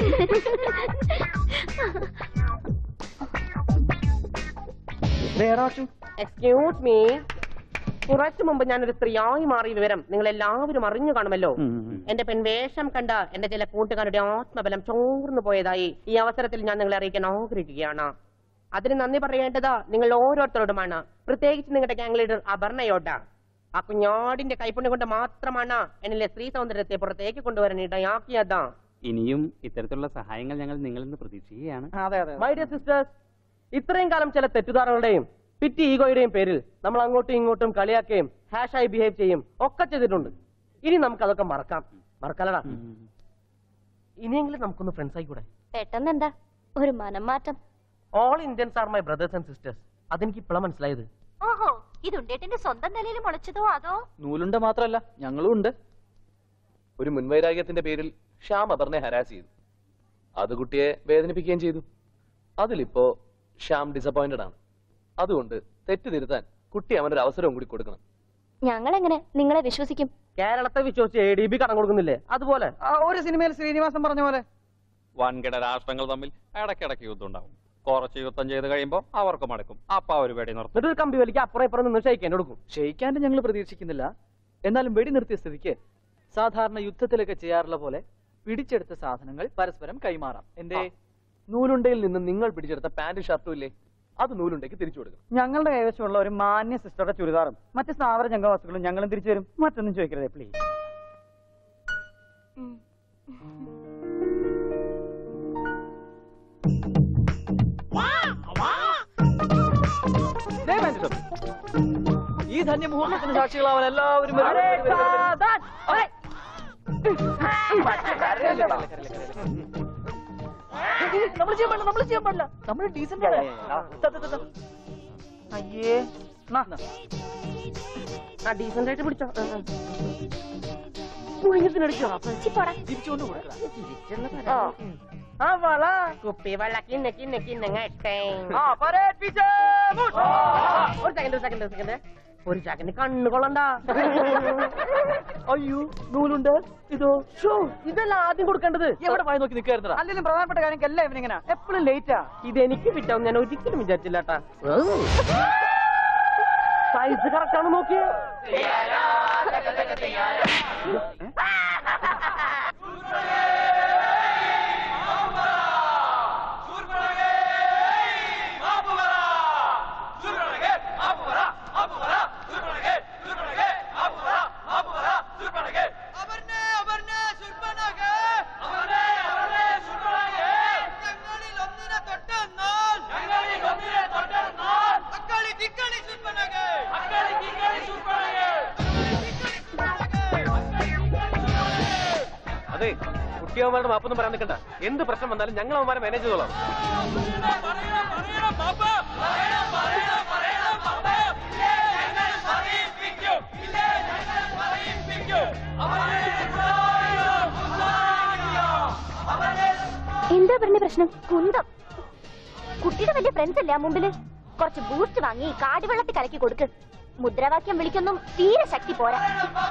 എക്സ്ക്യൂസ് മീ കുറച്ചു മുമ്പ് ഞാനൊരു സ്ത്രീയായി മാറിയ വിവരം നിങ്ങൾ എല്ലാവരും അറിഞ്ഞു കാണുമല്ലോ എന്റെ പെൺവേഷം കണ്ട എന്റെ ചില കൂട്ടുകാരുടെ ആത്മബലം ചോർന്നു പോയതായി ഈ അവസരത്തിൽ ഞാൻ നിങ്ങളെ അറിയിക്കാൻ ആഗ്രഹിക്കുകയാണ് അതിന് നന്ദി പറയേണ്ടത് നിങ്ങൾ ഓരോരുത്തരോടുമാണ് പ്രത്യേകിച്ച് നിങ്ങളുടെ ഗ്യാങ് ലീഡർ അപർണയോട് ആ കുഞ്ഞാടിന്റെ കൈപ്പുണ്യം കൊണ്ട് മാത്രമാണ് എന്നിലെ സ്ത്രീ സൗന്ദര്യത്തെ പുറത്തേക്ക് കൊണ്ടുവരാൻ ഇടയാക്കിയത് ഇനിയും ഇത്തരത്തിലുള്ള സഹായങ്ങൾ ഞങ്ങൾ നിങ്ങളിൽ നിന്ന് പ്രതീക്ഷിക്കുകയാണ് അതെ അതെ മൈ ഡിയർ സിസ്റ്റേഴ്സ് ഇത്രയും കാലം ചില തെറ്റുധാരണകളുടെയും പിറ്റി ഈഗോയുടെയും പേരിൽ നമ്മൾ അങ്ങോട്ടും ഇങ്ങോട്ടും കളിയാക്കുകയും ഹാഷായി ബിഹേവ് ചെയ്യും ഒക്കെ ചെയ്തിട്ടുണ്ട് ഇനി നമുക്ക് അതൊക്കെ മറക്കാം മറക്കാലടാ ഇനിയെങ്കിലും നമുക്കൊന്ന് ഫ്രണ്ട്സ് ആയിക്കൂടെ പെട്ടെന്ന് എന്താ ഒരു മനം മാറ്റം all Indians are my brothers and sisters അതെനിക്ക് ഇപ്പോഴാണ് മനസ്സിലായത് ഓഹോ ഇത് ഉണ്ടേട്ടന്റെ സ്വന്തം നിലയിൽ മുളച്ചതോ അതോ നൂലുണ്ട മാത്രല്ല ഞങ്ങളും ഉണ്ട് ഒരു മുൻവൈരാഗ്യത്തിന്റെ പേരിൽ ശ്യാം അപർണയെ ഹരാസ് ചെയ്തു അത് കുട്ടിയെ വേദനിപ്പിക്കുകയും ചെയ്തു അതിലിപ്പോ ശ്യാം ഡിസപ്പോയിന്റഡ് ആണ് അതുകൊണ്ട് തെറ്റ് തിരുത്താൻ കുട്ടി അവനൊരു അവസരവും കൂടി കൊടുക്കണം ഞങ്ങൾ എങ്ങനെ നിങ്ങളെ വിശ്വസിക്കും കേരളത്തെ വിശ്വസിച്ച് എ ഡി ബി കടം കൊടുക്കുന്നില്ലേ അതുപോലെ ആ, ഒരു സിനിമയിൽ ശ്രീനിവാസൻ പറഞ്ഞ പോലെ വൻകിട രാഷ്ട്രങ്ങൾ തമ്മിൽ ഇടയ്ക്കിടയ്ക്ക് യുദ്ധം ഉണ്ടാവും കുറച്ച് യുദ്ധം ചെയ്ത് കഴിയുമ്പോൾ അവർക്ക് മടക്കും അപ്പൊ അവര് വെടി നിർത്തും എന്നിട്ട് ഒരു കമ്പി വലിക്ക് അപ്പുറം ഇപ്പുറം നിന്ന് ഷെയ്ക്കാൻ കൊടുക്കും ക്ഷയിക്കാണ്ട് ഞങ്ങൾ പ്രതീക്ഷിക്കുന്നില്ല എന്നാലും വെടി നിർത്തിയ സ്ഥിതിക്ക് സാധാരണ യുദ്ധത്തിലൊക്കെ ചെയ്യാറുള്ള പോലെ പിടിച്ചെടുത്ത സാധനങ്ങൾ പരസ്പരം കൈമാറാം എന്തേ നൂലുണ്ടയിൽ നിന്ന് നിങ്ങൾ പിടിച്ചെടുത്ത പാന്റും ഷർട്ടും ഇല്ലേ അത് നൂലുണ്ടയ്ക്ക് തിരിച്ചു കൊടുക്കണം ഞങ്ങളുടെ കൈവശമുള്ള ഒരു മാന്യ സിസ്റ്ററുടെ ചുരിദാറും മറ്റ് സ്ഥാവര ജംഗ വസ്തുക്കളും ഞങ്ങളും തിരിച്ചു വരും മറ്റൊന്നും ചോദിക്കരുതേ പ്ലീസ് ഈ ധന്യ മുഹൂർത്തത്തിന് സാക്ഷികളാവാൻ എല്ലാവരും വരും. വരും, വരും, വരും. നമ്മൾ ചെയ്യാൻ പാടില്ല നമ്മൾ ചെയ്യാൻ പാടില്ല നമ്മൾ ഡീസന്റ് അയ്യേ നാ, നാ. ആ ഡീസന്റ് ആയിട്ട് പിടിച്ചോ മുഴുങ്ങത്തിനടിച്ചോ തിരിച്ചു കൊണ്ട് കൊടുക്കണം ആ അവള കുപ്പി വെള്ള കിണ്ണ കിണ്ണ കിണ്ണ കേട്ടേ ഒരു സെക്കൻഡ് ഒരു സെക്കൻഡ് ഒരു സെക്കൻഡ് ഒരു സെക്കൻഡ് കണ്ണു കൊള്ളണ്ട അയ്യോ നൂലുണ്ട് ഇതോ ഷോ ഇതല്ല ആദ്യം കൊടുക്കേണ്ടത് എവിടെ പോയി നോക്കി നിൽക്കായിരുന്നടാ അല്ലെങ്കിൽ പ്രധാനപ്പെട്ട കാര്യം എല്ലാം ഇവനിങ്ങനെ എപ്പോഴും ലേറ്റാ ഇതെനിക്ക് കിട്ടാവും ഞാൻ ഒരിക്കലും വിചാരിച്ചില്ല കേട്ടാ സൈസ് കറക്റ്റ് ആണ് നോക്കിയേ അതെ കുട്ടിയവന്മാരുടെ മാപ്പൊന്നും പറയാൻ നിൽക്കണ്ട എന്ത് പ്രശ്നം വന്നാലും ഞങ്ങൾ അവന്മാരെ മാനേജ് ചെയ്തോളാം എന്താ പറഞ്ഞ പ്രശ്നം കുന്തം കുട്ടിയുടെ വലിയ ഫ്രണ്ട്സ് അല്ലേ ആ മുമ്പില് കുറച്ച് ബൂസ്റ്റ് വാങ്ങി കാടിവെള്ളത്തിൽ കലക്കി കൊടുക്ക് മുദ്രാവാക്യം വിളിക്കൊന്നും തീരെ ശക്തി പോരാ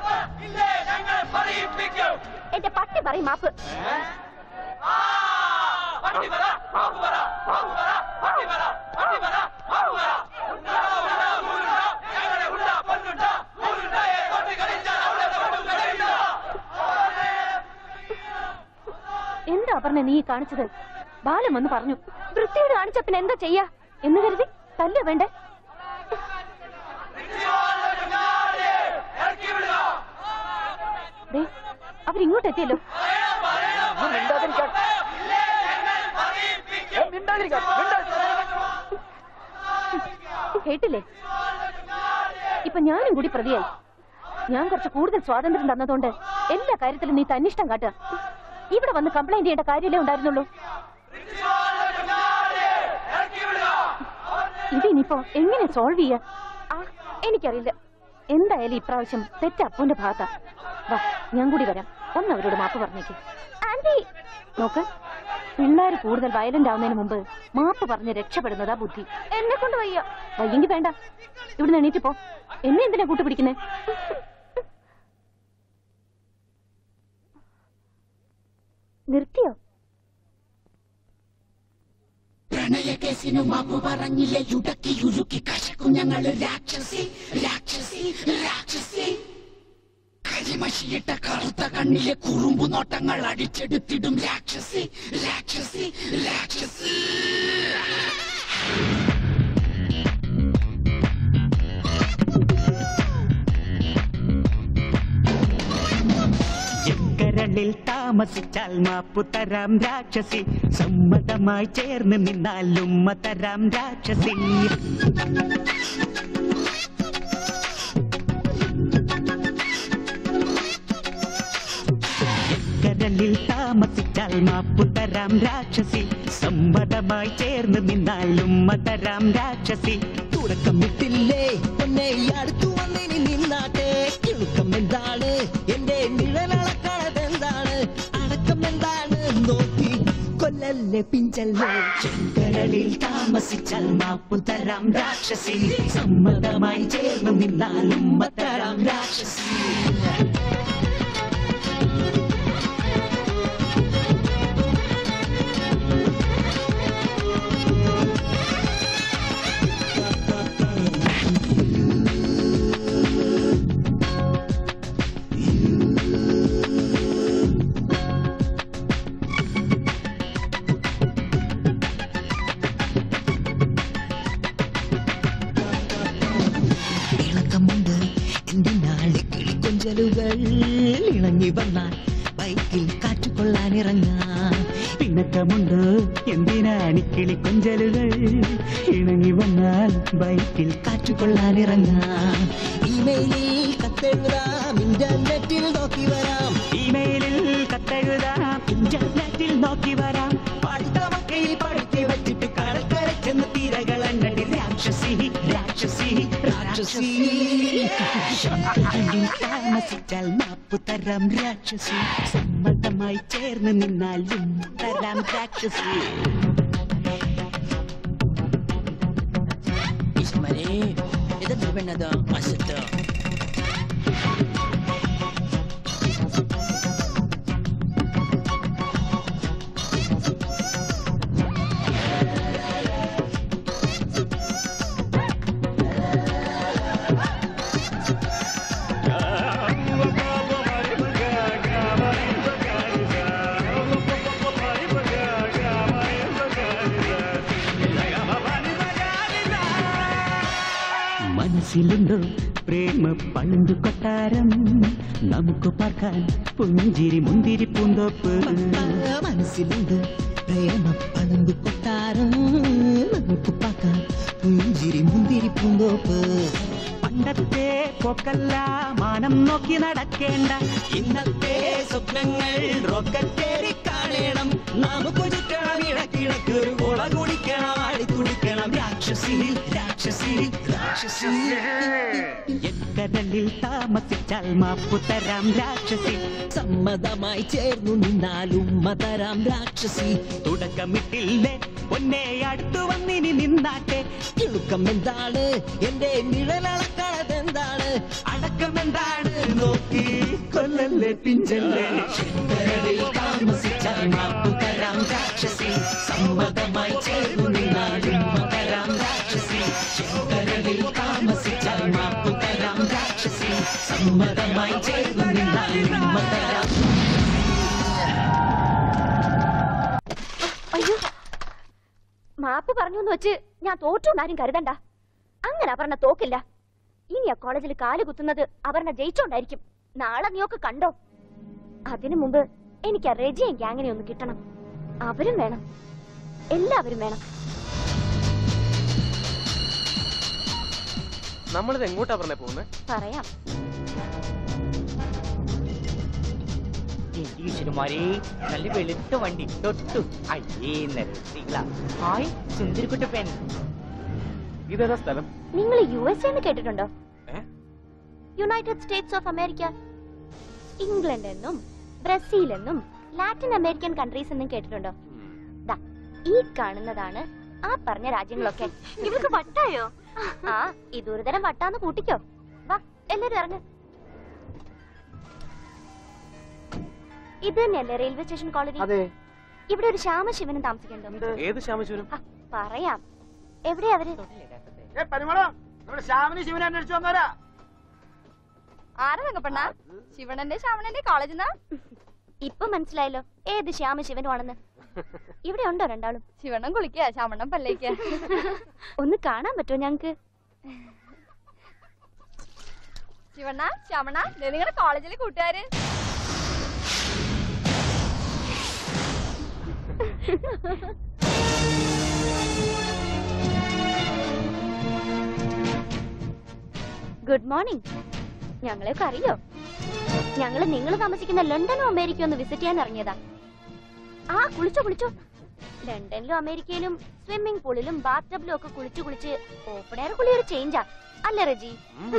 എന്റെ പട്ടി പറയും മാപ്പ് എന്താ പറഞ്ഞ നീ കാണിച്ചത് ബാലം വന്ന് പറഞ്ഞു വൃത്തിയോട് കാണിച്ച പിന്നെ എന്താ ചെയ്യാ എന്ന് കരുതി തല്ല വേണ്ടേ ദേ, അവരിങ്ങോട്ട് എത്തിയല്ലോ കേട്ടില്ലേ ഇപ്പൊ ഞാനും കൂടി പ്രതിയായി ഞാൻ കുറച്ച് കൂടുതൽ സ്വാതന്ത്ര്യം തന്നതുകൊണ്ട് എല്ലാ കാര്യത്തിലും നീ തന്നിഷ്ടം കാട്ടുക ഇവിടെ വന്ന് കംപ്ലൈന്റ് ചെയ്യേണ്ട കാര്യമല്ലേ ഉണ്ടായിരുന്നുള്ളൂ ഇതിനിപ്പോ എങ്ങനെ സോൾവ് ചെയ്യാ ആ എനിക്കറിയില്ല എന്തായാലും ഇപ്രാവശ്യം തെറ്റ് അപ്പുന്റെ ഭാഗത്താ വാ ഞാൻ കൂടി വരാം ഒന്ന് അവരോട് മാപ്പ് പറഞ്ഞേക്ക് ആന്റി നോക്ക് പിള്ളേർ കൂടുതൽ വയലന്റ് ആവുന്നതിന് മുമ്പ് മാപ്പ് പറഞ്ഞ് രക്ഷപ്പെടുന്നതാ ബുദ്ധി എന്നെ കൊണ്ട് വയ്യ വയ്യെങ്കി വേണ്ട ഇവിടുന്ന് എണീറ്റ് പോ എന്നെ എന്തിനാ കൂട്ടുപിടിക്കുന്നേ നിർത്തിയോ പ്രണയകേസിനു മാപ്പ് പറഞ്ഞില്ലേ യുടക്കി യുരുക്കി കശക്കും ഞങ്ങള് രാക്ഷസി രാക്ഷസി രാക്ഷസി കരിമഷിയിട്ട കറുത്ത കണ്ണിലെ കുറുമ്പു നോട്ടങ്ങൾ അടിച്ചെടുത്തിടും രാക്ഷസി രാക്ഷസി രാക്ഷസി കരളിൽ താമസിച്ചാൽ മാപ്പു തരാം രാക്ഷസി സമ്മതമായി ചേർന്ന് നിന്നാൽ ഉമ്മ തരാം രാക്ഷസി കരളിൽ താമസിച്ചാൽ മാപ്പു തരാം രാക്ഷസി സമ്മതമായി ചേർന്ന് നിന്നാൽ ഉമ്മ തരാം രാക്ഷസി തുടക്കം വിട്ടില്ലേ എന്നെ അടുത്തു വന്നിനി നിന്നാട്ടെ കിളുക്കം എന്താണ് എന്റെ നിഴലളക്കണത് എന്താണ് അടക്കം എന്താണ് നോക്കി കൊല്ലല്ലേ പിഞ്ചല്ലേ കരളിൽ താമസിച്ചാൽ മാപ്പു തരാം രാക്ഷസി സമ്മതമായി ചേർന്ന് നിന്നാൽ ഉമ്മ തരാം രാക്ഷസി ഇളക്കമുണ്ട് എന്തിനാളി കിളിക്കൊഞ്ചലുകൾ ഇണങ്ങി വന്നാൽ ബൈക്കിൽ കാറ്റുകൊള്ളാൻ ഇറങ്ങാം പിണക്കമുണ്ട് എന്തിനാണ് കിളി കൊഞ്ചലുകൾ ഇണങ്ങി വന്നാൽ ബൈക്കിൽ കാറ്റുകൊള്ളാൻ ഇറങ്ങാം ഇമെയിലിൽ കത്തെഴുതാം ഇന്റർനെറ്റിൽ നോക്കി വരാം ഇമെയിലിൽ കത്തെഴുതാം ഇന്റർനെറ്റിൽ നോക്കി വരാം പഠിത്തമൊക്കെ പഠിച്ചു വെച്ചിട്ട് കടൽക്കര ചെന്ന് തിരകൾ അണ്ണടി രാക്ഷസി രാക്ഷസി രാക്ഷസി കരളിൽ താമസിച്ചാൽ മാപ്പു തരാം രാക്ഷസി സമ്മതം സമ്മതമായി ചേർന്ന് നിന്നാലും തരാം രാക്ഷസി Ismael, ito di ba na daw ang asito? മനസ്സിലുണ്ടോ പ്രേമ പളുങ്കു കൊട്ടാരം നമുക്ക് പാർക്കാൻ പുഞ്ചിരി മുന്തിരി പൂന്തോപ്പ് മനസ്സിലുണ്ട് പ്രേമ പളുങ്കു കൊട്ടാരം നമുക്ക് പാക്കാൻ പുഞ്ചിരി മുന്തിരി പൂന്തോപ്പ് പണ്ടത്തെ പോക്കല്ല മാനം നോക്കി നടക്കേണ്ട ഇന്നത്തെ സ്വപ്നങ്ങൾ റോക്കറ്റേറി കാണണം നമുക്ക് ചുറ്റണം ഇടക്കിടക്ക് ഒരു കൊള കുടിക്കണം ആടി തുടിക്കണം രാക്ഷസി രാക്ഷസി രാക്ഷസി എക്കരലിൽ താമസിച്ചാൽ മാപ്പു തരാം രാക്ഷസി സമ്മതമായി ചേർന്നു നിന്നാലും മതരാം രാക്ഷസി തുടക്കമിട്ടില്ലേ പൊന്നെ അടുത്തു വന്നിനി നിന്നാട്ടെ ഇളുക്കം എന്താണ് എന്റെ നിഴലളക്കണത് എന്താണ് അടക്കം എന്താണ് നോക്കി കൊല്ലല്ലേ പിഞ്ചല്ലേ ശങ്കരനിൽ താമസിച്ചാൽ മാപ്പു തരാം രാക്ഷസി സമ്മതമായി ചേർന്നു നിന്നാലും മതരാം രാക്ഷസി ശങ്കരനിൽ താമസിച്ചാൽ മാപ്പു തരാം രാക്ഷസി സമ്മതമായി ചേർന്നു നിന്നാലും മതരാം അയ്യോ മാപ്പ് പറഞ്ഞു എന്ന് വെച്ച് ഞാൻ തോറ്റു ആരും കരുതണ്ട അങ്ങനെ അപർണ തോക്കില്ല ഇനി ആ കോളേജിൽ കാല് കുത്തുന്നത് അപർണ ജയിച്ചോണ്ടായിരിക്കും നാളെ നീയൊക്കെ കണ്ടോ അതിനു മുമ്പ് എനിക്ക് ആ റെജിയും ഗ്യാങ്ങിനെ ഒന്ന് കിട്ടണം അവരും വേണം എല്ലാവരും വേണം നമ്മളിത് എങ്ങോട്ടാ പറഞ്ഞേ പോകുന്നത് പറയാം ഈശ്വരന്മാരെ നല്ല വെളുത്ത വണ്ടി തൊട്ടു അയ്യേ നരസിംഗ ഹായ് സുന്ദരിക്കുട്ടപ്പൻ ഇതേതാ സ്ഥലം നിങ്ങൾ യു എസ് എന്ന് കേട്ടിട്ടുണ്ടോ ഏ? United States of America England എന്നും ബ്രസീൽ എന്നും ലാറ്റിൻ അമേരിക്കൻ കൺട്രീസ് എന്നും കേട്ടിട്ടുണ്ടോ ദാ ഈ കാണുന്നതാണ് ആ പറഞ്ഞ രാജ്യങ്ങളൊക്കെ ഇവർക്ക് വട്ടായോ ആ ഇത് ഒരു തരം വട്ടാന്ന് കൂട്ടിക്കോ വാ എല്ലാരും ഇറങ്ങ് ഇത് തന്നെയല്ലേ റെയിൽവേ സ്റ്റേഷൻ കോളനി അതെ ഇവിടെ ഒരു ശ്യാമശിവനും താമസിക്കുന്നുണ്ടോ ഏത് ശ്യാമശൂരം പറയാം എവിടെയാ അവര് പരിമളം നമ്മുടെ ശ്യാമിനി ശിവനെ അന്വേഷിച്ചു വന്നവരാ ആരാ തങ്കപ്പണ്ണ ശിവണന്റെ ശ്യാമണന്റെ കോളേജിന്നാ ഇപ്പൊ മനസ്സിലായല്ലോ ഏത് ശ്യാമ ശിവനുമാണെന്ന് ഇവിടെ ഉണ്ടോ രണ്ടാളും ശിവണ്ണം കുളിക്കുക ശ്യാമണ്ണം പല്ലേക്ക ഒന്ന് കാണാൻ പറ്റുമോ ഞങ്ങക്ക് ശിവണ്ണ ശ്യാമണ നിങ്ങളുടെ കോളേജിലെ കൂട്ടുകാര് ഗുഡ് മോർണിംഗ് ഞങ്ങളെയൊക്കെ അറിയോ ഞങ്ങള് നിങ്ങൾ താമസിക്കുന്ന ലണ്ടനോ അമേരിക്കയോ ഒന്ന് വിസിറ്റ് ചെയ്യാൻ ഇറങ്ങിയതാ ആ കുളിച്ചോ കുളിച്ചോ ലണ്ടനിലും അമേരിക്കയിലും സ്വിമ്മിംഗ് പൂളിലും ബാത്ത് ടബിലും ഒക്കെ കുളിച്ചു കുളിച്ച് ഓപ്പൺ എയർ കുളി ഒരു ചേഞ്ചാ അല്ലേ റജി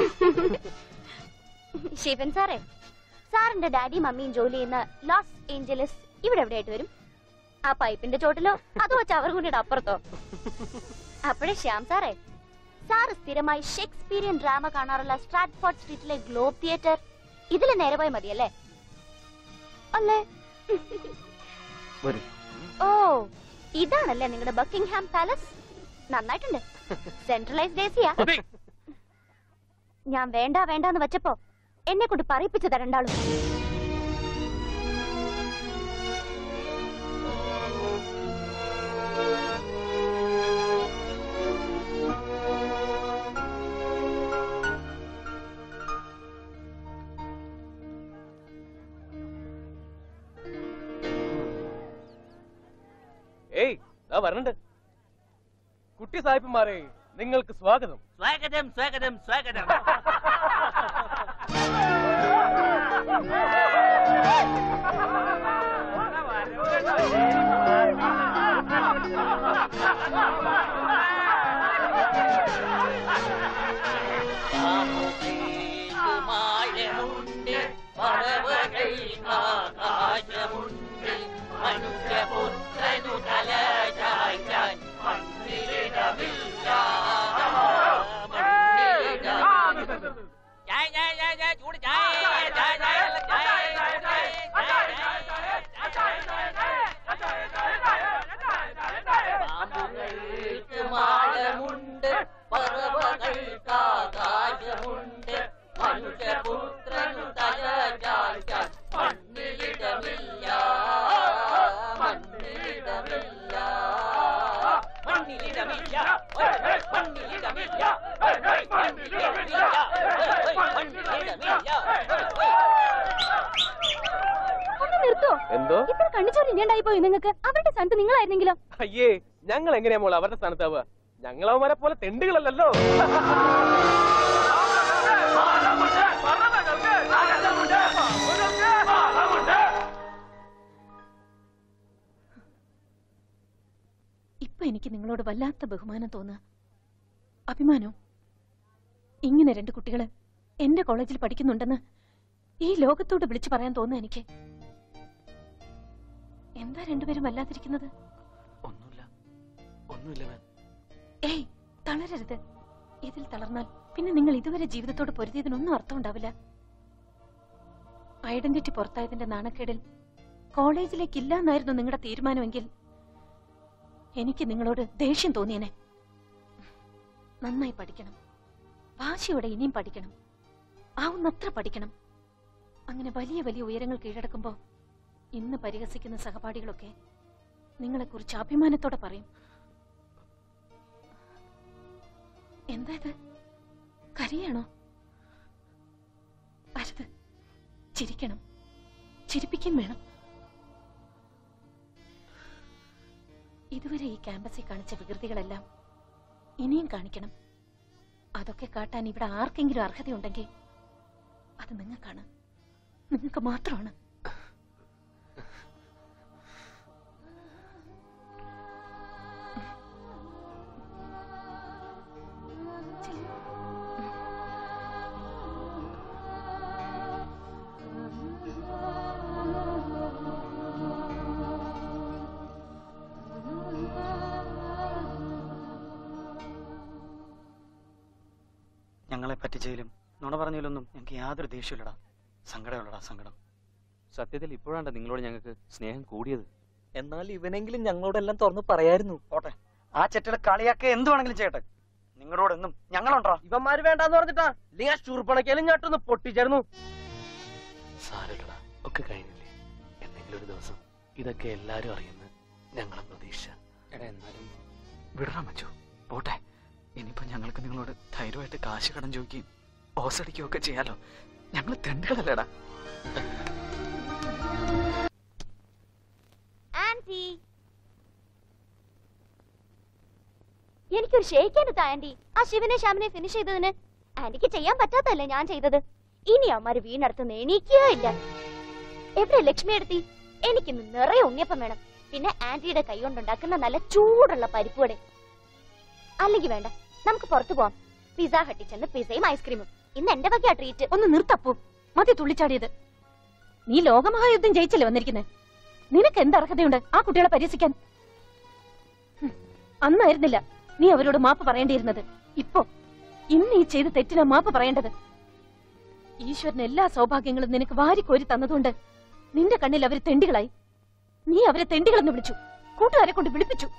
ശിവൻ സാറേ സാറിന്റെ ഡാഡി മമ്മിയും ജോലി ചെയ്യുന്ന ലോസ് ഏഞ്ചലസ് ഇവിടെ എവിടെയായിട്ട് വരും ആ പൈപ്പിന്റെ ചോട്ടിലോ അതോ ചവർകുണ്ടിയുടെ അപ്പുറത്തോ അപ്പോഴേ ശ്യാം സാറേ സാറ് സ്ഥിരമായി ഷേക്സ്പീരിയൻ ഡ്രാമ കാണാറുള്ള സ്ട്രാറ്റ്ഫോർഡ് സ്ട്രീറ്റിലെ ഗ്ലോബ് തിയേറ്റർ ഇതില് നേരെ പോയി മതിയല്ലേ അല്ലേ വരും ഓ ഇതാണല്ലേ നിങ്ങളുടെ ബക്കിംഗ്ഹാം പാലസ് നന്നായിട്ടുണ്ട് സെൻട്രലൈസ്ഡ് എ സിയാ ഞാൻ വേണ്ട വേണ്ടാന്ന് വെച്ചപ്പോ എന്നെ കൊണ്ട് പറയിപ്പിച്ചു തരണ്ടാളും ഏയ് ദാ വരണുണ്ട് കുട്ടി സാഹിബന്മാരെ നിങ്ങൾക്ക് സ്വാഗതം സ്വാഗതം സ്വാഗതം സ്വാഗതം മഴമുണ്ട് പറവകൾ ആകാശമുണ്ട് പറവകൾക്കാകാശമുണ്ട് മനുഷ്യപുത്രനു തല ചായ്ക്കാൻ മണ്ണിലിടമില്ല മണ്ണിലിടമില്ല മണ്ണിലിടമില്ല മണ്ണിലിടമില്ല മണ്ണിലിടമില്ല മണ്ണിലിടമില്ല ഒന്ന് നിർത്തോ എന്തോ ഇത്ര കണ്ണിച്ചോറ് ഇല്ലാണ്ടായി പോയി നിങ്ങൾക്ക് അവരുടെ സ്ഥാനത്ത് നിങ്ങളായിരുന്നെങ്കിലോ അയ്യേ ഞങ്ങൾ എങ്ങനെയാ മോളെ അവരുടെ സ്ഥാനത്താവുക ഞങ്ങൾ അവന്മാരെ പോലെ തെണ്ടുകളല്ലല്ലോ ഇപ്പൊ എനിക്ക് നിങ്ങളോട് വല്ലാത്ത ബഹുമാനം തോന്നുക അഭിമാനോ ഇങ്ങനെ രണ്ട് കുട്ടികള് എന്റെ കോളേജിൽ പഠിക്കുന്നുണ്ടെന്ന് ഈ ലോകത്തോട് വിളിച്ചു പറയാൻ തോന്നുക എനിക്ക് എന്താ രണ്ടുപേരും വല്ലാതിരിക്കുന്നത് ഒന്നുമില്ല ഒന്നുമില്ല മാം ഏയ് തളരരുത് ഇതിൽ തളർന്നാൽ പിന്നെ നിങ്ങൾ ഇതുവരെ ജീവിതത്തോട് പൊരുതിയതിനൊന്നും അർത്ഥം ഉണ്ടാവില്ല ഐഡന്റിറ്റി പുറത്തായതിന്റെ നാണക്കേടിൽ കോളേജിലേക്ക് ഇല്ല എന്നായിരുന്നു നിങ്ങളുടെ തീരുമാനമെങ്കിൽ എനിക്ക് നിങ്ങളോട് ദേഷ്യം തോന്നിയനെ നന്നായി പഠിക്കണം ഭാഷയോടെ ഇനിയും പഠിക്കണം ആവുന്നത്ര പഠിക്കണം അങ്ങനെ വലിയ വലിയ ഉയരങ്ങൾ കീഴടക്കുമ്പോ ഇന്ന് പരിഹസിക്കുന്ന സഹപാഠികളൊക്കെ നിങ്ങളെക്കുറിച്ച് അഭിമാനത്തോടെ പറയും എന്താ ഇത് കരയാണോ അരുത് ചിരിക്കണം ചിരിപ്പിക്കും വേണം ഇതുവരെ ഈ ക്യാമ്പസിൽ കാണിച്ച വികൃതികളെല്ലാം ഇനിയും കാണിക്കണം അതൊക്കെ കാട്ടാൻ ഇവിടെ ആർക്കെങ്കിലും അർഹതയുണ്ടെങ്കിൽ അത് നിങ്ങൾക്കാണ് നിങ്ങൾക്ക് മാത്രമാണ് ഞങ്ങളെ പറ്റിച്ചതിലും നുണ പറഞ്ഞതിലൊന്നും ഞങ്ങൾക്ക് യാതൊരു ദേഷ്യമില്ലടാ സങ്കടമുള്ളടാ സങ്കടം സത്യത്തിൽ ഇപ്പോഴാണ് നിങ്ങളോട് ഞങ്ങൾക്ക് സ്നേഹം കൂടിയത് എന്നാൽ ഇവനെങ്കിലും ഞങ്ങളോടെല്ലാം തുറന്നു പറയായിരുന്നു പോട്ടെ ആ ചെറ്റകളെ കളിയാക്കെ എന്ത് വേണമെങ്കിലും ചെയ്യട്ടെ നിങ്ങളോടൊന്നും ഞങ്ങളുണ്ടാ ഇവന്മാര് വേണ്ടാന്ന് പറഞ്ഞിട്ടാ ഇല്ലെങ്കിൽ ആ ചുറുപ്പണക്കലും ഞാട്ടൊന്ന് പൊട്ടിച്ചേർന്നു സാരമില്ലടാ ഒക്കെ കഴിഞ്ഞില്ലേ എന്തെങ്കിലും ഒരു ദിവസം ഇതൊക്കെ എല്ലാരും അറിയുന്ന ഞങ്ങളും പ്രതീക്ഷ എടാ എന്നാലും വിടറാ മച്ചു പോട്ടെ ഇനിയിപ്പോ ഞങ്ങൾക്ക് നിങ്ങളോട് ധൈര്യമായിട്ട് കാശ് കടം ചോദിക്കുകയും ഓസടിക്കുകയും ഒക്കെ ചെയ്യാലോ ഞങ്ങൾ തെണ്ടുകളല്ലേടാ ആന്റി എനിക്കൊരു ഷെയ്ക്കാൻ്റെ താ ആന്റി ആ ശിവനെ ശ്യാമിനെ ഫിനിഷ് ചെയ്തതിന് ആന്റിക്ക് ചെയ്യാൻ പറ്റാത്തല്ലേ ഞാൻ ചെയ്തത് ഇനി അവന്മാര് വീണടുത്ത് എണീക്കുകയോ ഇല്ല എവിടെ ലക്ഷ്മി എടുത്തി എനിക്കിന്ന് നിറയെ ഉണ്ണിയപ്പം വേണം പിന്നെ ആന്റിയുടെ കൈ കൊണ്ടുണ്ടാക്കുന്ന നല്ല ചൂടുള്ള പരിപ്പുവടെ അല്ലെങ്കിൽ വേണ്ട നമുക്ക് പുറത്തു പോവാം പിസ്സ ഹട്ടിൽ ചെന്ന് പിസയും ഐസ്ക്രീമും ഇന്ന് എന്റെ വകയാ ട്രീറ്റ് ഒന്ന് നിർത്തപ്പൂ മതി തുള്ളിച്ചാടിയത് നീ ലോകമഹായുദ്ധം ജയിച്ചല്ലേ വന്നിരിക്കുന്നത് നിനക്ക് എന്ത് അർഹതയുണ്ട് ആ കുട്ടികളെ പരിഹസിക്കാൻ ഹും, അന്നായിരുന്നില്ല നീ അവരോട് മാപ്പ് പറയേണ്ടിയിരുന്നത് ഇപ്പോ ഇന്ന് ഈ ചെയ്ത് തെറ്റിനാ മാപ്പ് പറയേണ്ടത് ഈശ്വരൻ എല്ലാ സൗഭാഗ്യങ്ങളും നിനക്ക് വാരിക്കോരി തന്നതുകൊണ്ട് നിന്റെ കണ്ണിൽ അവര് തെണ്ടികളായി നീ അവരെ തെണ്ടികളെന്ന് വിളിച്ചു കൂട്ടുകാരെ കൊണ്ട് വിളിപ്പിച്ചു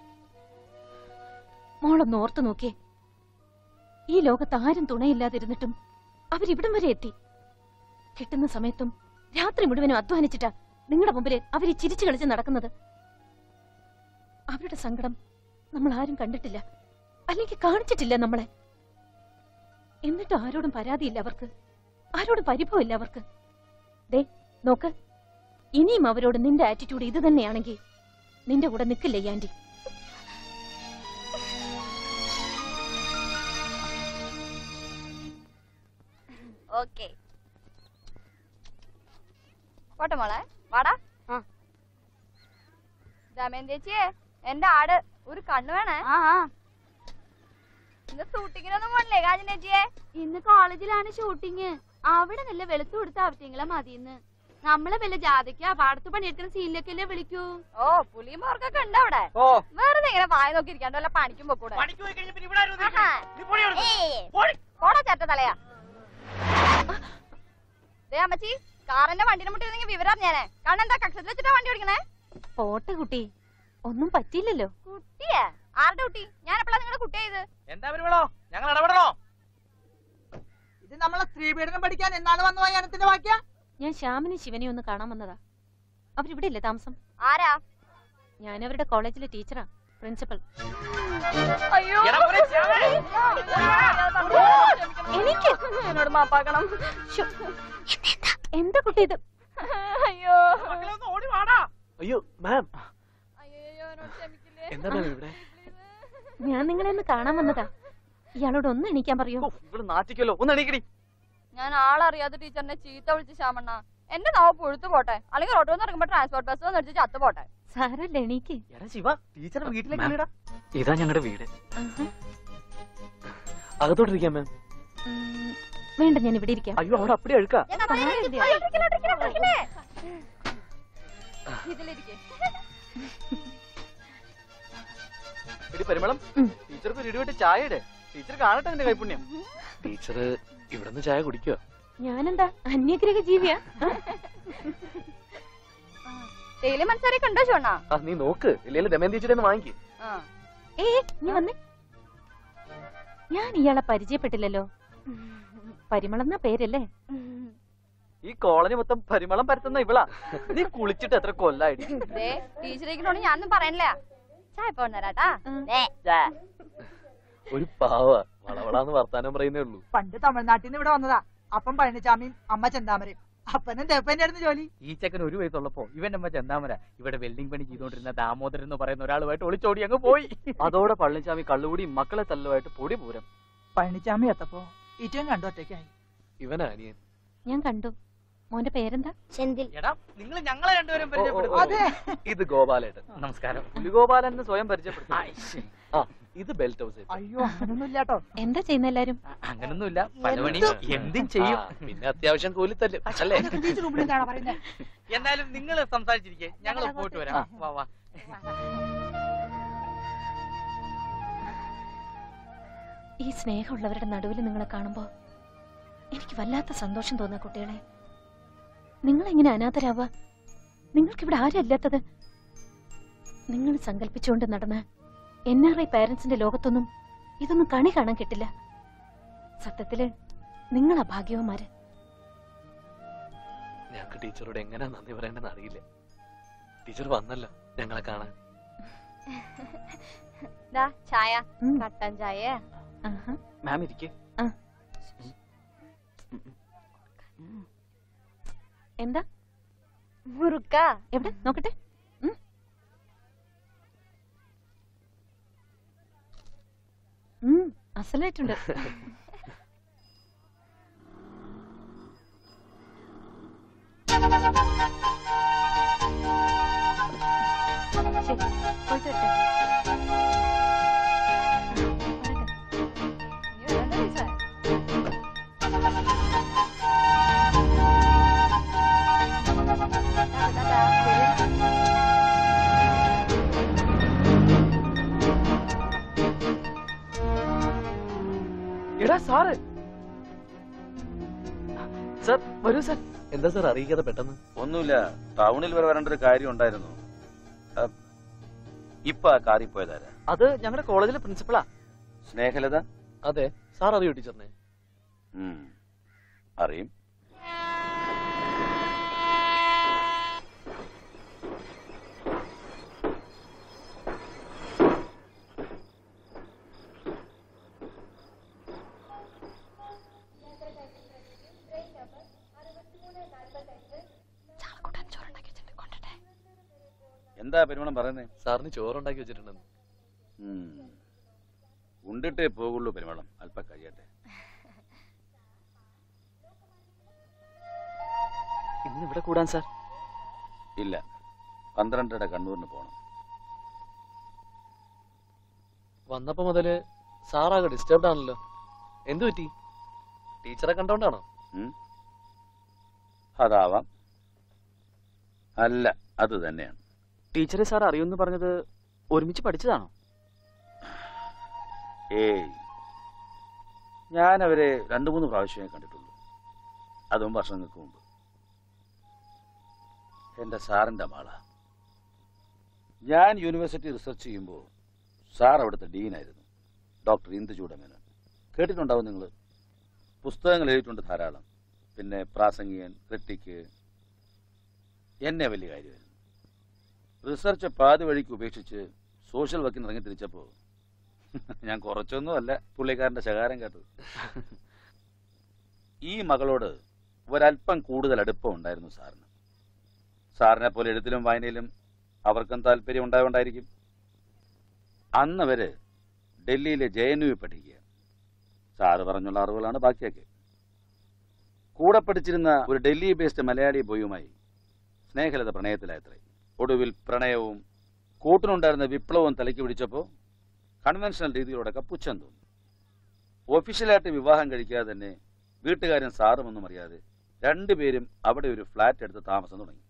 മോളൊന്ന് ഓർത്തു നോക്കിയേ ഈ ലോകത്ത് ആരും തുണയില്ലാതിരുന്നിട്ടും അവരിവിടം വരെ എത്തി കിട്ടുന്ന സമയത്തും രാത്രി മുഴുവനും അധ്വാനിച്ചിട്ടാ നിങ്ങളുടെ മുമ്പില് അവര് ചിരിച്ചു കളിച്ച് നടക്കുന്നത് അവരുടെ സങ്കടം നമ്മൾ ആരും കണ്ടിട്ടില്ല അല്ലെങ്കിൽ കാണിച്ചിട്ടില്ല നമ്മളെ എന്നിട്ട് ആരോടും പരാതിയില്ല അവർക്ക് ആരോടും പരിഭവമില്ല അവർക്ക് ദേ നോക്ക് ഇനിയും അവരോട് നിന്റെ ആറ്റിറ്റ്യൂഡ് ഇത് തന്നെയാണെങ്കിൽ നിന്റെ കൂടെ നിൽക്കില്ലേ ഈ ആന്റി ഓക്കെ പോട്ടെ മോളെ വാടാ ദമയൻ ചേച്ചിയെ എന്റെ ആട് ഒരു കണ്ണ് വേണേ ഇന്ന് ഷൂട്ടിങ്ങിനൊന്നും പോണില്ലേ കാജൻ ചേച്ചിയെ ഇന്ന് കോളേജിലാണ് ഷൂട്ടിങ് അവിടെ നല്ല വെളുത്തു കൊടുത്ത അവറ്റങ്ങളെ മതിയെന്ന് നമ്മളെ വല്ല ജാതിക്ക പാടത്ത് പണിയെടുക്കുന്ന സീനിലൊക്കെ അല്ലേ വിളിക്കൂ ഓ പുലിയും പോർക്കൊക്കെ ഉണ്ട് അവിടെ ഓ വെറുതെ ഇങ്ങനെ വായ നോക്കി ഇരിക്കാണ്ട് വല്ല പണിക്കും പോക്കൂടെ ആഹാ. ഏയ്. പോടാ ചേട്ട തലയാ ദേ അമ്മച്ചി കാറിന്റെ വണ്ടിനെ മുട്ടിരുന്നെങ്കിൽ വിവരം അറിഞ്ഞേനെ കാരണം എന്താ കക്ഷത്തിൽ വെച്ചിട്ടാ വണ്ടി ഓടിക്കണേ പോട്ടെ കുട്ടി ഒന്നും പറ്റിയില്ലല്ലോ കുട്ടിയെ ആരുടെ കുട്ടി ഞാൻ എപ്പോഴാ നിങ്ങളുടെ കുട്ടിയായത് എന്താ പരിമളോ ഞങ്ങൾ ഇടപെടണോ ഇത് നമ്മളെ സ്ത്രീപീഡനം പഠിക്കാൻ എന്നാണ് വന്നു വയ്യാനത്തിന്റെ വാക്യ ഞാൻ ശ്യാമിനെയും ശിവനെയും ഒന്ന് കാണാൻ വന്നതാ അവരിവിടെ ഇല്ലേ താമസം ആരാ ഞാൻ അവരുടെ കോളേജിലെ ടീച്ചറാ പ്രിൻസിപ്പൽ അയ്യോ എനിക്ക് എന്നോട് മാപ്പാക്കണം എന്താ കുട്ടി ഇത് അയ്യോ ഓടി വാടാ അയ്യോ മാം അയ്യോ എന്നോട് ക്ഷമിക്കില്ലേ എന്താ മാം ഇവിടെ ഞാൻ നിങ്ങളെ ഒന്ന് കാണാൻ വന്നതാ ഇയാളോട് ഒന്ന് എണീക്കാൻ പറയൂ ഇവിടെ നാട്ടിക്കല്ലോ ഒന്ന് എണീക്കടി ഞാൻ ആളറിയാതെ ടീച്ചറിനെ ചീത്ത വിളിച്ച് ശ്യാമണ്ണ എന്റെ നാവ് പുഴുത്തു പോട്ടെ അല്ലെങ്കിൽ ഓട്ടോ ഇറങ്ങുമ്പോ ട്രാൻസ്പോർട്ട് ബസ് വന്നിട്ട് ചത്തു പോട്ടെ സാരല്ല എണീക്ക് എടാ ശിവ ടീച്ചറെ വീട്ടിലേക്ക് വിളിടാ ഇതാ ഞങ്ങളുടെ വീട് ആഹാ. അകത്തോട്ടിരിക്കാം മാം ഉം, വേണ്ട ഞാൻ ഇവിടെ ഇരിക്കാം അയ്യോ അവിടെ അപ്പടി അഴുക്കാ ഇതിലിരിക്കെ എടി പരിമളം ടീച്ചർക്ക് ഒരു ഇടിവിട്ട് ചായ ഇട് ടീച്ചർ കാണട്ടെ നിന്റെ കൈപുണ്യം ടീച്ചർ ഇവിടുന്ന് ചായ കുടിക്കുക ഞാനെന്താ അന്യഗ്രഹ ജീവിയാ തേയില മനസ്സാരൊക്കെ ഉണ്ടോ ചോണ്ണ ആ നീ നോക്ക് ഇല്ലെങ്കിൽ ദമയന്തിച്ചിട്ട് ഒന്ന് വാങ്ങിക്ക് ഏ നീ വന്നേ ഞാൻ ഇയാളെ പരിചയപ്പെട്ടില്ലല്ലോ പരിമളന്ന പേരല്ലേ ഈ കോളനി മൊത്തം പരിമളം പരത്തുന്ന ഇവളാ നീ കുളിച്ചിട്ട് എത്ര കൊല്ലായിടി ദേ ടീച്ചറേക്കിനോട് ഞാനൊന്നും പറയണില്ല ചായ പോന്നേരാട്ടാ ഒരു പാവ വളവളാന്ന് വർത്താനം പറയുന്നേ ഉള്ളൂ പണ്ട് തമിഴ്നാട്ടിൽ നിന്ന് ഇവിടെ വന്നതാ അപ്പം പഴനിച്ചാമിയും അമ്മ ചെന്താമരയും അപ്പനും ദേപ്പന്റെ ആയിരുന്നു ജോലി ഈ ചെക്കൻ ഒരു വയസ്സുള്ളപ്പോ ഇവന്റെ അമ്മ ചെന്താമര ഇവിടെ വെൽഡിംഗ് പണി ചെയ്തുകൊണ്ടിരുന്ന ദാമോദരൻ എന്ന് പറയുന്ന ഒരാളുമായിട്ട് ഒളിച്ചോടി അങ്ങ് പോയി അതോടെ പളനിച്ചാമി കള്ളുകൂടി മക്കളെ തല്ലുമായിട്ട് പൊടി പൂരം പഴനിച്ചാമി എത്തപ്പോ ഈറ്റയും കണ്ടു ഒറ്റയ്ക്കായി ഇവനാ അനിയൻ ഞാൻ കണ്ടു മോന്റെ പേരെന്താ ചെന്തിൽ എടാ നിങ്ങൾ ഞങ്ങളെ രണ്ടുപേരും ഓ, ഓ, ഓ. പരിചയപ്പെടുത്തും ഇത് ഗോപാലേട്ടൻ നമസ്കാരം പുലിഗോപാലൻ എന്ന് സ്വയം പരിചയപ്പെടുത്തി ആ ഇത് ബെൽറ്റ് ഹൗസ് അയ്യോ അങ്ങനൊന്നും ഇല്ലാട്ടോ എന്താ ചെയ്യുന്ന എല്ലാരും അങ്ങനൊന്നുമില്ല പല പണി എന്തും ചെയ്യും പിന്നെ അത്യാവശ്യം കൂലിത്തല്ല് അല്ലേ എന്നാലും നിങ്ങൾ സംസാരിച്ചിരിക്കേ ഞങ്ങൾ പോയിട്ട് വരാം വാ വാ ഈ സ്നേഹമുള്ളവരുടെ നടുവിൽ നിങ്ങളെ കാണുമ്പോ എനിക്ക് വല്ലാത്ത സന്തോഷം തോന്നുക കുട്ടികളെ നിങ്ങൾ എങ്ങനെ അനാഥരാവുക നിങ്ങൾക്കിവിടെ ആരും ഇല്ലാത്തത് നിങ്ങൾ സങ്കല്പിച്ചുകൊണ്ട് നടന്ന എൻ ആർ ഐ പാരന്റ്സിന്റെ ലോകത്തൊന്നും ഇതൊന്നും കണി കാണാൻ കിട്ടില്ല സത്യത്തില് നിങ്ങളാ ഭാഗ്യവന്മാര് ഞങ്ങൾക്ക് ടീച്ചറോട് എങ്ങനെ നന്ദി പറയേണ്ടെന്ന് അറിയില്ല ടീച്ചർ വന്നല്ലോ ഞങ്ങളെ കാണാൻ ദാ ചായ കട്ടൻ ചായ മാം ഇരിക്കേ എന്താ മുറുക്ക എവിടെ നോക്കട്ടെ ഉം. ഉം, അസലായിട്ടുണ്ട് ശരി, പോയിട്ട് വരട്ടെ. എടാ സാറ് സർ വരൂ സർ എന്താ സാർ അറിയിക്കാതെ പെട്ടെന്ന് ഒന്നുമില്ല ടൗണിൽ വരെ വരേണ്ട ഒരു കാര്യം ഉണ്ടായിരുന്നു ആ, ഇപ്പൊ ആ കാറിൽ പോയതാരാ അത് ഞങ്ങളുടെ കോളേജിലെ പ്രിൻസിപ്പളാ സ്നേഹലത അതെ സാർ അറിയോ ടീച്ചറിനെ ഉം. അറിയും എന്താ പെരുമണം പറയുന്നേ സാറിന് ചോറുണ്ടാക്കി വെച്ചിട്ടുണ്ടെന്ന് ഉം. ഉണ്ടിട്ടേ പോകുള്ളൂ പെരുമളം അല്പം കഴിയട്ടെ ഇന്ന് ഇവിടെ കൂടാൻ സാർ ഇല്ല പന്ത്രണ്ടര കണ്ണൂരിന് പോണം വന്നപ്പോ മുതല് സാറാകെ ഡിസ്റ്റർബ്ഡ് ആണല്ലോ എന്തു പറ്റി ടീച്ചറെ കണ്ടോണ്ടാണോ ഉം. അതാവാം അല്ല അത് തന്നെയാണ് ടീച്ചറെ സാർ അറിയുമെന്ന് പറഞ്ഞത് ഒരുമിച്ച് പഠിച്ചതാണോ ഏയ് ഞാൻ അവരെ രണ്ടു മൂന്ന് പ്രാവശ്യമേ കണ്ടിട്ടുള്ളൂ അതും വർഷങ്ങൾക്ക് മുമ്പ് എന്റെ സാറിന്റെ മാള ഞാൻ യൂണിവേഴ്സിറ്റി റിസർച്ച് ചെയ്യുമ്പോൾ സാർ അവിടുത്തെ ഡീനായിരുന്നു ഡോക്ടർ ഇന്ദുചൂട മേനോൻ കേട്ടിട്ടുണ്ടാവും നിങ്ങൾ പുസ്തകങ്ങൾ എഴുതിയിട്ടുണ്ട് ധാരാളം പിന്നെ പ്രാസംഗികൻ ക്രിട്ടിക്ക് എന്നെ വലിയ കാര്യമായിരുന്നു റിസർച്ച് പാതി വഴിക്ക് ഉപേക്ഷിച്ച് സോഷ്യൽ വർക്കിന് ഇറങ്ങി തിരിച്ചപ്പോൾ ഞാൻ കുറച്ചൊന്നും അല്ല പുള്ളിക്കാരന്റെ ശകാരം കേട്ടത് ഈ മകളോട് ഒരല്പം കൂടുതൽ അടുപ്പം ഉണ്ടായിരുന്നു സാറിന് സാറിനെ പോലെ എഴുത്തിലും വായനയിലും അവർക്കും താല്പര്യം ഉണ്ടായോണ്ടായിരിക്കും അന്ന് അവര് ഡൽഹിയിലെ ജെ എൻ യു പഠിക്കുക സാറ് പറഞ്ഞുള്ള അറിവുകളാണ് ബാക്കിയൊക്കെ കൂടെ പഠിച്ചിരുന്ന ഒരു ഡൽഹി ബേസ്ഡ് മലയാളി ബോയുമായി സ്നേഹലത പ്രണയത്തിലായത്രേ ഒടുവിൽ പ്രണയവും കൂട്ടിനുണ്ടായിരുന്ന വിപ്ലവവും തലയ്ക്ക് പിടിച്ചപ്പോൾ കൺവെൻഷണൽ രീതികളോടൊക്കെ പുച്ഛം തോന്നി ഒഫീഷ്യലായിട്ട് വിവാഹം കഴിക്കാതെ തന്നെ വീട്ടുകാരും സാറുമൊന്നും അറിയാതെ രണ്ടുപേരും അവിടെ ഒരു ഫ്ലാറ്റ് എടുത്ത് താമസം തുടങ്ങി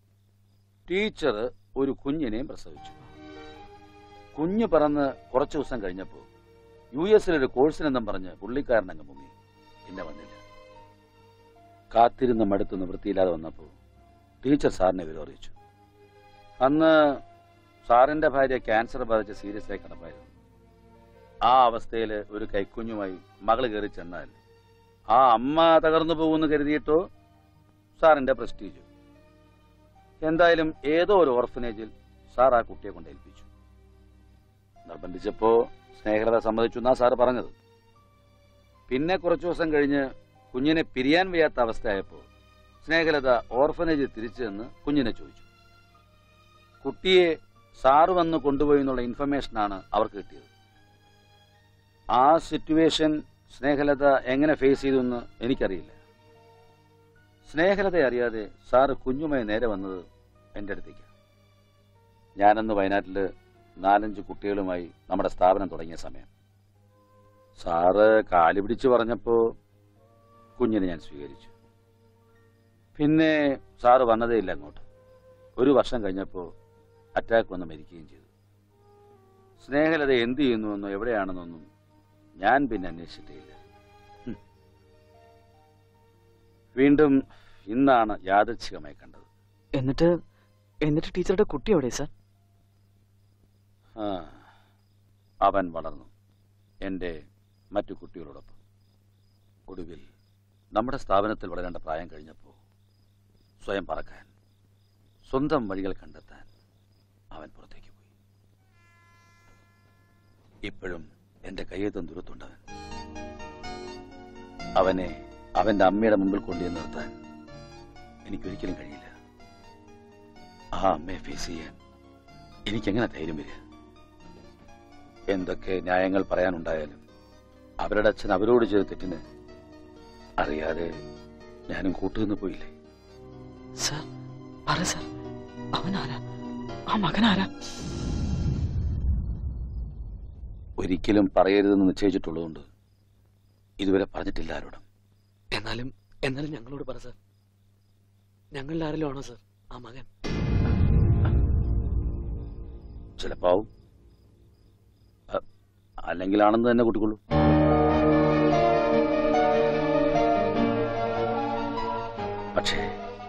ടീച്ചർ ഒരു കുഞ്ഞിനെയും പ്രസവിച്ചു കുഞ്ഞ് പറന്ന് കുറച്ചു ദിവസം കഴിഞ്ഞപ്പോൾ യു എസിലൊരു കോഴ്സിനെന്നും പറഞ്ഞ് പുള്ളിക്കാരൻ അങ്ങ് മുങ്ങി പിന്നെ വന്നില്ല കാത്തിരുന്ന് മടുത്ത് നിവൃത്തിയില്ലാതെ വന്നപ്പോൾ ടീച്ചർ സാറിനെ വിവരം അറിയിച്ചു അന്ന് സാറിന്റെ ഭാര്യ ക്യാൻസർ ബാധിച്ച് സീരിയസ് ആയി കിടപ്പായിരുന്നു ആ അവസ്ഥയിൽ ഒരു കൈക്കുഞ്ഞുമായി മകള് കയറി ചെന്നാൽ ആ അമ്മ തകർന്നു പോകുമെന്ന് കരുതിയിട്ടോ സാറിന്റെ പ്രസ്റ്റീജ് എന്തായാലും ഏതോ ഒരു ഓർഫനേജിൽ സാർ ആ കുട്ടിയെ കൊണ്ട് ഏൽപ്പിച്ചു നിർബന്ധിച്ചപ്പോ സ്നേഹലത സമ്മതിച്ചു എന്നാ സാറ് പറഞ്ഞത് പിന്നെ കുറച്ചു ദിവസം കഴിഞ്ഞ് കുഞ്ഞിനെ പിരിയാൻ വയ്യാത്ത അവസ്ഥയായപ്പോൾ സ്നേഹലത ഓർഫനേജിൽ തിരിച്ചു ചെന്ന് കുഞ്ഞിനെ ചോദിച്ചു കുട്ടിയെ സാറ് വന്ന് കൊണ്ടുപോയി എന്നുള്ള ഇൻഫർമേഷനാണ് അവർക്ക് കിട്ടിയത് ആ സിറ്റുവേഷൻ സ്നേഹലത എങ്ങനെ ഫേസ് ചെയ്തു എന്ന് എനിക്കറിയില്ല സ്നേഹലതയെ അറിയാതെ സാറ് കുഞ്ഞുമായി നേരെ വന്നത് എൻ്റെ അടുത്തേക്ക് ഞാനന്ന് വയനാട്ടിൽ നാലഞ്ച് കുട്ടികളുമായി നമ്മുടെ സ്ഥാപനം തുടങ്ങിയ സമയം സാറ് കാല് പിടിച്ച് പറഞ്ഞപ്പോൾ കുഞ്ഞിനെ ഞാൻ സ്വീകരിച്ചു പിന്നെ സാറ് വന്നതേ ഇല്ല അങ്ങോട്ട് ഒരു വർഷം കഴിഞ്ഞപ്പോൾ അറ്റാക്ക് വന്ന് മരിക്കുകയും ചെയ്തു സ്നേഹലത എന്ത് ചെയ്യുന്നുവെന്നോ എവിടെയാണെന്നൊന്നും ഞാൻ പിന്നെ അന്വേഷിച്ചിട്ടേയില്ല ഹും. വീണ്ടും ഇന്നാണ് യാദൃച്ഛികമായി കണ്ടത് എന്നിട്ട് എന്നിട്ട് ടീച്ചറുടെ കുട്ടി എവിടെ സാർ ആ, അവൻ വളർന്നു എൻ്റെ മറ്റു കുട്ടികളോടൊപ്പം ഒടുവിൽ നമ്മുടെ സ്ഥാപനത്തിൽ വളരേണ്ട പ്രായം കഴിഞ്ഞപ്പോൾ സ്വയം പറക്കാൻ സ്വന്തം വഴികൾ കണ്ടെത്താൻ അവൻ പുറത്തേക്ക് പോയി ഇപ്പോഴും എൻ്റെ കയ്യെത്തും ദൂരത്തുണ്ടവൻ അവനെ അവന്റെ അമ്മയുടെ മുമ്പിൽ കൊണ്ടുവന്ന് നിർത്താൻ എനിക്കൊരിക്കലും കഴിയില്ല ആ അമ്മയെ ഫേസ് ചെയ്യാൻ എനിക്കെങ്ങനെ ധൈര്യം വരിക എന്തൊക്കെ ന്യായങ്ങൾ പറയാനുണ്ടായാലും അവരുടെ അച്ഛൻ അവരോട് ചെയ്ത തെറ്റിന് അറിയാതെ ഞാനും കൂട്ടുനിന്ന് പോയില്ലേ സാർ പറ സാർ അവനാരാ ആ മകനാരാ ഒരിക്കലും പറയരുതെന്ന് നിശ്ചയിച്ചിട്ടുള്ളതുകൊണ്ട് ഇതുവരെ പറഞ്ഞിട്ടില്ല ആരോടും എന്നാലും എന്നാലും ഞങ്ങളോട് പറ സാർ ഞങ്ങളിൽ ആരെങ്കിലും ആണോ സാർ ആ മകൻ ചിലപ്പോ ആവും അ- അല്ലെങ്കിലാണെന്ന് തന്നെ കൂട്ടിക്കൊള്ളൂ പക്ഷേ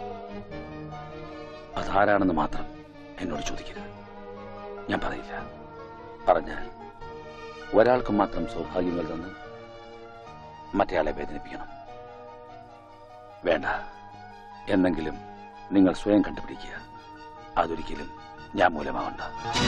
അതാരാണെന്ന് മാത്രം എന്നോട് ചോദിക്കരുത് ഞാൻ പറയില്ല പറഞ്ഞാൽ ഒരാൾക്ക് മാത്രം സൗഭാഗ്യങ്ങൾ തന്ന് മറ്റേയാളെ വേദനിപ്പിക്കണം വേണ്ട എന്നെങ്കിലും നിങ്ങൾ സ്വയം കണ്ടുപിടിക്കുക അതൊരിക്കലും ഞാൻ മൂലമാവണ്ട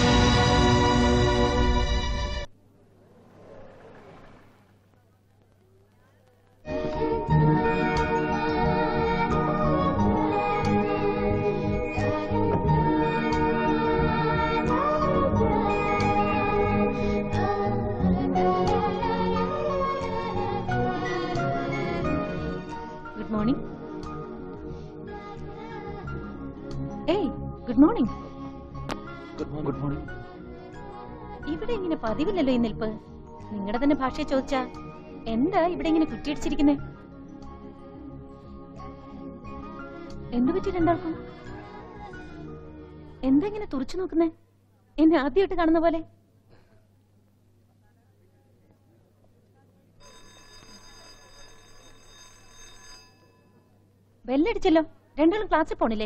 ഗുഡ് മോർണിംഗ് ഏയ് ഗുഡ് മോർണിംഗ് ഗുഡ് മോർണിംഗ് ഇവിടെ ഇങ്ങനെ പതിവില്ലല്ലോ ഈ നിൽപ്പ് നിങ്ങളുടെ തന്നെ ഭാഷയെ ചോദിച്ചാ എന്താ ഇവിടെ ഇങ്ങനെ കുറ്റിയടിച്ചിരിക്കുന്നേ എന്തു പറ്റി രണ്ടാൾക്കും എന്താ ഇങ്ങനെ തുറച്ചു നോക്കുന്നേ എന്നെ ആദ്യമായിട്ട് കാണുന്ന പോലെ ബെല്ലടിച്ചല്ലോ രണ്ടാളും ക്ലാസ്സിൽ പോണില്ലേ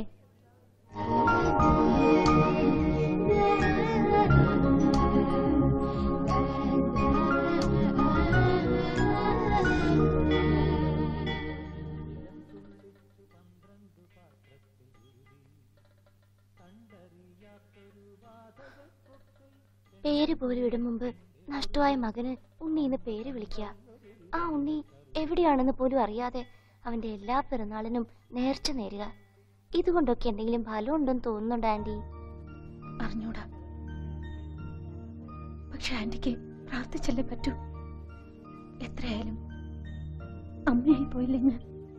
പേര് പോലും ഇടും മുമ്പ് നഷ്ടമായ മകന് ഉണ്ണി എന്ന് പേര് വിളിക്കുക ആ ഉണ്ണി എവിടെയാണെന്ന് പോലും അറിയാതെ അവന്റെ എല്ലാ പിറന്നാളിനും നേർച്ച നേരുക ഇതുകൊണ്ടൊക്കെ എന്തെങ്കിലും ഫലം ഉണ്ടെന്ന് തോന്നുന്നുണ്ട് ആന്റി അറിഞ്ഞൂടാ പക്ഷെ ആന്റിക്ക് പ്രാർത്ഥിച്ചല്ലേ പറ്റൂ എത്രയായാലും അമ്മയായി പോയില്ലേ ഞാൻ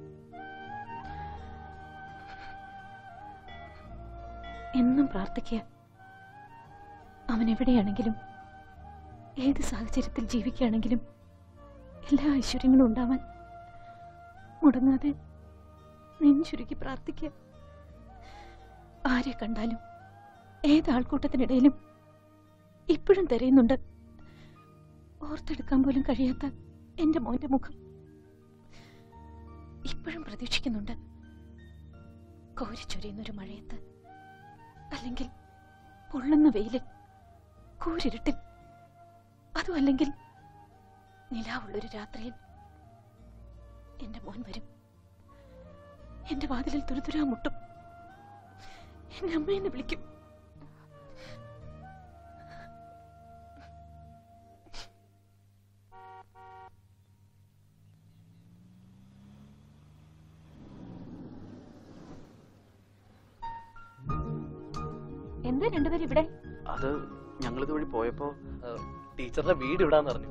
എന്നും പ്രാർത്ഥിക്കുക അവൻ എവിടെയാണെങ്കിലും ഏത് സാഹചര്യത്തിൽ ജീവിക്കുകയാണെങ്കിലും എല്ലാ ഐശ്വര്യങ്ങളും ഉണ്ടാവാൻ മുടങ്ങാതെ നെഞ്ചുരുക്കി പ്രാർത്ഥിക്കുക ആരെ കണ്ടാലും ഏത് ആൾക്കൂട്ടത്തിനിടയിലും ഇപ്പോഴും തിരയുന്നുണ്ട് ഓർത്തെടുക്കാൻ പോലും കഴിയാത്ത എന്റെ മോന്റെ മുഖം ഇപ്പോഴും പ്രതീക്ഷിക്കുന്നുണ്ട് കോരിച്ചൊരിയുന്നൊരു മഴയത്ത് അല്ലെങ്കിൽ പൊള്ളുന്ന വെയിലിൽ കൂരിരുട്ടിൽ അതും അല്ലെങ്കിൽ നിലാവുള്ളൊരു രാത്രിയിൽ എന്റെ മോൻ വരും എന്റെ വാതിലിൽ തുരുതുരാ മുട്ടും എന്നെ അമ്മയെന്ന് വിളിക്കും എന്താ രണ്ടുപേരും ഇവിടെ അത് ഞങ്ങൾ ഇതുവഴി പോയപ്പോ ആ, ടീച്ചറുടെ വീട് ഇവിടാന്ന് പറഞ്ഞു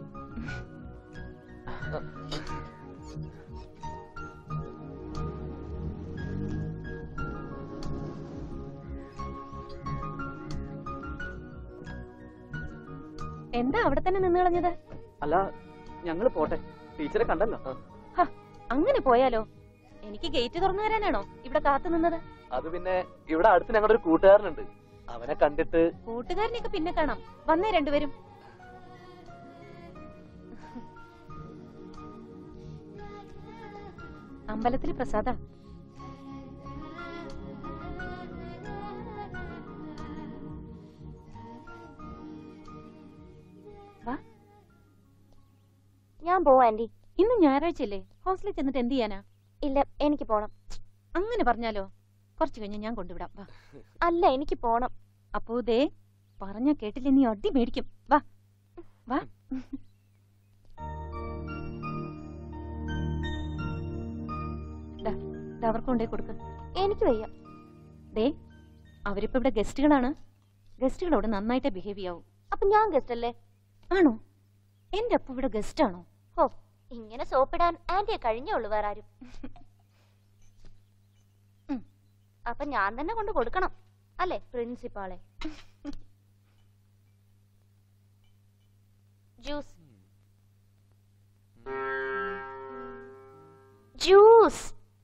എന്താ അവിടെ തന്നെ നിന്ന് കളഞ്ഞത് അല്ല ഞങ്ങൾ പോട്ടെ ടീച്ചറെ കണ്ടല്ലോ ഹ, അങ്ങനെ പോയാലോ എനിക്ക് ഗേറ്റ് തുറന്നു തരാനാണോ ഇവിടെ കാത്തു നിന്നത് അത് പിന്നെ ഇവിടെ അടുത്ത് ഞങ്ങളുടെ ഒരു കൂട്ടുകാരനുണ്ട് അവനെ കണ്ടിട്ട് കൂട്ടുകാരനെയൊക്കെ പിന്നെ കാണാം വന്നേ രണ്ടുപേരും അമ്പലത്തിൽ പ്രസാദ വാ ഞാൻ പോവാ ആന്റി ഇന്ന് ഞായറാഴ്ചയല്ലേ ഹോസ്റ്റലിൽ ചെന്നിട്ട് എന്ത് ചെയ്യാനാ ഇല്ല എനിക്ക് പോണം അങ്ങനെ പറഞ്ഞാലോ കുറച്ചു കഴിഞ്ഞ് ഞാൻ കൊണ്ടുവിടാം വാ അല്ല എനിക്ക് പോണം അപ്പോ ദേ പറഞ്ഞ കേട്ടില്ല നീ അടി മേടിക്കും വാ വാ ദാ, ദാ അവർക്ക് കൊണ്ടേ കൊടുക്ക് എനിക്ക് വയ്യ ദേ അവരിപ്പോ ഇവിടെ ഗസ്റ്റുകളാണ് ഗസ്റ്റുകളോട് നന്നായിട്ടേ ബിഹേവ് ചെയ്യാവൂ അപ്പൊ ഞാൻ ഗസ്റ്റ് അല്ലേ ആണോ എന്റെ അപ്പ ഇവിടെ ഗസ്റ്റ് ആണോ ഓ ഇങ്ങനെ സോപ്പിടാൻ ആന്റിയെ കഴിഞ്ഞുള്ളൂ വേറെ ആരും ഉം. അപ്പൊ ഞാൻ തന്നെ കൊണ്ട് കൊടുക്കണം അല്ലേ പ്രിൻസിപ്പാളെ ജ്യൂസ് ജ്യൂസ്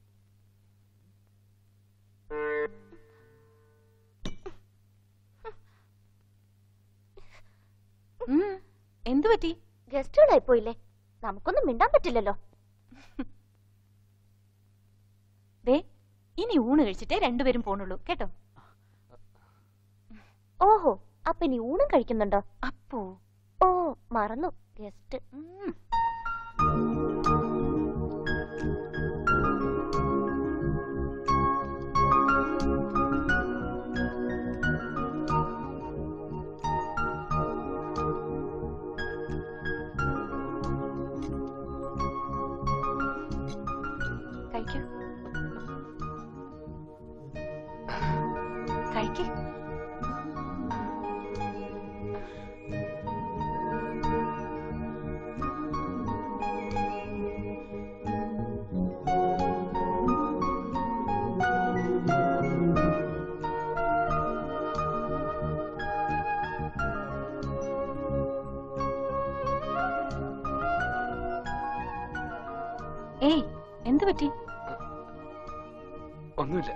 ഉം, എന്തു പറ്റി ഗസ്റ്റുകളായി പോയില്ലേ നമുക്കൊന്നും മിണ്ടാൻ പറ്റില്ലല്ലോ ദേ ഇനി ഊണ് കഴിച്ചിട്ടേ രണ്ടുപേരും പോണുള്ളൂ കേട്ടോ ഓഹോ അപ്പൊ ഇനി ഊണം കഴിക്കുന്നുണ്ടോ അപ്പോ ഓ മറന്നു ഗസ്റ്റ് കഴിക്കൂ കഴിക്കേ ഏയ് എന്തു പറ്റി ഒന്നുമില്ല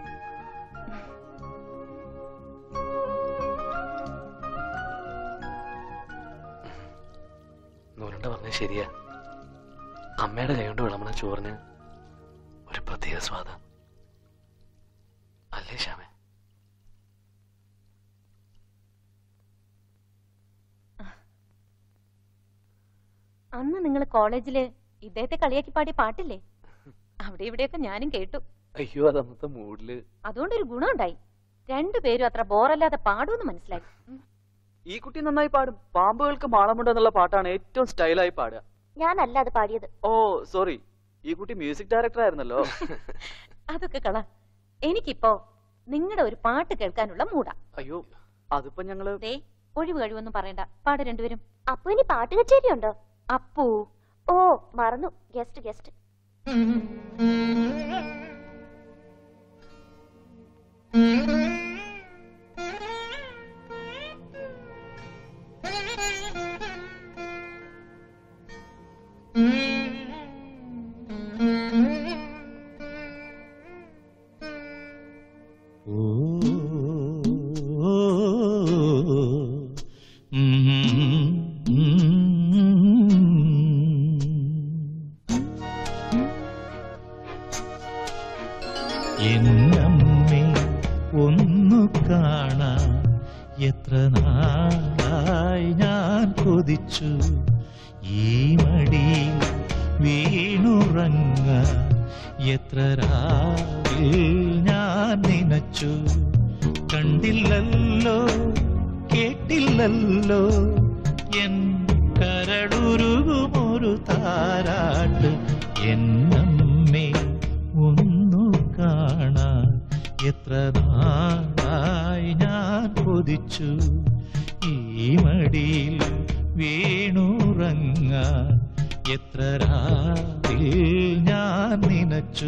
നൂലുണ്ട പറഞ്ഞത് ശരിയാ അമ്മയുടെ കൈ കൊണ്ട് വിളമ്പണ ചോറിന് ഒരു പ്രത്യേക സ്വാദ അല്ലേ ശ്യാമേ അന്ന് നിങ്ങൾ കോളേജില് ഇദ്ദേഹത്തെ കളിയാക്കി പാടിയ പാട്ടില്ലേ അവിടെ ഇവിടെയൊക്കെ ഞാനും കേട്ടു അയ്യോ അത് അന്നത്തെ മൂഡില് അതുകൊണ്ടൊരു ഗുണമുണ്ടായി രണ്ടുപേരും അത്ര ബോറല്ലാതെ പാടുമെന്ന് മനസ്സിലായി ഉം. ഈ കുട്ടി നന്നായി പാടും പാമ്പുകൾക്ക് മാളമുണ്ട് എന്നുള്ള പാട്ടാണ് ഏറ്റവും സ്റ്റൈലായി പാടുക ഞാനല്ല അത് പാടിയത് ഓ സോറി ഈ കുട്ടി മ്യൂസിക് ഡയറക്ടർ ആയിരുന്നല്ലോ അതൊക്കെ കള എനിക്കിപ്പോ നിങ്ങളുടെ ഒരു പാട്ട് കേൾക്കാനുള്ള മൂടാ അയ്യോ അതിപ്പോ ഞങ്ങള് ദേ ഒഴിവ് കഴിവൊന്നും പറയണ്ട പാട് രണ്ടുപേരും അപ്പൊ ഇനി പാട്ട് കച്ചേരി ഉണ്ടോ അപ്പു ഓ മറന്നു ഗസ്റ്റ് ഗസ്റ്റ് എന്നമ്മേ ഒന്നു കാണാൻ എത്ര നാളായി ഞാൻ കൊതിച്ചു ഈ മടിയിൽ വീണുറങ്ങ എത്ര രാവിൽ ഞാൻ നനച്ചു കണ്ടില്ലല്ലോ കേട്ടില്ലല്ലോ എൻ കരടുരുകുമൊരു താരാട്ട് എന്നമ്മേ ഒന്നു കാണാൻ എത്ര നാളായി ഞാൻ കൊതിച്ചു ഈ മടിയിൽ വീണുറങ്ങാൻ എത്ര രാവിൽ ഞാൻ നനച്ചു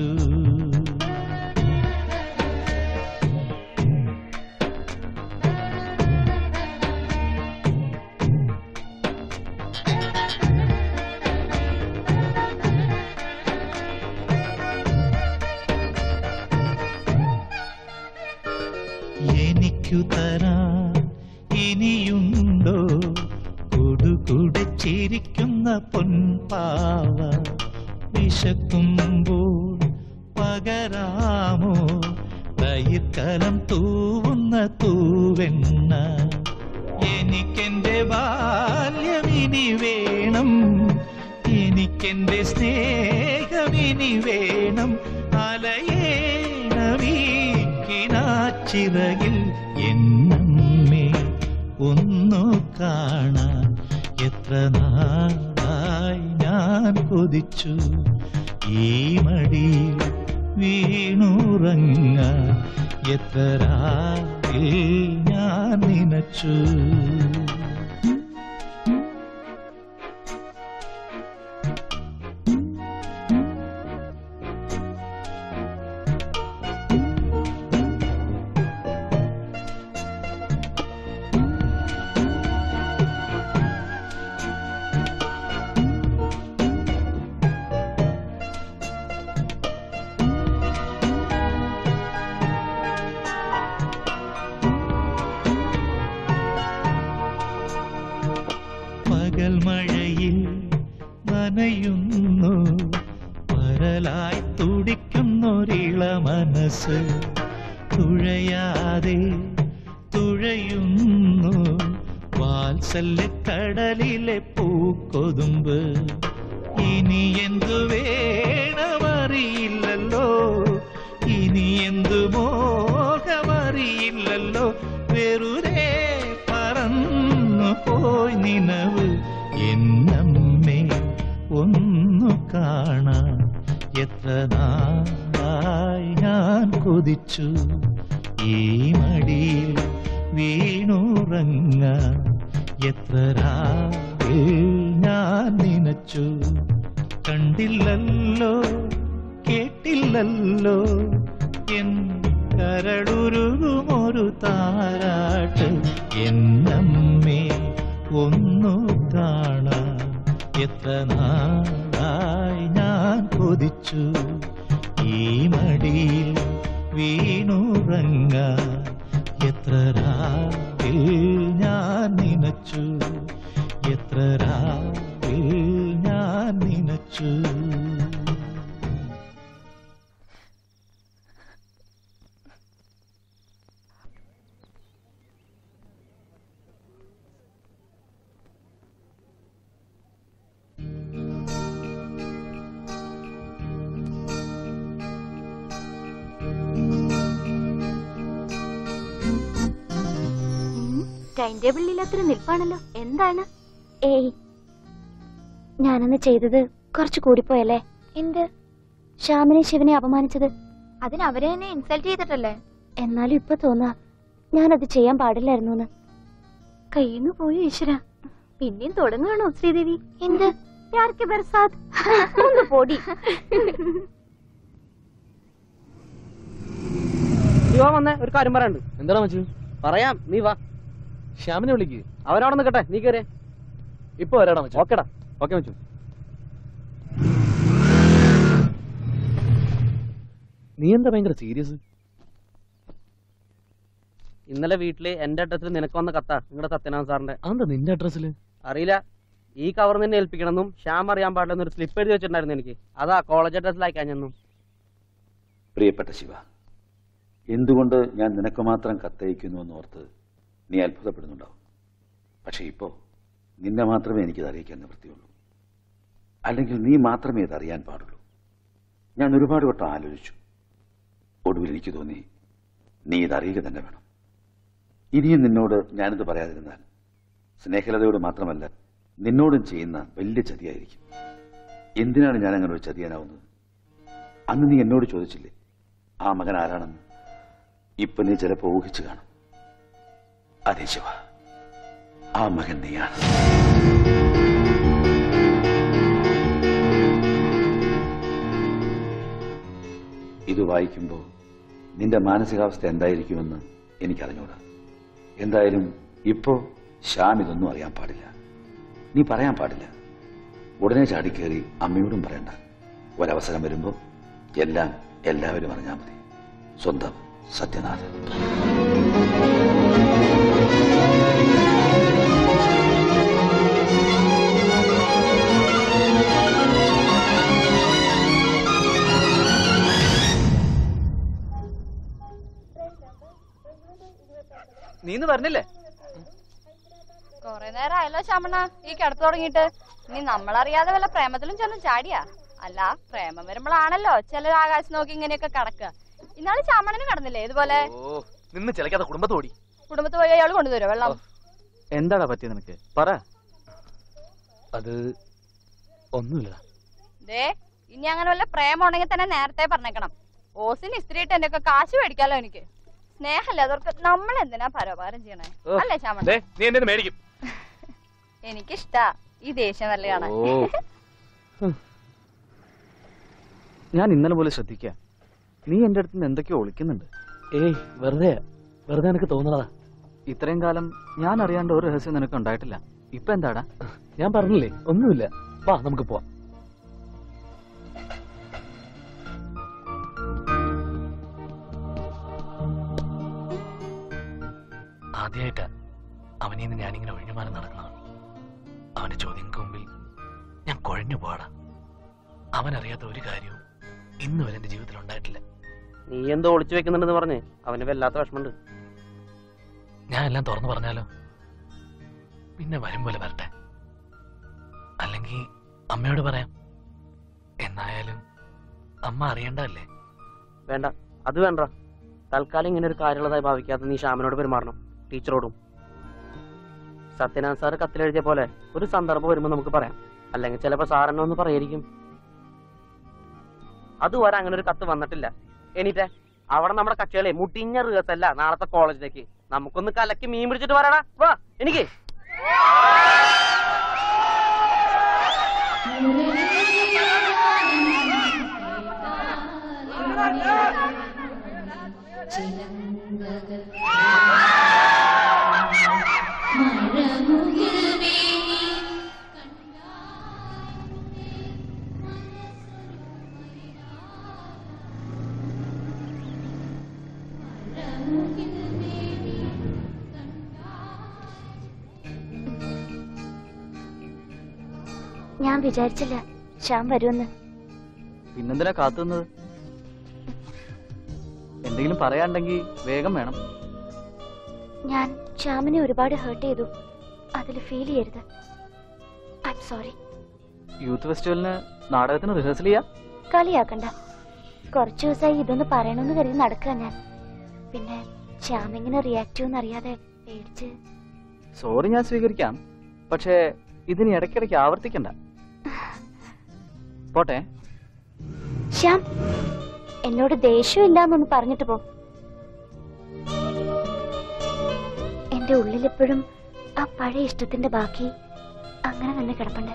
എനിക്കു തരാൻ ഇനിയുണ്ടോ കൊടുകുടച്ചിരിക്കുന്ന പൊൻപാവ വിശക്കുമ്പോൾ പകരാമോ തയിർക്കലം തൂവുന്ന തൂവെണ്ണ എനിക്കെന്റെ ബാല്യമിനി വേണം എനിക്കെന്റെ സ്നേഹമിനി വേണം അലയേണവീക്കിനാച്ചിറകിൽ എന്നമ്മേ ഒന്നു കാണാൻ എത്ര നാളായി ഞാൻ കൊതിച്ചു ഈ മടിയിൽ വീണുറങ്ങാൻ എത്ര രാവിൽ ഞാൻ നനച്ചു പകൽ മഴയിൽ നനയുന്നു പരലായി തുടിക്കുന്നൊരിള മനസ്സ് തുഴയാതെ തുഴയുന്നു വാത്സല്യക്കടലിലെ പൂക്കൊതുമ്പ് ഇനി എന്തു വേണമറിയില്ലല്ലോ ഇനി എന്തു മോഹമറിയില്ലല്ലോ വെറുതെ പറന്നു പോയി നിനവ് എന്നമ്മേ ഒന്നു കാണാൻ എത്ര നാളായി ഞാൻ കൊതിച്ചു ഈ മടിയിൽ വീണുറങ്ങാൻ എത്ര രാവിൽ ഞാൻ നനച്ചു കണ്ടില്ലല്ലോ കേട്ടില്ലല്ലോ എൻ കരളുരുകുമൊരു താരാട്ട് എന്നമ്മേ ഒന്നു കാണാൻ എത്ര നാളായി ഞാൻ കൊതിച്ചു ഈ മടിയിൽ വീണുറങ്ങാൻ എത്ര രാവിൽ ഞാൻ നനച്ചു എത്ര രാവിൽ ഞാൻ നനച്ചു ടൈം ടേബിളിൽ അത്ര നിൽപ്പാണല്ലോ എന്താണ് ഏയ് ഞാനന്ന് ചെയ്തത് കുറച്ച് കൂടിപ്പോയല്ലേ എന്ത് ശ്യാമിനെ ശിവനെ അപമാനിച്ചത് അതിന് അവരെ തന്നെ ഇൻസൾട്ട് ചെയ്തിട്ടല്ലേ എന്നാലും ഇപ്പൊ തോന്നാ ഞാനത് ചെയ്യാൻ പാടില്ലായിരുന്നു എന്ന് കയ്യിന്ന് പോയി ഈശ്വര പിന്നെയും തുടങ്ങുകയാണോ ശ്രീദേവി എന്ത് പ്യാർക്ക് ബർസാത് ഒന്ന് പൊടി നീ വാ വന്നേ ഒരു കാര്യം പറയാനുണ്ട് എന്താണ് മച്ചു പറയാം നീ വാ ശ്യാമിനെ വിളിക്ക് അവരവിടെ നിൽക്കട്ടെ നീ കയറിയ ഇപ്പൊ വരാടാ മച്ചു ഓക്കെടാ ഓക്കെ മച്ചു നീ എന്താ ഭയങ്കര സീരിയസ് ഇന്നലെ വീട്ടില് എന്റെ അഡ്രസ്സിൽ നിനക്ക് വന്ന കത്താ നിങ്ങളുടെ സത്യനാഥ് സാറിന്റെ അതെന്താ നിന്റെ അഡ്രസ്സില് അറിയില്ല ഈ കവർ നിന്നെ ഏൽപ്പിക്കണമെന്നും ശ്യാം അറിയാൻ പാടില്ലെന്ന് ഒരു സ്ലിപ്പ് എഴുതി വെച്ചിട്ടുണ്ടായിരുന്നു എനിക്ക് അതാ കോളേജ് അഡ്രസ്സിൽ അയക്കാഞ്ഞെന്നും പ്രിയപ്പെട്ട ശിവ എന്തുകൊണ്ട് ഞാൻ നിനക്ക് മാത്രം കത്തയക്കുന്നു എന്ന് ഓർത്ത് നീ അത്ഭുതപ്പെടുന്നുണ്ടാവും പക്ഷെ ഇപ്പോ നിന്നെ മാത്രമേ എനിക്കിത് അറിയിക്കാൻ നിവൃത്തിയുള്ളൂ അല്ലെങ്കിൽ നീ മാത്രമേ ഇത് അറിയാൻ പാടുള്ളൂ ഞാൻ ഒരുപാട് വട്ടം ആലോചിച്ചു ഒടുവിൽ എനിക്ക് തോന്നി നീ ഇത് അറിയുക തന്നെ വേണം ഇനിയും നിന്നോട് ഞാനിത് പറയാതിരുന്നാൽ സ്നേഹലതയോട് മാത്രമല്ല നിന്നോടും ചെയ്യുന്ന വലിയ ചതിയായിരിക്കും എന്തിനാണ് ഞാൻ അങ്ങനെ ഒരു ചതിയാനാവുന്നത് അന്ന് നീ എന്നോട് ചോദിച്ചില്ലേ ആ മകൻ ആരാണെന്ന് ഇപ്പൊ നീ ചിലപ്പോ ഊഹിച്ചു കാണും അതെ ശിവ ആ മകൻ നീയാണ് ഇത് വായിക്കുമ്പോൾ നിന്റെ മാനസികാവസ്ഥ എന്തായിരിക്കുമെന്ന് എനിക്കറിഞ്ഞൂടാ എന്തായാലും ഇപ്പോ ശ്യാം ഇതൊന്നും അറിയാൻ പാടില്ല നീ പറയാൻ പാടില്ല ഉടനെ ചാടിക്കേറി അമ്മയോടും പറയണ്ട ഒരവസരം വരുമ്പോ എല്ലാം എല്ലാവരും അറിഞ്ഞാൽ മതി സ്വന്തം സത്യനാഥൻ നീ ഇന്ന് പറഞ്ഞില്ലേ കൊറേ നേരം ആയല്ലോ ശമണ ഈ കിടത്തു തുടങ്ങിയിട്ട് നീ നമ്മളറിയാതെ വല്ല പ്രേമത്തിലും ചെന്ന് ചാടിയാ അല്ല പ്രേമം വരുമ്പോഴാണല്ലോ ചിലർ ആകാശം നോക്കി ഇങ്ങനെയൊക്കെ കിടക്കുക ഇന്നാള് ശമണന് കടന്നില്ലേ ഇതുപോലെ ഓ നിന്ന് ചിലക്കാതെ കുടുംബത്തോടി കുടുംബത്ത് പോയി അയാൾ കൊണ്ടുവരുമോ വെള്ളം എന്താടാ പറ്റിയ നിനക്ക് പറ അത് ഒന്നുമില്ല ദേ ഇനി അങ്ങനെ വല്ല പ്രേമം ഉണ്ടെങ്കിൽ തന്നെ നേരത്തെ പറഞ്ഞേക്കണം ഓസിന് ഇസ്ത്രീയിട്ട് എന്റെ ഒക്കെ കാശ് മേടിക്കാലോ എനിക്ക് സ്നേഹല്ലേ അതവർക്ക് നമ്മൾ എന്തിനാ പരോപകാരം ചെയ്യണേ ഓ, അല്ലേ ശ്യാമണ ദേ, നീ എന്നെ മേടിക്കും എനിക്കിഷ്ടാ ഈ ദേഷ്യം നല്ല കാണാൻ ഓ ഞാൻ ഇന്നലെ പോലെ ശ്രദ്ധിക്കാം നീ എന്റെ അടുത്ത് നിന്ന് എന്തൊക്കെയോ ഒളിക്കുന്നുണ്ട് ഏയ് വെറുതെ വെറുതെ എനിക്ക് തോന്നണതാ ഇത്രയും കാലം ഞാൻ അറിയാണ്ട് ഒരു രഹസ്യം നിനക്ക് ഉണ്ടായിട്ടില്ല ഇപ്പൊ എന്താടാ ഞാൻ പറഞ്ഞില്ലേ ഒന്നുമില്ല വാ നമുക്ക് പോവാം ആദ്യമായിട്ടാ അവനിൽ നിന്ന് ഞാനിങ്ങനെ ഒഴിഞ്ഞുമാറി നടക്കണം അവന്റെ ചോദ്യങ്ങൾക്ക് മുമ്പിൽ ഞാൻ കുഴഞ്ഞു പോടാ അവനറിയാത്ത ഒരു കാര്യവും ഇന്ന് വരെ എന്റെ ജീവിതത്തിൽ ഉണ്ടായിട്ടില്ല നീ എന്തോ ഒളിച്ചു വെക്കുന്നുണ്ടെന്ന് പറഞ്ഞേ അവന് വല്ലാത്ത വിഷമമുണ്ട് ഞാൻ എല്ലാം തുറന്നു പറഞ്ഞാലോ പിന്നെ വരും പോലെ വരട്ടെ അല്ലെങ്കിൽ അമ്മയോട് പറയാം എന്നായാലും അമ്മ അറിയണ്ടല്ലേ വേണ്ട അത് വേണ്ട തൽക്കാലം ഇങ്ങനെ ഒരു കാര്യമുള്ളതായി ഭാവിക്കാതെ നീ ശ്യാമിനോട് പെരുമാറണം ടീച്ചറോടും സത്യനാഥ് സാറ് കത്തിലെഴുതിയ പോലെ ഒരു സന്ദർഭം വരുമ്പോൾ നമുക്ക് പറയാം അല്ലെങ്കിൽ ചിലപ്പോ സാറെന്നെ ഒന്ന് പറയായിരിക്കും അതുവരെ അങ്ങനെ ഒരു കത്ത് വന്നിട്ടില്ല എണീറ്റേ അവിടെ നമ്മുടെ കക്ഷികളെ മുട്ടിഞ്ഞ റിഹേഴ്സല്ല നാളത്തെ കോളേജിലേക്ക് നമുക്കൊന്ന് കലക്കി മീൻ പിടിച്ചിട്ട് വരാടാ വാ എനിക്ക് ഞാൻ വിചാരിച്ചില്ല ശ്യാം വരുമെന്ന് പിന്നെന്തിനാ കാത്തുന്നത് എന്തെങ്കിലും പറയാണ്ടെങ്കിൽ വേഗം വേണം ഞാൻ ശ്യാമിനെ ഒരുപാട് ഹേർട്ട് ചെയ്തു അതിൽ ഫീൽ ചെയ്യരുത് ഐ സോറി യൂത്ത് ഫെസ്റ്റിവലിന് നാടകത്തിന് റിഹേഴ്സൽ ചെയ്യാ കളിയാക്കണ്ട കുറച്ചു ദിവസമായി ഇതൊന്ന് പറയണമെന്ന് കരുതി നടക്കുക ഞാൻ പിന്നെ ശ്യാം എങ്ങനെ റിയാക്ട് ചെയ്യുമെന്ന് അറിയാതെ പേടിച്ച് സോറി ഞാൻ സ്വീകരിക്കാം പക്ഷേ ഇതിന് ഇടയ്ക്കിടയ്ക്ക് ആവർത്തിക്കണ്ട പോട്ടെ ശ്യാം എന്നോട് ദേഷ്യമില്ലാന്നൊന്ന് പറഞ്ഞിട്ട് പോ എന്റെ ഉള്ളിലെപ്പോഴും ആ പഴയ ഇഷ്ടത്തിന്റെ ബാക്കി അങ്ങനെ തന്നെ കിടപ്പുണ്ട്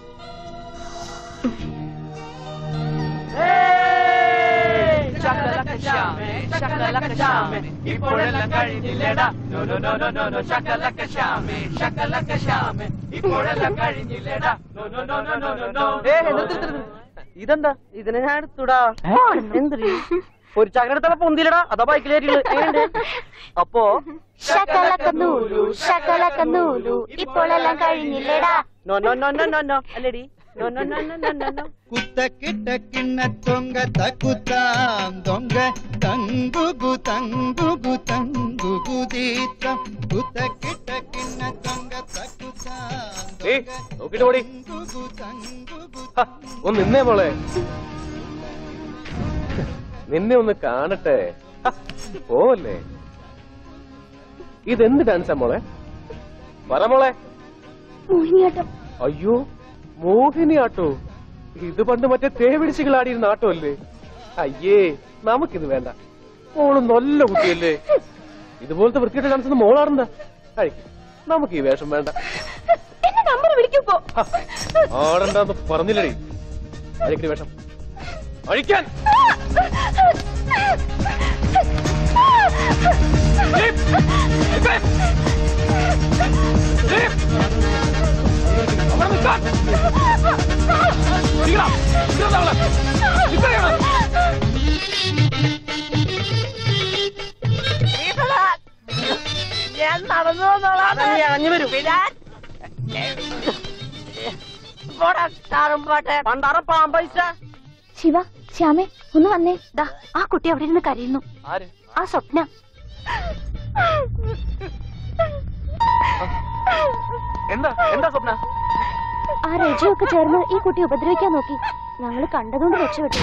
ഇപ്പോഴെല്ലാം കഴിഞ്ഞില്ലടാ no no no no no no ശകലക്ക ശ്യാമേ ശകലക്ക ശ്യാമേ ഇപ്പോഴെല്ലാം കഴിഞ്ഞില്ലടാ no no no no no no no ഇതെന്താ ഇതിനെ ഞാൻ എടുത്തുടാ എന്തിരി ഒരു ചകരെടുത്തപ്പോ പൊന്തിലടാ അതാ ബൈക്കിലേറ്റ് അപ്പോ ശകലക്കന്നൂലു ശകലക്കന്നൂലു ഇപ്പോഴെല്ലാം കഴിഞ്ഞില്ലേടാ no no no no no no അല്ലേടി no no no no no no no కుత్త కిట్ట కిన్న తొంగ తక్కుతాం దొంగ తంగుగు తంగుగు తంగుగు దీత్రం కుత్త కిట్ట కిన్న తొంగ తక్కుతాం ഏയ് നോക്കിട്ട് പോടി ഹ, ഒന്ന് നിന്നേ മോളെ നിന്നെ ഒന്ന് കാണട്ടെ ഹ, പോവല്ലേ ഇതെന്ത് ഡാൻസാ മോളെ പറ മോളെ മോഹിനിയാട്ടം അയ്യോ മോഹിനിയാട്ടോ ഇത് പണ്ട് മറ്റേ തേവിടിച്ചുകൾ ആടിയിരുന്ന ആട്ടോ അല്ലേ അയ്യേ നമുക്കിത് വേണ്ട മോള് നല്ല കുട്ടിയല്ലേ ഇതുപോലത്തെ വൃത്തിയുടെ ഡാൻസ് ഒന്നും മോളാടുന്ന കഴിക്കും നമുക്ക് ഈ വേഷം വേണ്ട എന്നെ നമ്പർ വിളിക്കുമ്പോ ആടണ്ടെന്ന് പറഞ്ഞില്ലടി അഴിക്കടി വേഷം അഴിക്കാൻ ഞാൻ നടന്നു അഞ്ഞു വരും പണ്ടാറ പാമ്പൈസ ശിവ ശ്യാമേ ഒന്ന് വന്നേ ദാ ആ കുട്ടി അവിടെ ഇരുന്ന് കരയുന്നു ആര് ആ സ്വപ്ന എന്താ എന്താ സ്വപ്ന ആ രജയൊക്കെ ചേർന്ന് ഈ കുട്ടി ഉപദ്രവിക്കാൻ നോക്കി ഞങ്ങൾ കണ്ടതുകൊണ്ട് രക്ഷപ്പെട്ടു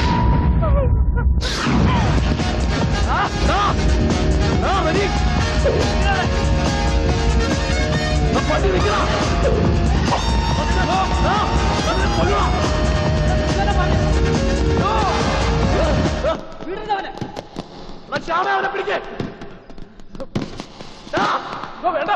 അവനെ പിടിക്കേ വേണ്ട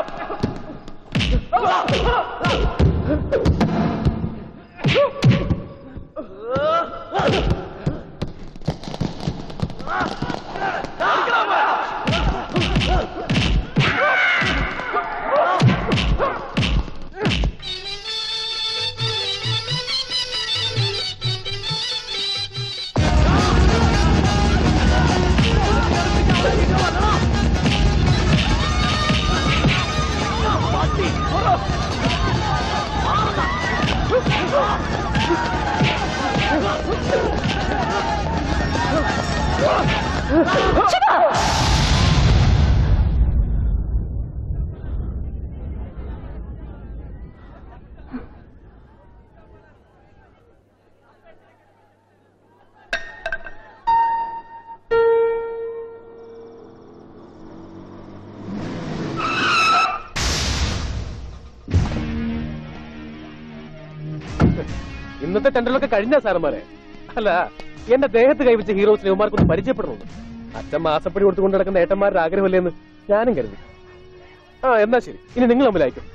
ഇന്നത്തെ ടെൻഡറിലൊക്കെ കഴിഞ്ഞ സാറന്മാരെ അല്ല എന്റെ ദേഹത്ത് കൈവച്ച ഹീറോസിനെ ഇവന്മാർക്കൊന്ന് പരിചയപ്പെടണുള്ളൂ അച്ഛൻ മാസപ്പടി കൊടുത്തുകൊണ്ട് നടക്കുന്ന ഏട്ടന്മാരുടെ ആഗ്രഹമല്ലേന്ന് ഞാനും കരുതി ആ എന്നാ ശരി ഇനി നിങ്ങൾ തമ്മിലായിരിക്കും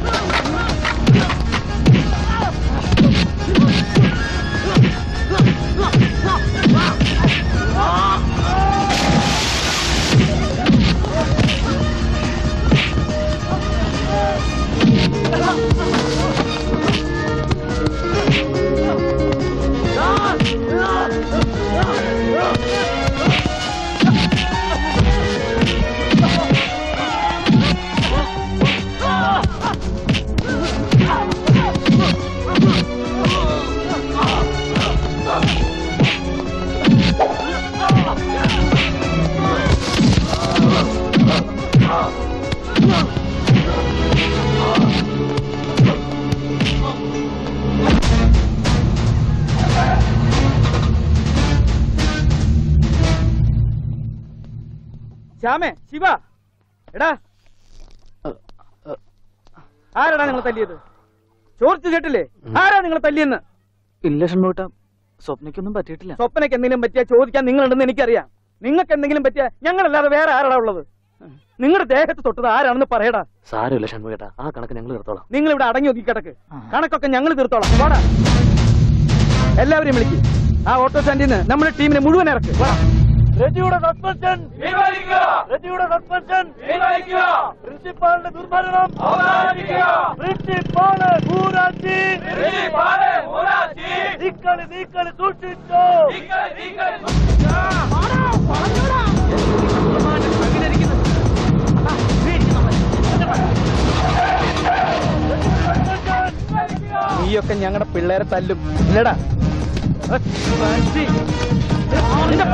Ah! ശ്യാമേ ശിവ എടാ ആരാടാ നിങ്ങൾ തല്ലിയത് ചോർച്ചു കേട്ടില്ലേ ആരാ നിങ്ങൾ തല്ലിയെന്ന് ഇല്ല ഷൺമുഖട്ട സ്വപ്നയ്ക്കൊന്നും പറ്റിയിട്ടില്ല സ്വപ്നയ്ക്ക് എന്തെങ്കിലും പറ്റിയാ ചോദിക്കാൻ നിങ്ങളുണ്ടെന്ന് എനിക്കറിയാം നിങ്ങൾക്ക് എന്തെങ്കിലും പറ്റിയാ ഞങ്ങളല്ലാതെ വേറെ ആരാടാ ഉള്ളത് നിങ്ങളുടെ ദേഹത്ത് തൊട്ടത് ആരാണെന്ന് പറയടാ സാരമില്ല ഷൺമുഖേട്ടാ ആ കണക്ക് ഞങ്ങൾ നിർത്തോളാം നിങ്ങൾ ഇവിടെ അടങ്ങി ഒതുക്കി കിടക്ക് കണക്കൊക്കെ ഞങ്ങൾ തീർത്തോളാം വാടാ എല്ലാവരെയും വിളിക്ക് ആ ഓട്ടോ സ്റ്റാൻഡിൽ നിന്ന് നമ്മുടെ ടീമിനെ മുഴുവൻ ഇറക്ക് വാ രജിയുടെ സസ്പെൻഷൻ രജിയുടെ സസ്പെൻഷൻ പ്രിൻസിപ്പാളിന്റെ ദുർഭരണം പ്രിൻസിപ്പാള് മൂരാച്ചി നീക്കളി നീക്കളി സൂക്ഷിച്ചോ നീയൊക്കെ ഞങ്ങളുടെ പിള്ളേരെ തല്ലും ഇല്ലടാ നിന്റെ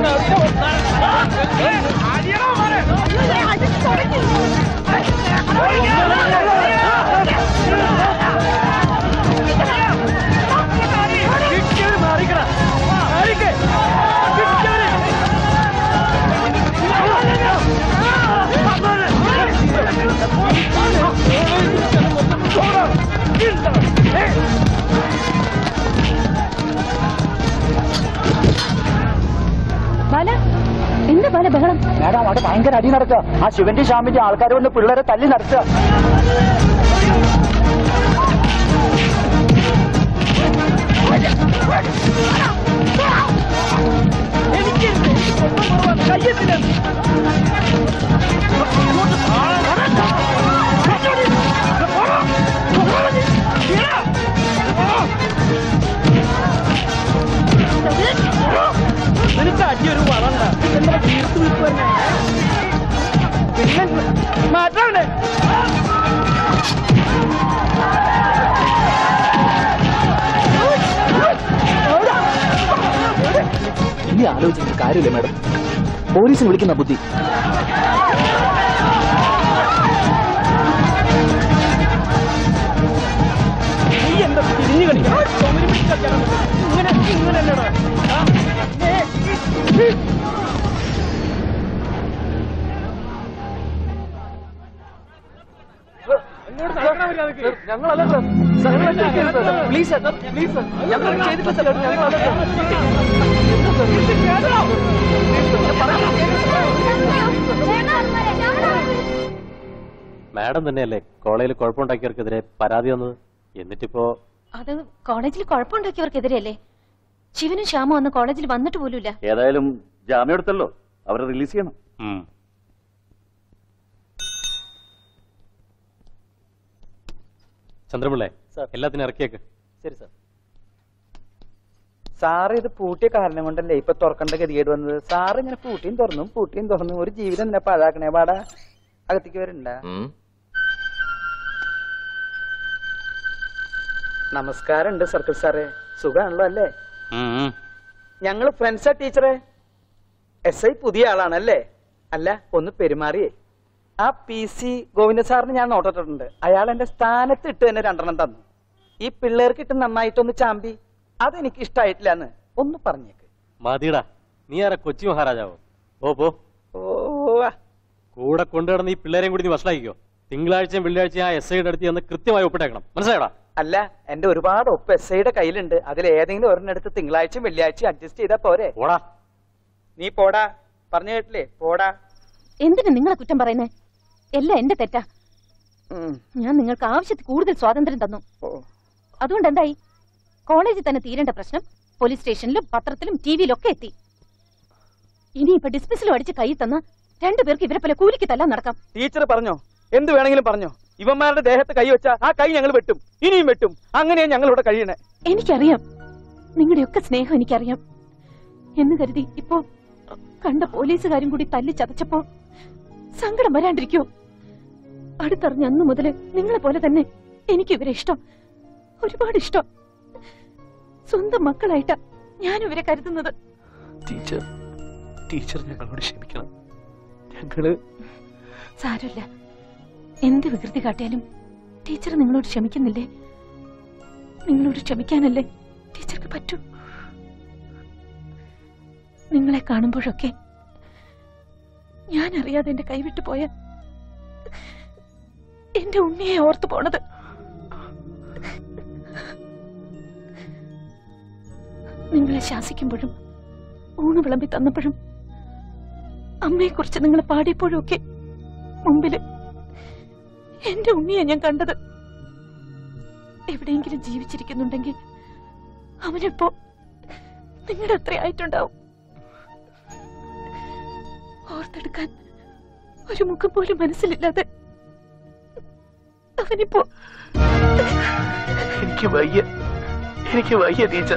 ബാല എന്താ ബാല ബഹളം മേഡം അവിടെ ഭയങ്കര അടി നടക്കുക ആ ശിവന്റെ ശ്യാമിന്റെ ആൾക്കാർ വന്ന് പിള്ളേരെ തല്ലി നടത്തുക നിനക്ക് അടിയൊരു വളണ്ട എന്താ തീർത്തു വിൽപ്പ് തന്നെ പിന്നെ മാറ്റാണ്ട് ഇനി ആലോചിച്ചിട്ട് കാര്യമില്ല മാഡം പോലീസിന് വിളിക്കുന്ന ബുദ്ധി നീ എന്താ തിരിഞ്ഞു കളിക്കണം ചുമര് പിടിച്ച് കളിക്കാനാ പറ്റും. ഇങ്ങനെ ഇങ്ങനെ അല്ലടാ ആ, ഏ, ഈ, ഈ. ഞങ്ങളല്ല sir please sir please sir ഞങ്ങൾ ചെയ്തിട്ട് സർ ഞങ്ങളല്ല മാഡം തന്നെയല്ലേ കോളേജിൽ കുഴപ്പമുണ്ടാക്കിയവർക്കെതിരെ പരാതി വന്നത് എന്നിട്ടിപ്പോ അത് കോളേജിൽ കുഴപ്പമുണ്ടാക്കിയവർക്കെതിരെയല്ലേ ശിവനും ശ്യാമും അന്ന് കോളേജിൽ വന്നിട്ട് പോലുമില്ല ഏതായാലും ജാമ്യം എടുത്തല്ലോ അവരെ റിലീസ് ചെയ്യണം ചന്ദ്രപിള്ളേ എല്ലാത്തിനും ഇറക്കിയേക്ക് ശരി സാർ സാറ് ഇത് പൂട്ടിയ കാരണം കൊണ്ടല്ലേ ഇപ്പൊ തുറക്കേണ്ട ഗതികേട് വന്നത് സാറ് ഇങ്ങനെ പൂട്ടിയും തുറന്നും പൂട്ടിയും തുറന്നും ഒരു ജീവിതം തന്നെ പാഴാക്കണേ പാടാ അകത്തേക്ക് വരണ്ട നമസ്കാരം ഉണ്ട് സർക്കിൾ സാറേ സുഖാണല്ലോ അല്ലേ ഞങ്ങള് ഫ്രണ്ട്സാ ടീച്ചറെ എസ് ഐ പുതിയ ആളാണല്ലേ അല്ല ഒന്ന് പെരുമാറിയേ ആ പി സി ഗോവിന്ദ സാറിന് ഞാൻ നോട്ടിട്ടുണ്ട് അയാൾ എന്റെ സ്ഥാനത്ത് ഇട്ട് തന്നെ രണ്ടെണ്ണം തന്നു ഈ പിള്ളേർക്ക് ഇട്ട് നന്നായിട്ടൊന്ന് ചാമ്പി അതെനിക്ക് ഇഷ്ടായിട്ടില്ല എന്ന് ഒന്ന് പറഞ്ഞേക്ക് മതിടാ നീ ആരാ കൊച്ചി മഹാരാജാവോ പോ പോ ഓ കൂടെ കൊണ്ടുകിടന്ന് ഈ പിള്ളേരെയും കൂടി നീ വഷളാക്കിക്കോ തിങ്കളാഴ്ചയും വെള്ളിയാഴ്ചയും ആ എസ് ഐയുടെ അടുത്ത് ചെന്ന് കൃത്യമായി ഒപ്പിട്ടേക്കണം മനസ്സിലായടാ അല്ല എന്റെ ഒരുപാട് ഒപ്പ് എസ് ഐയുടെ കയ്യിലുണ്ട് അതിൽ ഏതെങ്കിലും ഒരെണ്ണെടുത്ത് തിങ്കളാഴ്ചയും വെള്ളിയാഴ്ചയും അഡ്ജസ്റ്റ് ചെയ്താ പോരെ പോടാ നീ പോടാ പറഞ്ഞു കേട്ടില്ലേ പോടാ എന്തിനു നിങ്ങളെ കുറ്റം പറയുന്നേ എല്ലാം എന്റെ തെറ്റാ ഞാൻ നിങ്ങൾക്ക് ആവശ്യത്തിൽ കൂടുതൽ സ്വാതന്ത്ര്യം തന്നു അതുകൊണ്ട് എന്തായി കോളേജിൽ തന്നെ തീരേണ്ട പ്രശ്നം പോലീസ് സ്റ്റേഷനിലും പത്രത്തിലും ടിവിയിലും ഒക്കെ എത്തി ഇനി ഇപ്പൊ ഡിസ്മിസിലും അടിച്ച് കൈ തന്ന രണ്ടുപേർക്ക് ഇവരെ പോലെ കൂലിക്ക് തല്ലാൻ നടക്കാം ടീച്ചർ പറഞ്ഞോ എന്ത് വേണമെങ്കിലും പറഞ്ഞോ ഇവന്മാരുടെ ദേഹത്ത് കൈ വെച്ചാ ആ കൈ ഞങ്ങൾ വെട്ടും ഇനിയും വെട്ടും അങ്ങനെയാ ഞങ്ങൾ ഇവിടെ കഴിയണേ എനിക്കറിയാം നിങ്ങളുടെയൊക്കെ സ്നേഹം എനിക്കറിയാം എന്ന് കരുതി ഇപ്പോ കണ്ട പോലീസുകാരും കൂടി തല്ലി ചതച്ചപ്പോ സങ്കടം വരാണ്ടിരിക്കോ അടുത്തറിഞ്ഞ അന്നു മുതല് നിങ്ങളെ പോലെ തന്നെ എനിക്ക് ഇവരെ ഇഷ്ടം ഒരുപാട് ഇഷ്ടം സ്വന്തം മക്കളായിട്ടാ ഞാൻ ഇവരെ കരുതുന്നത് ടീച്ചർ ടീച്ചർ ഞങ്ങളോട് ക്ഷമിക്കണം ഞങ്ങള് സാരമില്ല എന്ത് വികൃതി കാട്ടിയാലും ടീച്ചർ നിങ്ങളോട് ക്ഷമിക്കുന്നില്ലേ നിങ്ങളോട് ക്ഷമിക്കാനല്ലേ ടീച്ചർക്ക് പറ്റൂ നിങ്ങളെ കാണുമ്പോഴൊക്കെ ഞാൻ അറിയാതെ എന്റെ കൈവിട്ടു പോയ എന്റെ ഉണ്ണിയെ ഓർത്തു പോണത് നിങ്ങളെ ശാസിക്കുമ്പോഴും ഊണ് വിളമ്പി തന്നപ്പോഴും അമ്മയെക്കുറിച്ച് നിങ്ങൾ പാടിയപ്പോഴും ഒക്കെ മുമ്പില് എന്റെ ഉണ്ണിയെ ഞാൻ കണ്ടത് എവിടെയെങ്കിലും ജീവിച്ചിരിക്കുന്നുണ്ടെങ്കിൽ അവനിപ്പോ നിങ്ങളുടെ അത്ര ആയിട്ടുണ്ടാവും ഓർത്തെടുക്കാൻ ഒരു മുഖം പോലും മനസ്സിലില്ലാതെ അവനിപ്പോ എനിക്ക് വയ്യ എനിക്ക് വയ്യ ടീച്ചർ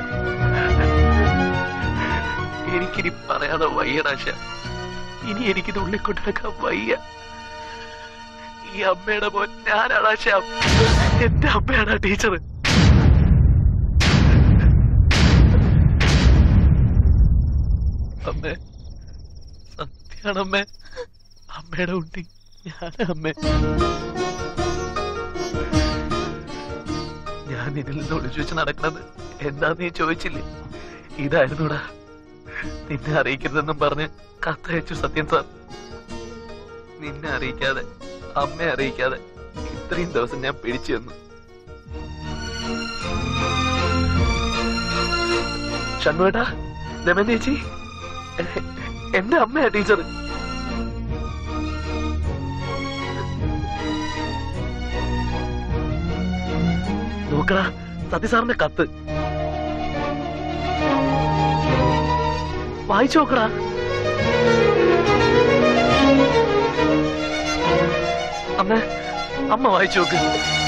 എനിക്കിനി പറയാതെ വയ്യടാശ ഇനി എനിക്കിത് ഉള്ളിൽ കൊണ്ടിടക്കാൻ വയ്യ ഈ അമ്മയുടെ മോൻ ഞാനാണ് ശ്യാം എന്റെ അമ്മയാണ് ആ ടീച്ചർ അമ്മേ സത്യാണമ്മേ അമ്മയുടെ ഉണ്ടി ഞാനാ അമ്മേ ഞാൻ നിന്നിൽ നിന്ന് ഒളിച്ചു വെച്ച് നടക്കുന്നത് എന്താന്ന് നീ ചോദിച്ചില്ലേ ഇതായിരുന്നുടാ നിന്നെ അറിയിക്കരുതെന്നും പറഞ്ഞ് കത്തയച്ചു സത്യം സാർ നിന്നെ അറിയിക്കാതെ അമ്മയെ അറിയിക്കാതെ ഇത്രയും ദിവസം ഞാൻ പിടിച്ചു തന്നു ഷൺവേട്ടാ രമൻ ചേച്ചി എ- എന്റെ അമ്മയാ ടീച്ചർ നോക്കടാ സതി സാറിന്റെ കത്ത് വായിച്ചു നോക്കടാ അമ്മ അമ്മ വായിച്ചു നോക്ക്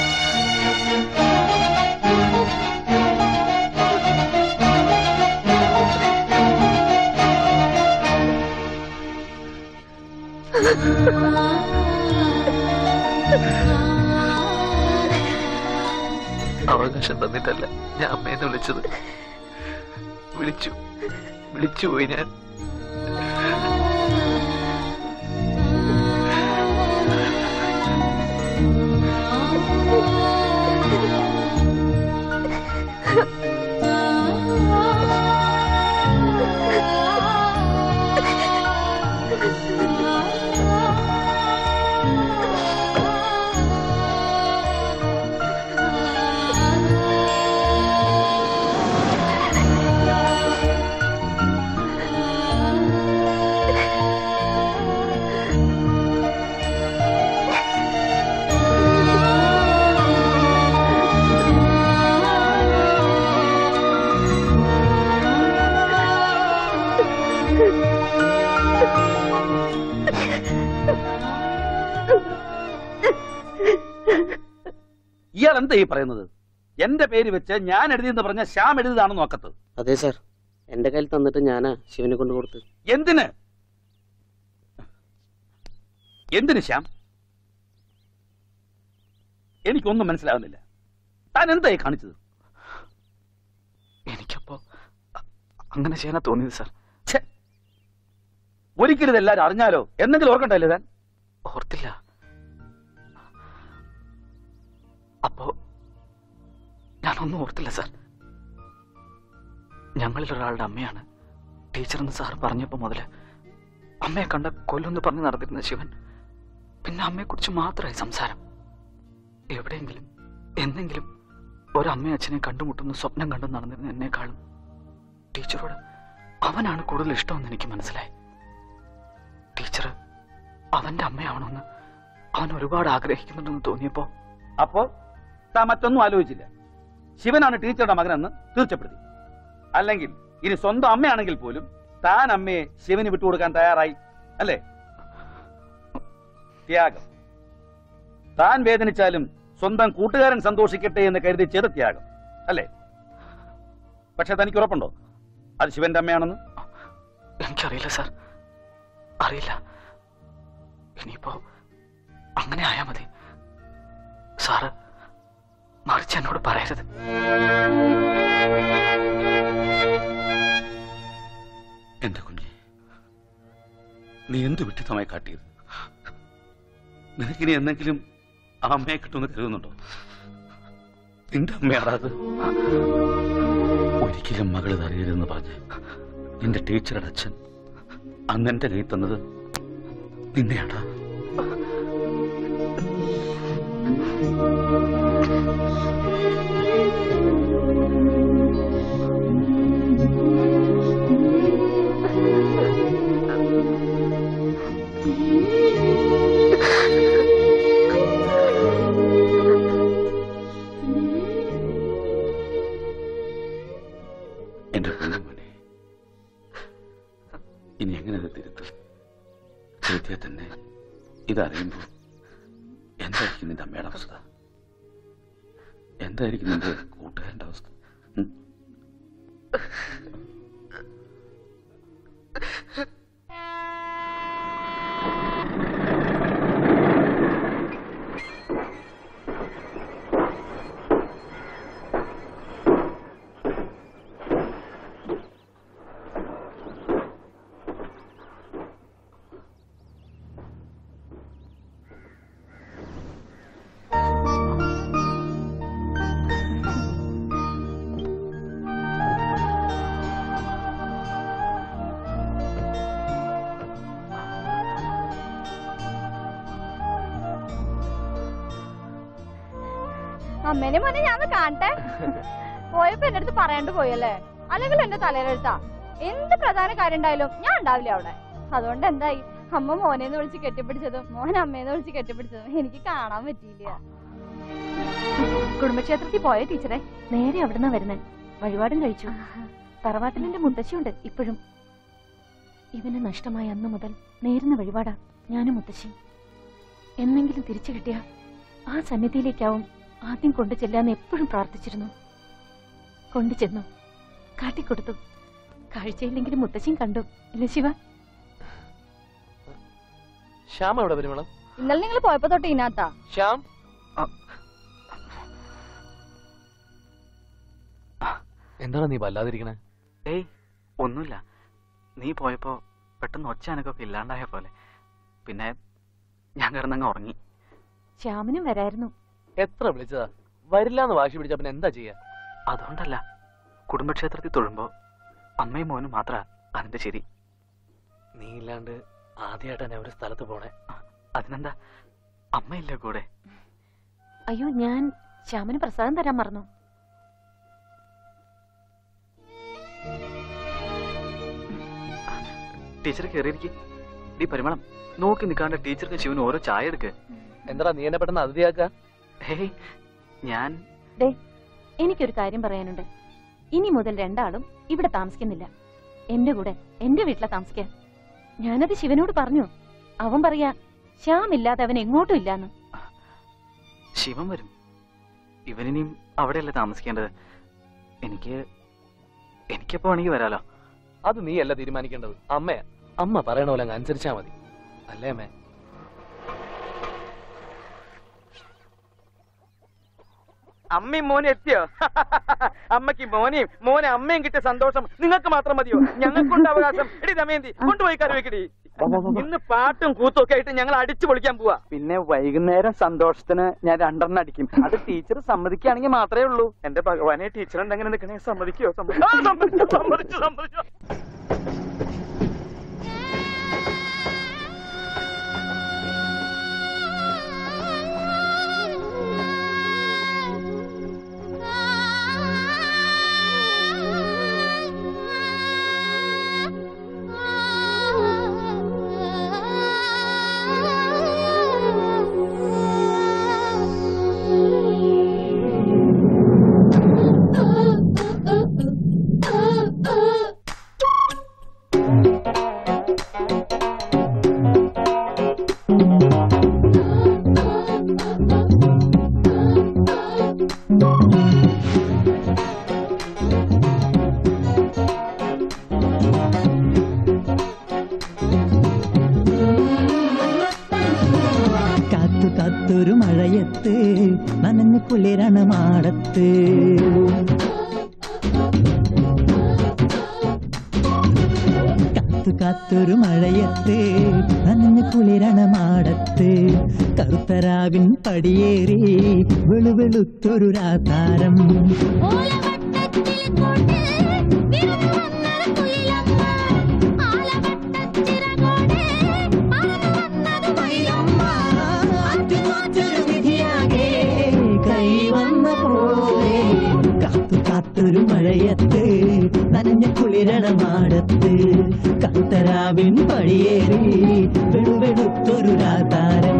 അവകാശം തന്നിട്ടല്ല ഞാൻ അമ്മയെന്ന് വിളിച്ചത് വിളിച്ചു വിളിച്ചു പോയി ഞാൻ ഇയാൾ എന്താ ഈ പറയുന്നത് എന്റെ പേര് വെച്ച് ഞാൻ എഴുതിയെന്ന് പറഞ്ഞ ശ്യാം എഴുതിയതാണെന്ന് നോക്കത്ത് അതെ സാർ എന്റെ കയ്യിൽ തന്നിട്ട് ഞാനാ ശിവനെ കൊണ്ട് കൊടുത്ത് എന്തിന് എന്തിന് ശ്യാം എനിക്കൊന്നും മനസ്സിലാവുന്നില്ല താൻ എന്തായി കാണിച്ചത് എനിക്കപ്പോ അ- അങ്ങനെ ചെയ്യാനാ തോന്നിയത് സാർ ഒരിക്കലും ഇതെല്ലാരും അറിഞ്ഞാലോ എന്തെങ്കിലും ഓർക്കണ്ടല്ലേ താൻ ഓർത്തില്ല അപ്പോ ഞാനൊന്നും ഓർത്തില്ല സാർ ഞങ്ങളിൽ ഒരാളുടെ അമ്മയാണ് ടീച്ചർ എന്ന് സാർ പറഞ്ഞപ്പോ മുതല് അമ്മയെ കണ്ട കൊല്ലൊന്ന് പറഞ്ഞു നടന്നിരുന്ന ശിവൻ പിന്നെ അമ്മയെക്കുറിച്ച് മാത്രമായി സംസാരം എവിടെയെങ്കിലും എന്നെങ്കിലും ഒരമ്മയും അച്ഛനെ കണ്ടുമുട്ടുന്ന സ്വപ്നം കണ്ടു നടന്നിരുന്ന എന്നെക്കാളും ടീച്ചറോട് അവനാണ് കൂടുതൽ ഇഷ്ടമെന്ന് എനിക്ക് മനസ്സിലായി ടീച്ചർ അവന്റെ അമ്മയാവണമെന്ന് അവൻ ഒരുപാട് ആഗ്രഹിക്കുന്നുണ്ടെന്ന് തോന്നിയപ്പോ അപ്പോ താൻ മറ്റൊന്നും ആലോചിച്ചില്ല ശിവനാണ് ടീച്ചറുടെ മകനെന്ന് തീർച്ചപ്പെടുത്തി അല്ലെങ്കിൽ ഇനി സ്വന്തം അമ്മയാണെങ്കിൽ പോലും താൻ അമ്മയെ ശിവന് വിട്ടുകൊടുക്കാൻ തയ്യാറായി അല്ലേ ത്യാഗം താൻ വേദനിച്ചാലും സ്വന്തം കൂട്ടുകാരൻ സന്തോഷിക്കട്ടെ എന്ന് കരുതി ചെയ്ത ത്യാഗം അല്ലേ പക്ഷെ തനിക്ക് ഉറപ്പുണ്ടോ അത് ശിവന്റെ അമ്മയാണെന്ന് എനിക്കറിയില്ല സാർ അറിയില്ല ഇനിയിപ്പോ അങ്ങനെ ആയാ മതി സാറ് മറിച്ച് എന്നോട് പറയരുത് എന്റെ കുഞ്ഞെ നീ എന്ത് വിട്ടിത്തമായി കാട്ടിയത് നിനക്കിനി എന്തെങ്കിലും ആ അമ്മയെ കിട്ടുമെന്ന് കരുതുന്നുണ്ടോ നിന്റെ അമ്മയാടാ അത് ഒരിക്കലും മകള് അറിയരുതെന്ന് പറഞ്ഞ് നിന്റെ ടീച്ചറുടെ അച്ഛൻ അന്ന് എന്റെ കൈ തന്നത് നിന്നെയാടാ എന്റെ കുഞ്ഞുമോനെ ഇനി എങ്ങനെ ഇത് തിരുത്തും തിരുത്തിയാൽ തന്നെ ഇതറിയുമ്പോൾ എന്തായിരിക്കും നിന്റെ അമ്മയുടെ അവസ്ഥ എന്തായിരിക്കും നിന്റെ കൂട്ടുകാരന്റെ അവസ്ഥ ഉം? അമ്മേനെ മോനെ ഞാൻ ഒന്ന് കാണട്ടെ പോയപ്പോ എന്റെ അടുത്ത് പറയാണ്ട് പോയല്ലേ അല്ലെങ്കിൽ എന്റെ തലയിലെഴുത്താ എന്ത് പ്രധാന കാര്യം ഉണ്ടായാലും ഞാൻ ഉണ്ടാവില്ല അവിടെ അതുകൊണ്ട് എന്തായി അമ്മ മോനെന്ന് വിളിച്ച് കെട്ടിപ്പിടിച്ചതും മോൻ അമ്മേന്ന് വിളിച്ച് കെട്ടിപ്പിടിച്ചതും എനിക്ക് കാണാൻ പറ്റിയില്ല കുടുംബക്ഷേത്രത്തിൽ പോയ ടീച്ചറെ നേരെ അവിടുന്ന് വരുന്നേ വഴിപാടും കഴിച്ചു തറവാട്ടിൽ എന്റെ മുത്തശ്ശിയുണ്ട് ഇപ്പോഴും ഇവന് നഷ്ടമായ അന്ന് മുതൽ നേരുന്ന വഴിപാടാ ഞാനും മുത്തശ്ശി എന്നെങ്കിലും തിരിച്ചു കിട്ടിയ ആ സന്നിധിയിലേക്കാവും ആദ്യം കൊണ്ടു ചെല്ലാന്ന് എപ്പോഴും പ്രാർത്ഥിച്ചിരുന്നു കൊണ്ടു ചെന്നു കാട്ടിക്കൊടുത്തു കാഴ്ചയില്ലെങ്കിലും മുത്തശ്ശിയും കണ്ടു ഇല്ല ശിവ ശ്യാം എവിടെ പരിമളം ഇന്നലെ നിങ്ങൾ പോയപ്പോ തൊട്ട് ഇതിനകത്താ ശ്യാം എന്താണ് നീ വല്ലാതിരിക്കണേ ഏയ് ഒന്നുമില്ല നീ പോയപ്പോ പെട്ടെന്ന് ഒച്ച അനക്കൊക്കെ ഇല്ലാണ്ടായ പോലെ പിന്നെ ഞാൻ കിടന്നങ്ങ് ഉറങ്ങി ശ്യാമിനും വരായിരുന്നു എത്ര വിളിച്ചതാ വരില്ല എന്ന് വാശി പിടിച്ച പിന്നെ എന്താ ചെയ്യാ അതുകൊണ്ടല്ല കുടുംബക്ഷേത്രത്തിൽ തൊഴുമ്പോ അമ്മയും മോനും മാത്ര അതിന്റെ ശരി നീ ഇല്ലാണ്ട് ആദ്യമായിട്ടാ ഞാൻ ഒരു സ്ഥലത്ത് പോണേ അതിനെന്താ അമ്മയില്ല കൂടെ അയ്യോ ഞാൻ ശ്യാമിന് പ്രസാദം തരാൻ മറന്നു ടീച്ചർ കയറിയിരിക്കും ഡി പരിമളം നോക്കി നിൽക്കാണ്ട് ടീച്ചർക്ക് ശിവന് ഓരോ ചായ എടുക്ക് എന്താ നീ എന്നെ പെട്ടെന്ന് അതിഥിയാക്ക ഹേയ് ഞാൻ ദേ എനിക്കൊരു കാര്യം പറയാനുണ്ട് ഇനി മുതൽ രണ്ടാളും ഇവിടെ താമസിക്കുന്നില്ല എന്റെ കൂടെ എന്റെ വീട്ടിലാ താമസിക്കാൻ ഞാനത് ശിവനോട് പറഞ്ഞു അവൻ പറയാ ശ്യാം ഇല്ലാതെ അവൻ എങ്ങോട്ടും ഇല്ലാന്ന് ശിവൻ വരും ഇവനിനിയും അവിടെയല്ലേ താമസിക്കേണ്ടത് എനിക്ക് എനിക്കെപ്പോ വേണമെങ്കിൽ വരാലോ അത് നീ അല്ല തീരുമാനിക്കേണ്ടത് അമ്മയാ അമ്മ പറയണ പോലെ അങ്ങ് അനുസരിച്ചാ മതി അല്ലേ അമ്മേ അമ്മയും മോനും എത്തിയോ അമ്മയ്ക്ക് മോനെയും മോനെ അമ്മയും കിട്ടിയ സന്തോഷം നിങ്ങൾക്ക് മാത്രം മതിയോ ഞങ്ങൾക്കുണ്ട് അവകാശം എടി ദമയന്തി കൊണ്ടുപോയി കറി വെക്കടി ഇന്ന് പാട്ടും കൂത്തും ഒക്കെ ആയിട്ട് ഞങ്ങൾ അടിച്ചു പൊളിക്കാൻ പോവാ പിന്നെ വൈകുന്നേരം സന്തോഷത്തിന് ഞാൻ രണ്ടെണ്ണം അടിക്കും അത് ടീച്ചർ സമ്മതിക്കുകയാണെങ്കിൽ മാത്രമേ ഉള്ളൂ എന്റെ ഭഗവാനെ ടീച്ചർ എന്തെങ്ങനെ നിൽക്കണേ സമ്മതിക്കോ സമ്മതിക്കോ ആ, സമ്മതിച്ചു സമ്മതിച്ചു സമ്മതിച്ചു കാത്തു കാത്തൊരു മഴയത്ത് നനഞ്ഞു കുളിരണ മാടത്ത് കാത്തു കാത്തൊരു മഴയത്ത് നനഞ്ഞു കുളിരണ മാടത്ത് കറുത്തരാവിൻ പടിയേറി വെളുവെളുത്തൊരു രാതാരം ആലവട്ടച്ചിറകോടെ പറന്നു വന്നത് കുളിരണമാടത്ത് കത്തരാവിൻ പടിയേറി വെളുവെളുത്തൊരു രാതാരം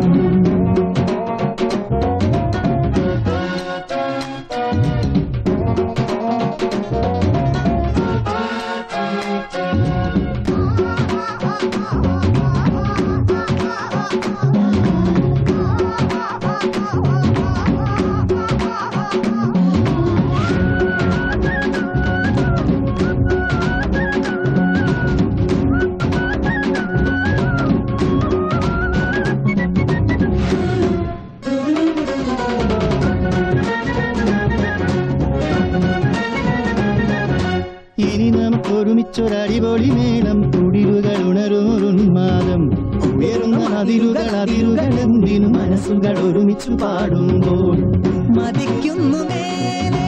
ഇനി നമുക്കൊരുമിച്ചൊരടിപൊളി മേളം തുടിവുകൾ ഉണരുന്നുന്മാദം ഉയരുന്ന അതിരുകൾ അതിരുകൾ എന്തിനു മനസ്സുകൾ ഒരുമിച്ചു പാടുമ്പോൾ മതിക്കുന്നു മേലെ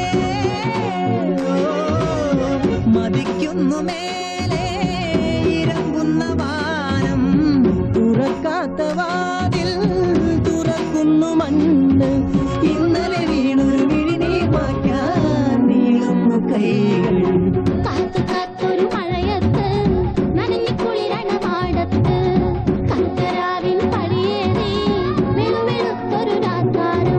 മതിക്കുന്നു മേലെ ഇറങ്ങുന്ന വാനം തുറക്കാത്ത വാതിൽ തുറക്കുന്നു മണ്ണ് ഇന്നലെ വീണൊരു വിഴിനീർ മാറ്റാൻ നീളുന്നു കൈകൾ കാത്തു കാത്തൊരു മഴയത്ത് നനഞ്ഞു കുളിരണ പാടത്ത് കത്തരാവിൻ പടിയേറി വെളുവെളുത്തൊരു രാത്താരം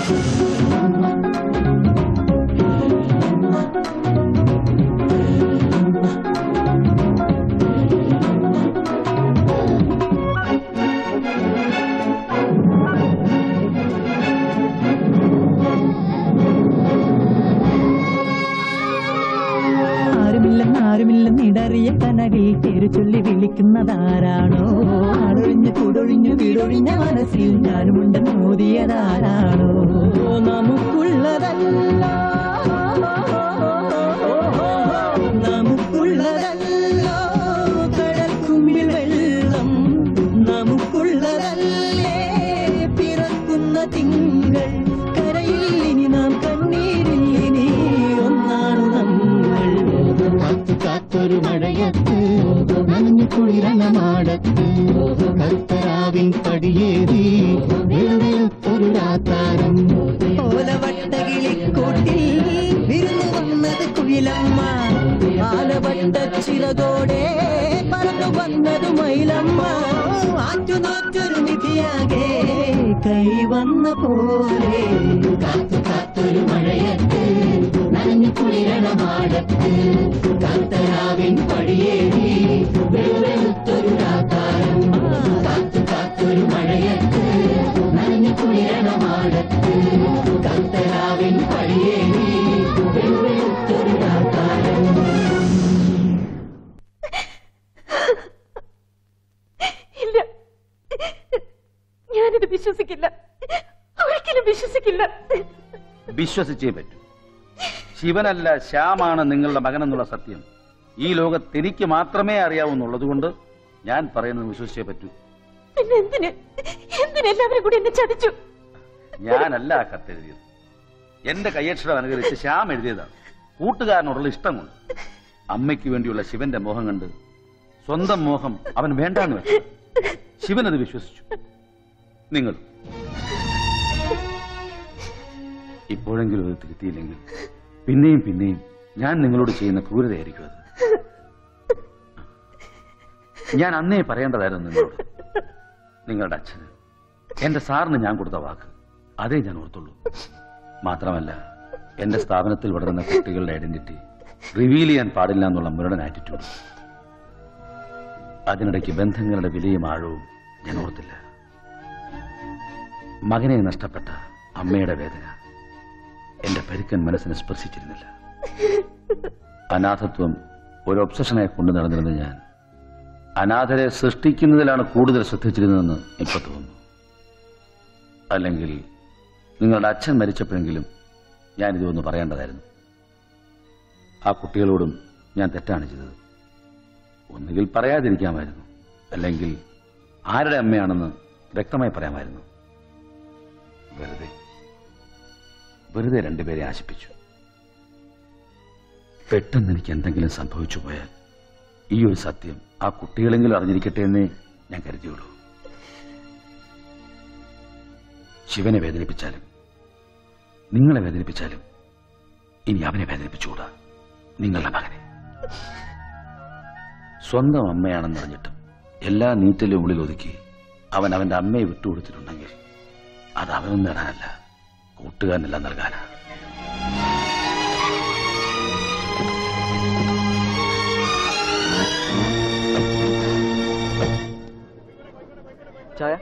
ആരുമില്ലെന്ന് ആരുമില്ലെന്ന് ഇടറിയ കനവിൽ പേരു ചൊല്ലി വിളിക്കുന്നതാരാണോ ആടൊഴിഞ്ഞ് കൂടൊഴിഞ്ഞ് വീടൊഴിഞ്ഞ മനസ്സിൽ ഞാനുമുണ്ടെന്ന് മോദിയതാരാണോ നമുക്കുള്ളതല്ലോ നമുക്കുള്ളതല്ലോ കടൽക്കുമ്പിൽ വെള്ളം നമുക്കുള്ളതല്ലേ പിറക്കുന്ന തിങ്കൾ കരയിൽ ഇനി നാം കണ്ണീരിൽ ഇനി ഒന്നാണു നമ്മൾ കാത്തു കാത്തൊരു മഴയത്ത് നനഞ്ഞു കുളിരണമാടത്ത് കത്തരാവിൻ പടിയേറി വെളുവെളുത്തൊരു രാത്താരം ഓലവട്ടകിളിക്കൂട്ടിൽ വിരുന്നു വന്നത് കുയിലമ്മ ആലവട്ട ചിറകോടെ പറന്നു വന്നത് മയിലമ്മ ആറ്റുനോറ്റൊരു നിധിയാകെ കൈ വന്ന പോലെ കാത്തു കാത്തൊരു മഴയത്ത് നനഞ്ഞു കുളിരണമാടത്ത് കത്തരാവിൻ പടിയേറി വെളുവെളുത്തൊരു രാത്താരം കാത്തു കാത്തൊരു മഴയത്ത് നനഞ്ഞു കുളിരണമാടത്ത് കത്തരാവിൻ പടിയേറി വെളുവെളുത്തൊരു രാത്താരം ഇല്ല ഞാനിത് വിശ്വസിക്കില്ല ഒരിക്കലും വിശ്വസിക്കില്ല വിശ്വസിച്ചേ പറ്റൂ ശിവനല്ല ശ്യാമാണ് നിങ്ങളുടെ മകനെന്നുള്ള സത്യം ഈ ലോകത്ത് എനിക്ക് മാത്രമേ അറിയാവൂന്നുള്ളതുകൊണ്ട് ഞാൻ പറയുന്നത് വിശ്വസിച്ചേ പറ്റൂ പിന്നെ എന്തിന് എന്തിന് എല്ലാവരും കൂടി എന്നെ ചതിച്ചു ഞാനല്ല ആ കത്തെഴുതിയത് എന്റെ കയ്യക്ഷരം അനുകരിച്ച് ശ്യാം എഴുതിയതാണ് കൂട്ടുകാരനോടുള്ള ഇഷ്ടം കൊണ്ട് അമ്മയ്ക്ക് വേണ്ടിയുള്ള ശിവന്റെ മോഹം കണ്ട് സ്വന്തം മോഹം അവൻ വേണ്ടാന്ന് വെച്ചു ശിവൻ അത് വിശ്വസിച്ചു നിങ്ങൾ ഇപ്പോഴെങ്കിലും അത് തിരുത്തിയില്ലെങ്കിൽ പിന്നെയും പിന്നെയും ഞാൻ നിങ്ങളോട് ചെയ്യുന്ന ക്രൂരതയായിരിക്കും അത് ഞാൻ അന്നേ പറയേണ്ടതായിരുന്നു നിങ്ങളോട് നിങ്ങളുടെ അച്ഛന് എന്റെ സാറിന് ഞാൻ കൊടുത്ത വാക്ക് അതേ ഞാൻ ഓർത്തുള്ളൂ മാത്രമല്ല എന്റെ സ്ഥാപനത്തിൽ വളരുന്ന കുട്ടികളുടെ ഐഡന്റിറ്റി റിവീൽ ചെയ്യാൻ പാടില്ല എന്നുള്ള മുരടൻ ആറ്റിറ്റ്യൂഡ് അതിനിടയ്ക്ക് ബന്ധങ്ങളുടെ വിലയും ആഴവും ഞാൻ ഓർത്തില്ല മകനെ നഷ്ടപ്പെട്ട അമ്മയുടെ വേദന എന്റെ പരുക്കൻ മനസ്സിനെ സ്പർശിച്ചിരുന്നില്ല അനാഥത്വം ഒരു ഒബ്സഷനായി കൊണ്ടു നടന്നിരുന്ന ഞാൻ അനാഥരെ സൃഷ്ടിക്കുന്നതിലാണ് കൂടുതൽ ശ്രദ്ധിച്ചിരുന്നതെന്ന് ഇപ്പൊ തോന്നുന്നു അല്ലെങ്കിൽ നിങ്ങളുടെ അച്ഛൻ മരിച്ചപ്പോഴെങ്കിലും ഞാൻ ഇതൊന്ന് പറയേണ്ടതായിരുന്നു ആ കുട്ടികളോടും ഞാൻ തെറ്റാണ് ചെയ്തത് ഒന്നുകിൽ പറയാതിരിക്കാമായിരുന്നു അല്ലെങ്കിൽ ആരുടെ അമ്മയാണെന്ന് വ്യക്തമായി പറയാമായിരുന്നു വെറുതെ വെറുതെ രണ്ടുപേരെ ആശിപ്പിച്ചു പെട്ടെന്ന് എനിക്ക് എന്തെങ്കിലും സംഭവിച്ചു പോയാൽ ഈ ഒരു സത്യം ആ കുട്ടികളെങ്കിലും അറിഞ്ഞിരിക്കട്ടെ എന്നേ ഞാൻ കരുതിയുള്ളൂ ശിവനെ വേദനിപ്പിച്ചാലും നിങ്ങളെ വേദനിപ്പിച്ചാലും ഇനി അവനെ വേദനിപ്പിച്ചുകൂടാ നിങ്ങളുടെ മകനെ സ്വന്തം അമ്മയാണെന്നറിഞ്ഞിട്ടും എല്ലാ നീറ്റലും ഉള്ളിൽ ഒതുക്കി അവൻ അവന്റെ അമ്മയെ വിട്ടുകൊടുത്തിട്ടുണ്ടെങ്കിൽ അത് അവനും നേടാനല്ല കൂട്ടുകാരനെല്ലാം നൽകാനാ ചായ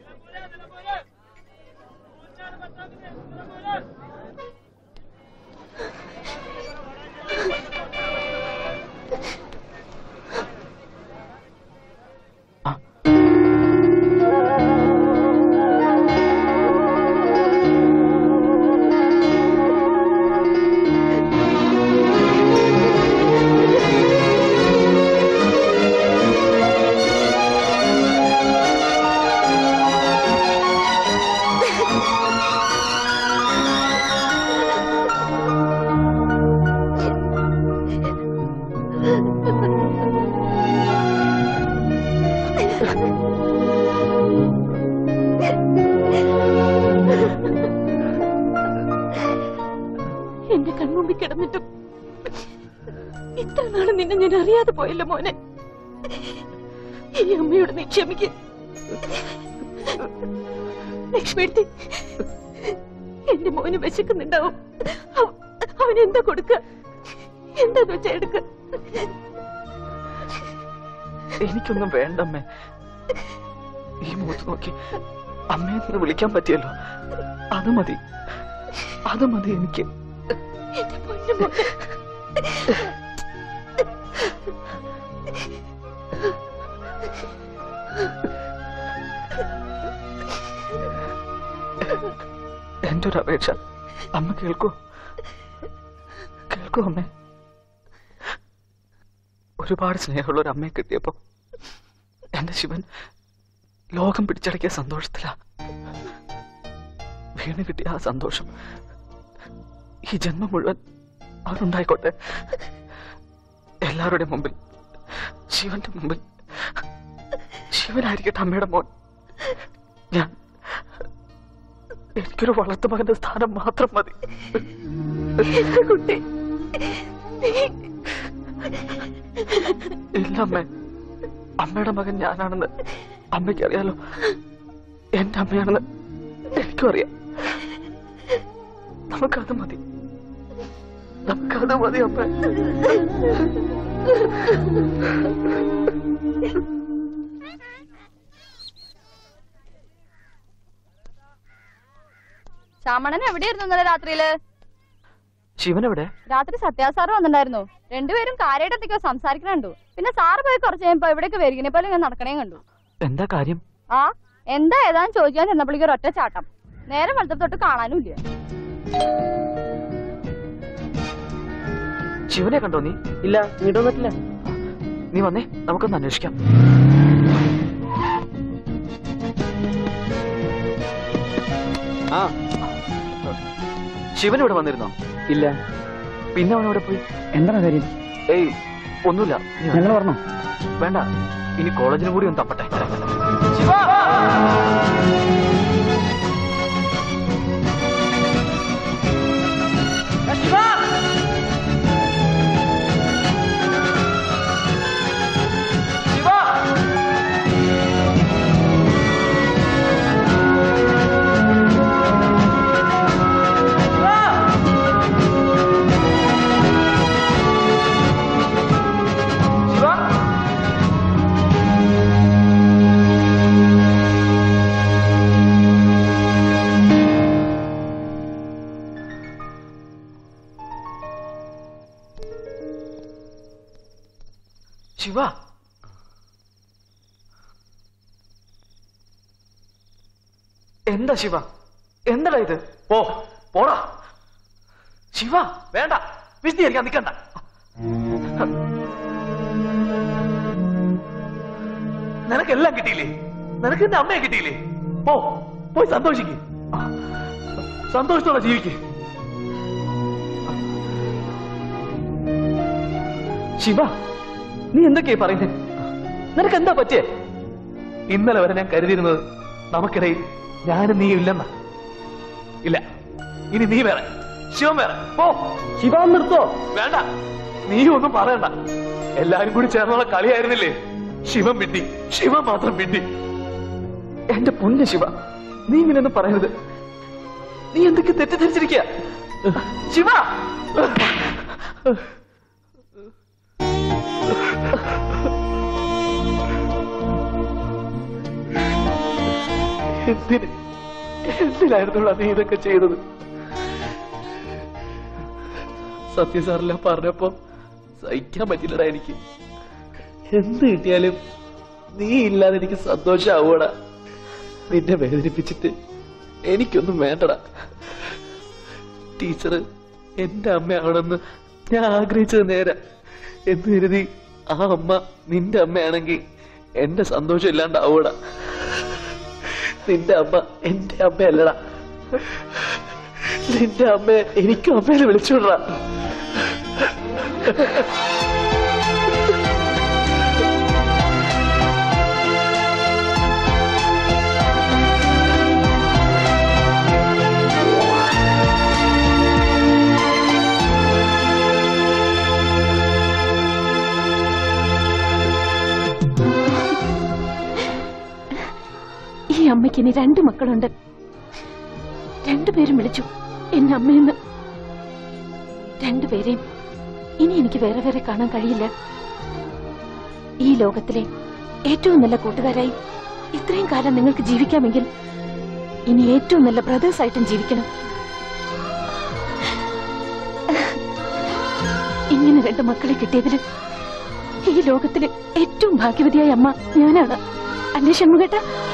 എന്റെ കൺമുമ്പിൽ കിടന്നിട്ടും ഇത്ര നാള് നിന്നെ ഞാൻ അറിയാതെ പോയല്ലോ മോനെ ഈ അമ്മയോട് നീ ക്ഷമിക്ക് ലക്ഷ്മിയെടുത്തി എന്റെ മോന് വിശക്കുന്നുണ്ടാവും അവ- അവൻ എന്താ കൊടുക്ക എന്താന്ന് വെച്ചാ എടുക്ക എനിക്കൊന്നും വേണ്ടമ്മേ ഈ മുഖത്ത് നോക്കി അമ്മയെന്ന് വിളിക്കാൻ പറ്റിയല്ലോ അത് മതി അത് മതി എനിക്ക് എന്റെ പൊന്നു മോനെ എന്റെ ഒരു അപേക്ഷ അമ്മ കേൾക്കൂ കേൾക്കൂ അമ്മേ ഒരുപാട് സ്നേഹമുള്ള ഒരു അമ്മയെ കിട്ടിയപ്പോ എന്റെ ശിവൻ ലോകം പിടിച്ചടക്കിയ സന്തോഷത്തിലാ വീണ് കിട്ടിയ ആ സന്തോഷം ഈ ജന്മം മുഴുവൻ അവനുണ്ടായിക്കോട്ടെ എല്ലാവരുടെയും മുമ്പിൽ ശിവന്റെ മുമ്പിൽ ശിവനായിരിക്കട്ടെ അമ്മയുടെ മോൻ ഞാൻ എനിക്കൊരു വളർത്തു മകന്റെ സ്ഥാനം മാത്രം മതി എന്റെ കുട്ടി ഇല്ല അമ്മേ അമ്മയുടെ മകൻ ഞാനാണെന്ന് അമ്മയ്ക്ക് അറിയാലോ എന്റെ അമ്മയാണെന്ന് എനിക്കും അറിയാം നമുക്കത് മതി നമുക്കത് മതി അമ്മ ശ്യാമണൻ എവിടെയായിരുന്നു ഇന്നലെ രാത്രിയില് ശിവൻ എവിടെ രാത്രി സത്യാസാറ് വന്നിട്ടുണ്ടായിരുന്നു രണ്ടുപേരും കാര്യമായിട്ട് എന്തൊക്കെയോ സംസാരിക്കണുണ്ടു പിന്നെ സാറ് പോയി കുറച്ച് കഴിയുമ്പോ ഇവിടേക്ക് വരികനെ പോലെ ഞാൻ നടക്കണേ കണ്ടു എന്താ കാര്യം ആ എന്താ ഏതാന്ന് ചോദിക്കാൻ ചെന്നപ്പോഴേക്കും ഒരൊറ്റ ചാട്ടം നേരെ വെളുത്ത തൊട്ട് കാണാനും ഇല്ല ശിവനെ കണ്ടോ നീ ഇല്ല ഇങ്ങോട്ട് വന്നിട്ടില്ല നീ വന്നേ നമുക്കൊന്ന് അന്വേഷിക്കാം ആ ശിവൻ ഇവിടെ വന്നിരുന്നോ ഇല്ല പിന്നെ അവൻ ഇവിടെ പോയി എന്താണ് കാര്യം ഏയ് ഒന്നുമില്ല നീ വാ. ഞങ്ങൾ പറഞ്ഞോ വേണ്ട ഇനി കോളേജിനും കൂടി ഒന്ന് തപ്പട്ടെ ശിവ എന്താ ശിവ എന്താടാ ഇത് പോ പോടാ ശിവ വേണ്ട വിശദീകരിക്കാൻ നിൽക്കണ്ട നിനക്കെല്ലാം കിട്ടിയില്ലേ നിനക്ക് എന്റെ അമ്മയെ കിട്ടിയില്ലേ പോ പോയി സന്തോഷിക്ക് സന്തോഷത്തോടെ ജീവിക്ക് ശിവ നീ എന്തൊക്കെയാ പറയുന്നത് നിനക്ക് എന്താ പറ്റിയേ ഇന്നലെ വരെ ഞാൻ കരുതിയിരുന്നത് നമുക്കിടയിൽ ഞാനും നീ ഇല്ലെന്ന ഇല്ല ഇനി നീ വേറെ ശിവൻ വേറെ പോ ശിവ നിർത്തോ വേണ്ട നീ ഒന്നും പറയണ്ട എല്ലാരും കൂടി ചേർന്നുള്ള കളിയായിരുന്നില്ലേ ശിവൻ വിട്ടി ശിവൻ മാത്രം വിട്ടി എന്റെ പൊന്നു ശിവ നീ ഇങ്ങനെയൊന്നും പറയരുത് നീ എന്തൊക്കെ തെറ്റിദ്ധരിച്ചിരിക്കുക ശിവ എന്തിന് എന്തിനായിരുന്നുള്ള നീ ഇതൊക്കെ ചെയ്തത് സത്യ സാറെല്ലാം പറഞ്ഞപ്പോ സഹിക്കാൻ പറ്റില്ലടാ എനിക്ക് എന്ത് കിട്ടിയാലും നീ ഇല്ലാതെ എനിക്ക് സന്തോഷാവൂടാ നിന്നെ വേദനിപ്പിച്ചിട്ട് എനിക്കൊന്നും വേണ്ടടാ ടീച്ചർ എന്റെ അമ്മയാണെന്ന് ഞാൻ ആഗ്രഹിച്ചത് നേരെ എന്ന് കരുതി ആ അമ്മ നിന്റെ അമ്മയാണെങ്കിൽ എന്റെ സന്തോഷം ഇല്ലാണ്ടാവൂടാ നിന്റെ അമ്മ എന്റെ അമ്മയല്ലടാ നിന്റെ അമ്മ എനിക്കും അമ്മേനെ വിളിച്ചുവിടടാ ഈ അമ്മയ്ക്ക് ഇനി രണ്ട് മക്കളുണ്ട് രണ്ടുപേരും വിളിച്ചു എന്നെ അമ്മയെന്ന് രണ്ടുപേരെയും ഇനി എനിക്ക് വേറെ വേറെ കാണാൻ കഴിയില്ല ഈ ലോകത്തിലെ ഏറ്റവും നല്ല കൂട്ടുകാരായി ഇത്രയും കാലം നിങ്ങൾക്ക് ജീവിക്കാമെങ്കിൽ ഇനി ഏറ്റവും നല്ല ബ്രദേഴ്സ് ആയിട്ടും ജീവിക്കണം ഇങ്ങനെ രണ്ട് മക്കളെ കിട്ടിയതില് ഈ ലോകത്തിലെ ഏറ്റവും ഭാഗ്യവതിയായ അമ്മ ഞാനാണ് അല്ലേ ഷൺമുഖേട്ട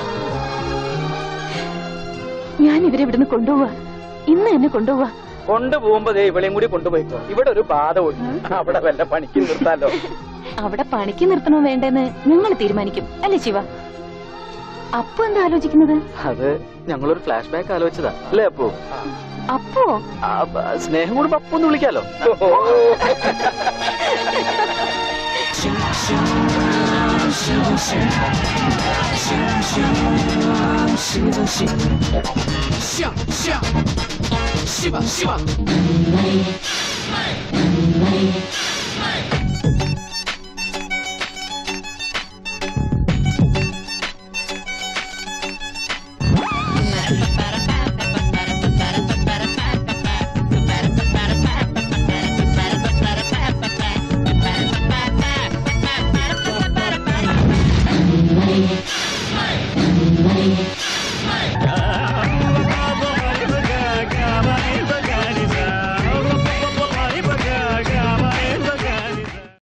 ഞാൻ ഇവരെ ഇവിടുന്ന് കൊണ്ടുപോവാ ഇന്ന് എന്നെ കൊണ്ടുപോവാ കൊണ്ടുപോകുമ്പോ ദേ ഇവളെയും കൂടി കൊണ്ടുപോയിക്കോ ഇവിടെ ഒരു ബാധ ഒഴിഞ്ഞു അവിടെ വല്ല പണിക്ക് നിർത്താലോ അവിടെ പണിക്ക് നിർത്തണോ വേണ്ടെന്ന് ഞങ്ങൾ തീരുമാനിക്കും അല്ലേ ശിവ അപ്പു എന്താ ആലോചിക്കുന്നത് അത് ഞങ്ങളൊരു ഫ്ലാഷ് ബാക്ക് ആലോചിച്ചതാ അല്ലേ അപ്പോ അപ്പോ ആ, ബ- സ്നേഹം കൂടുമ്പോ അപ്പു എന്ന് വിളിക്കാലോ ശിവ ശിവ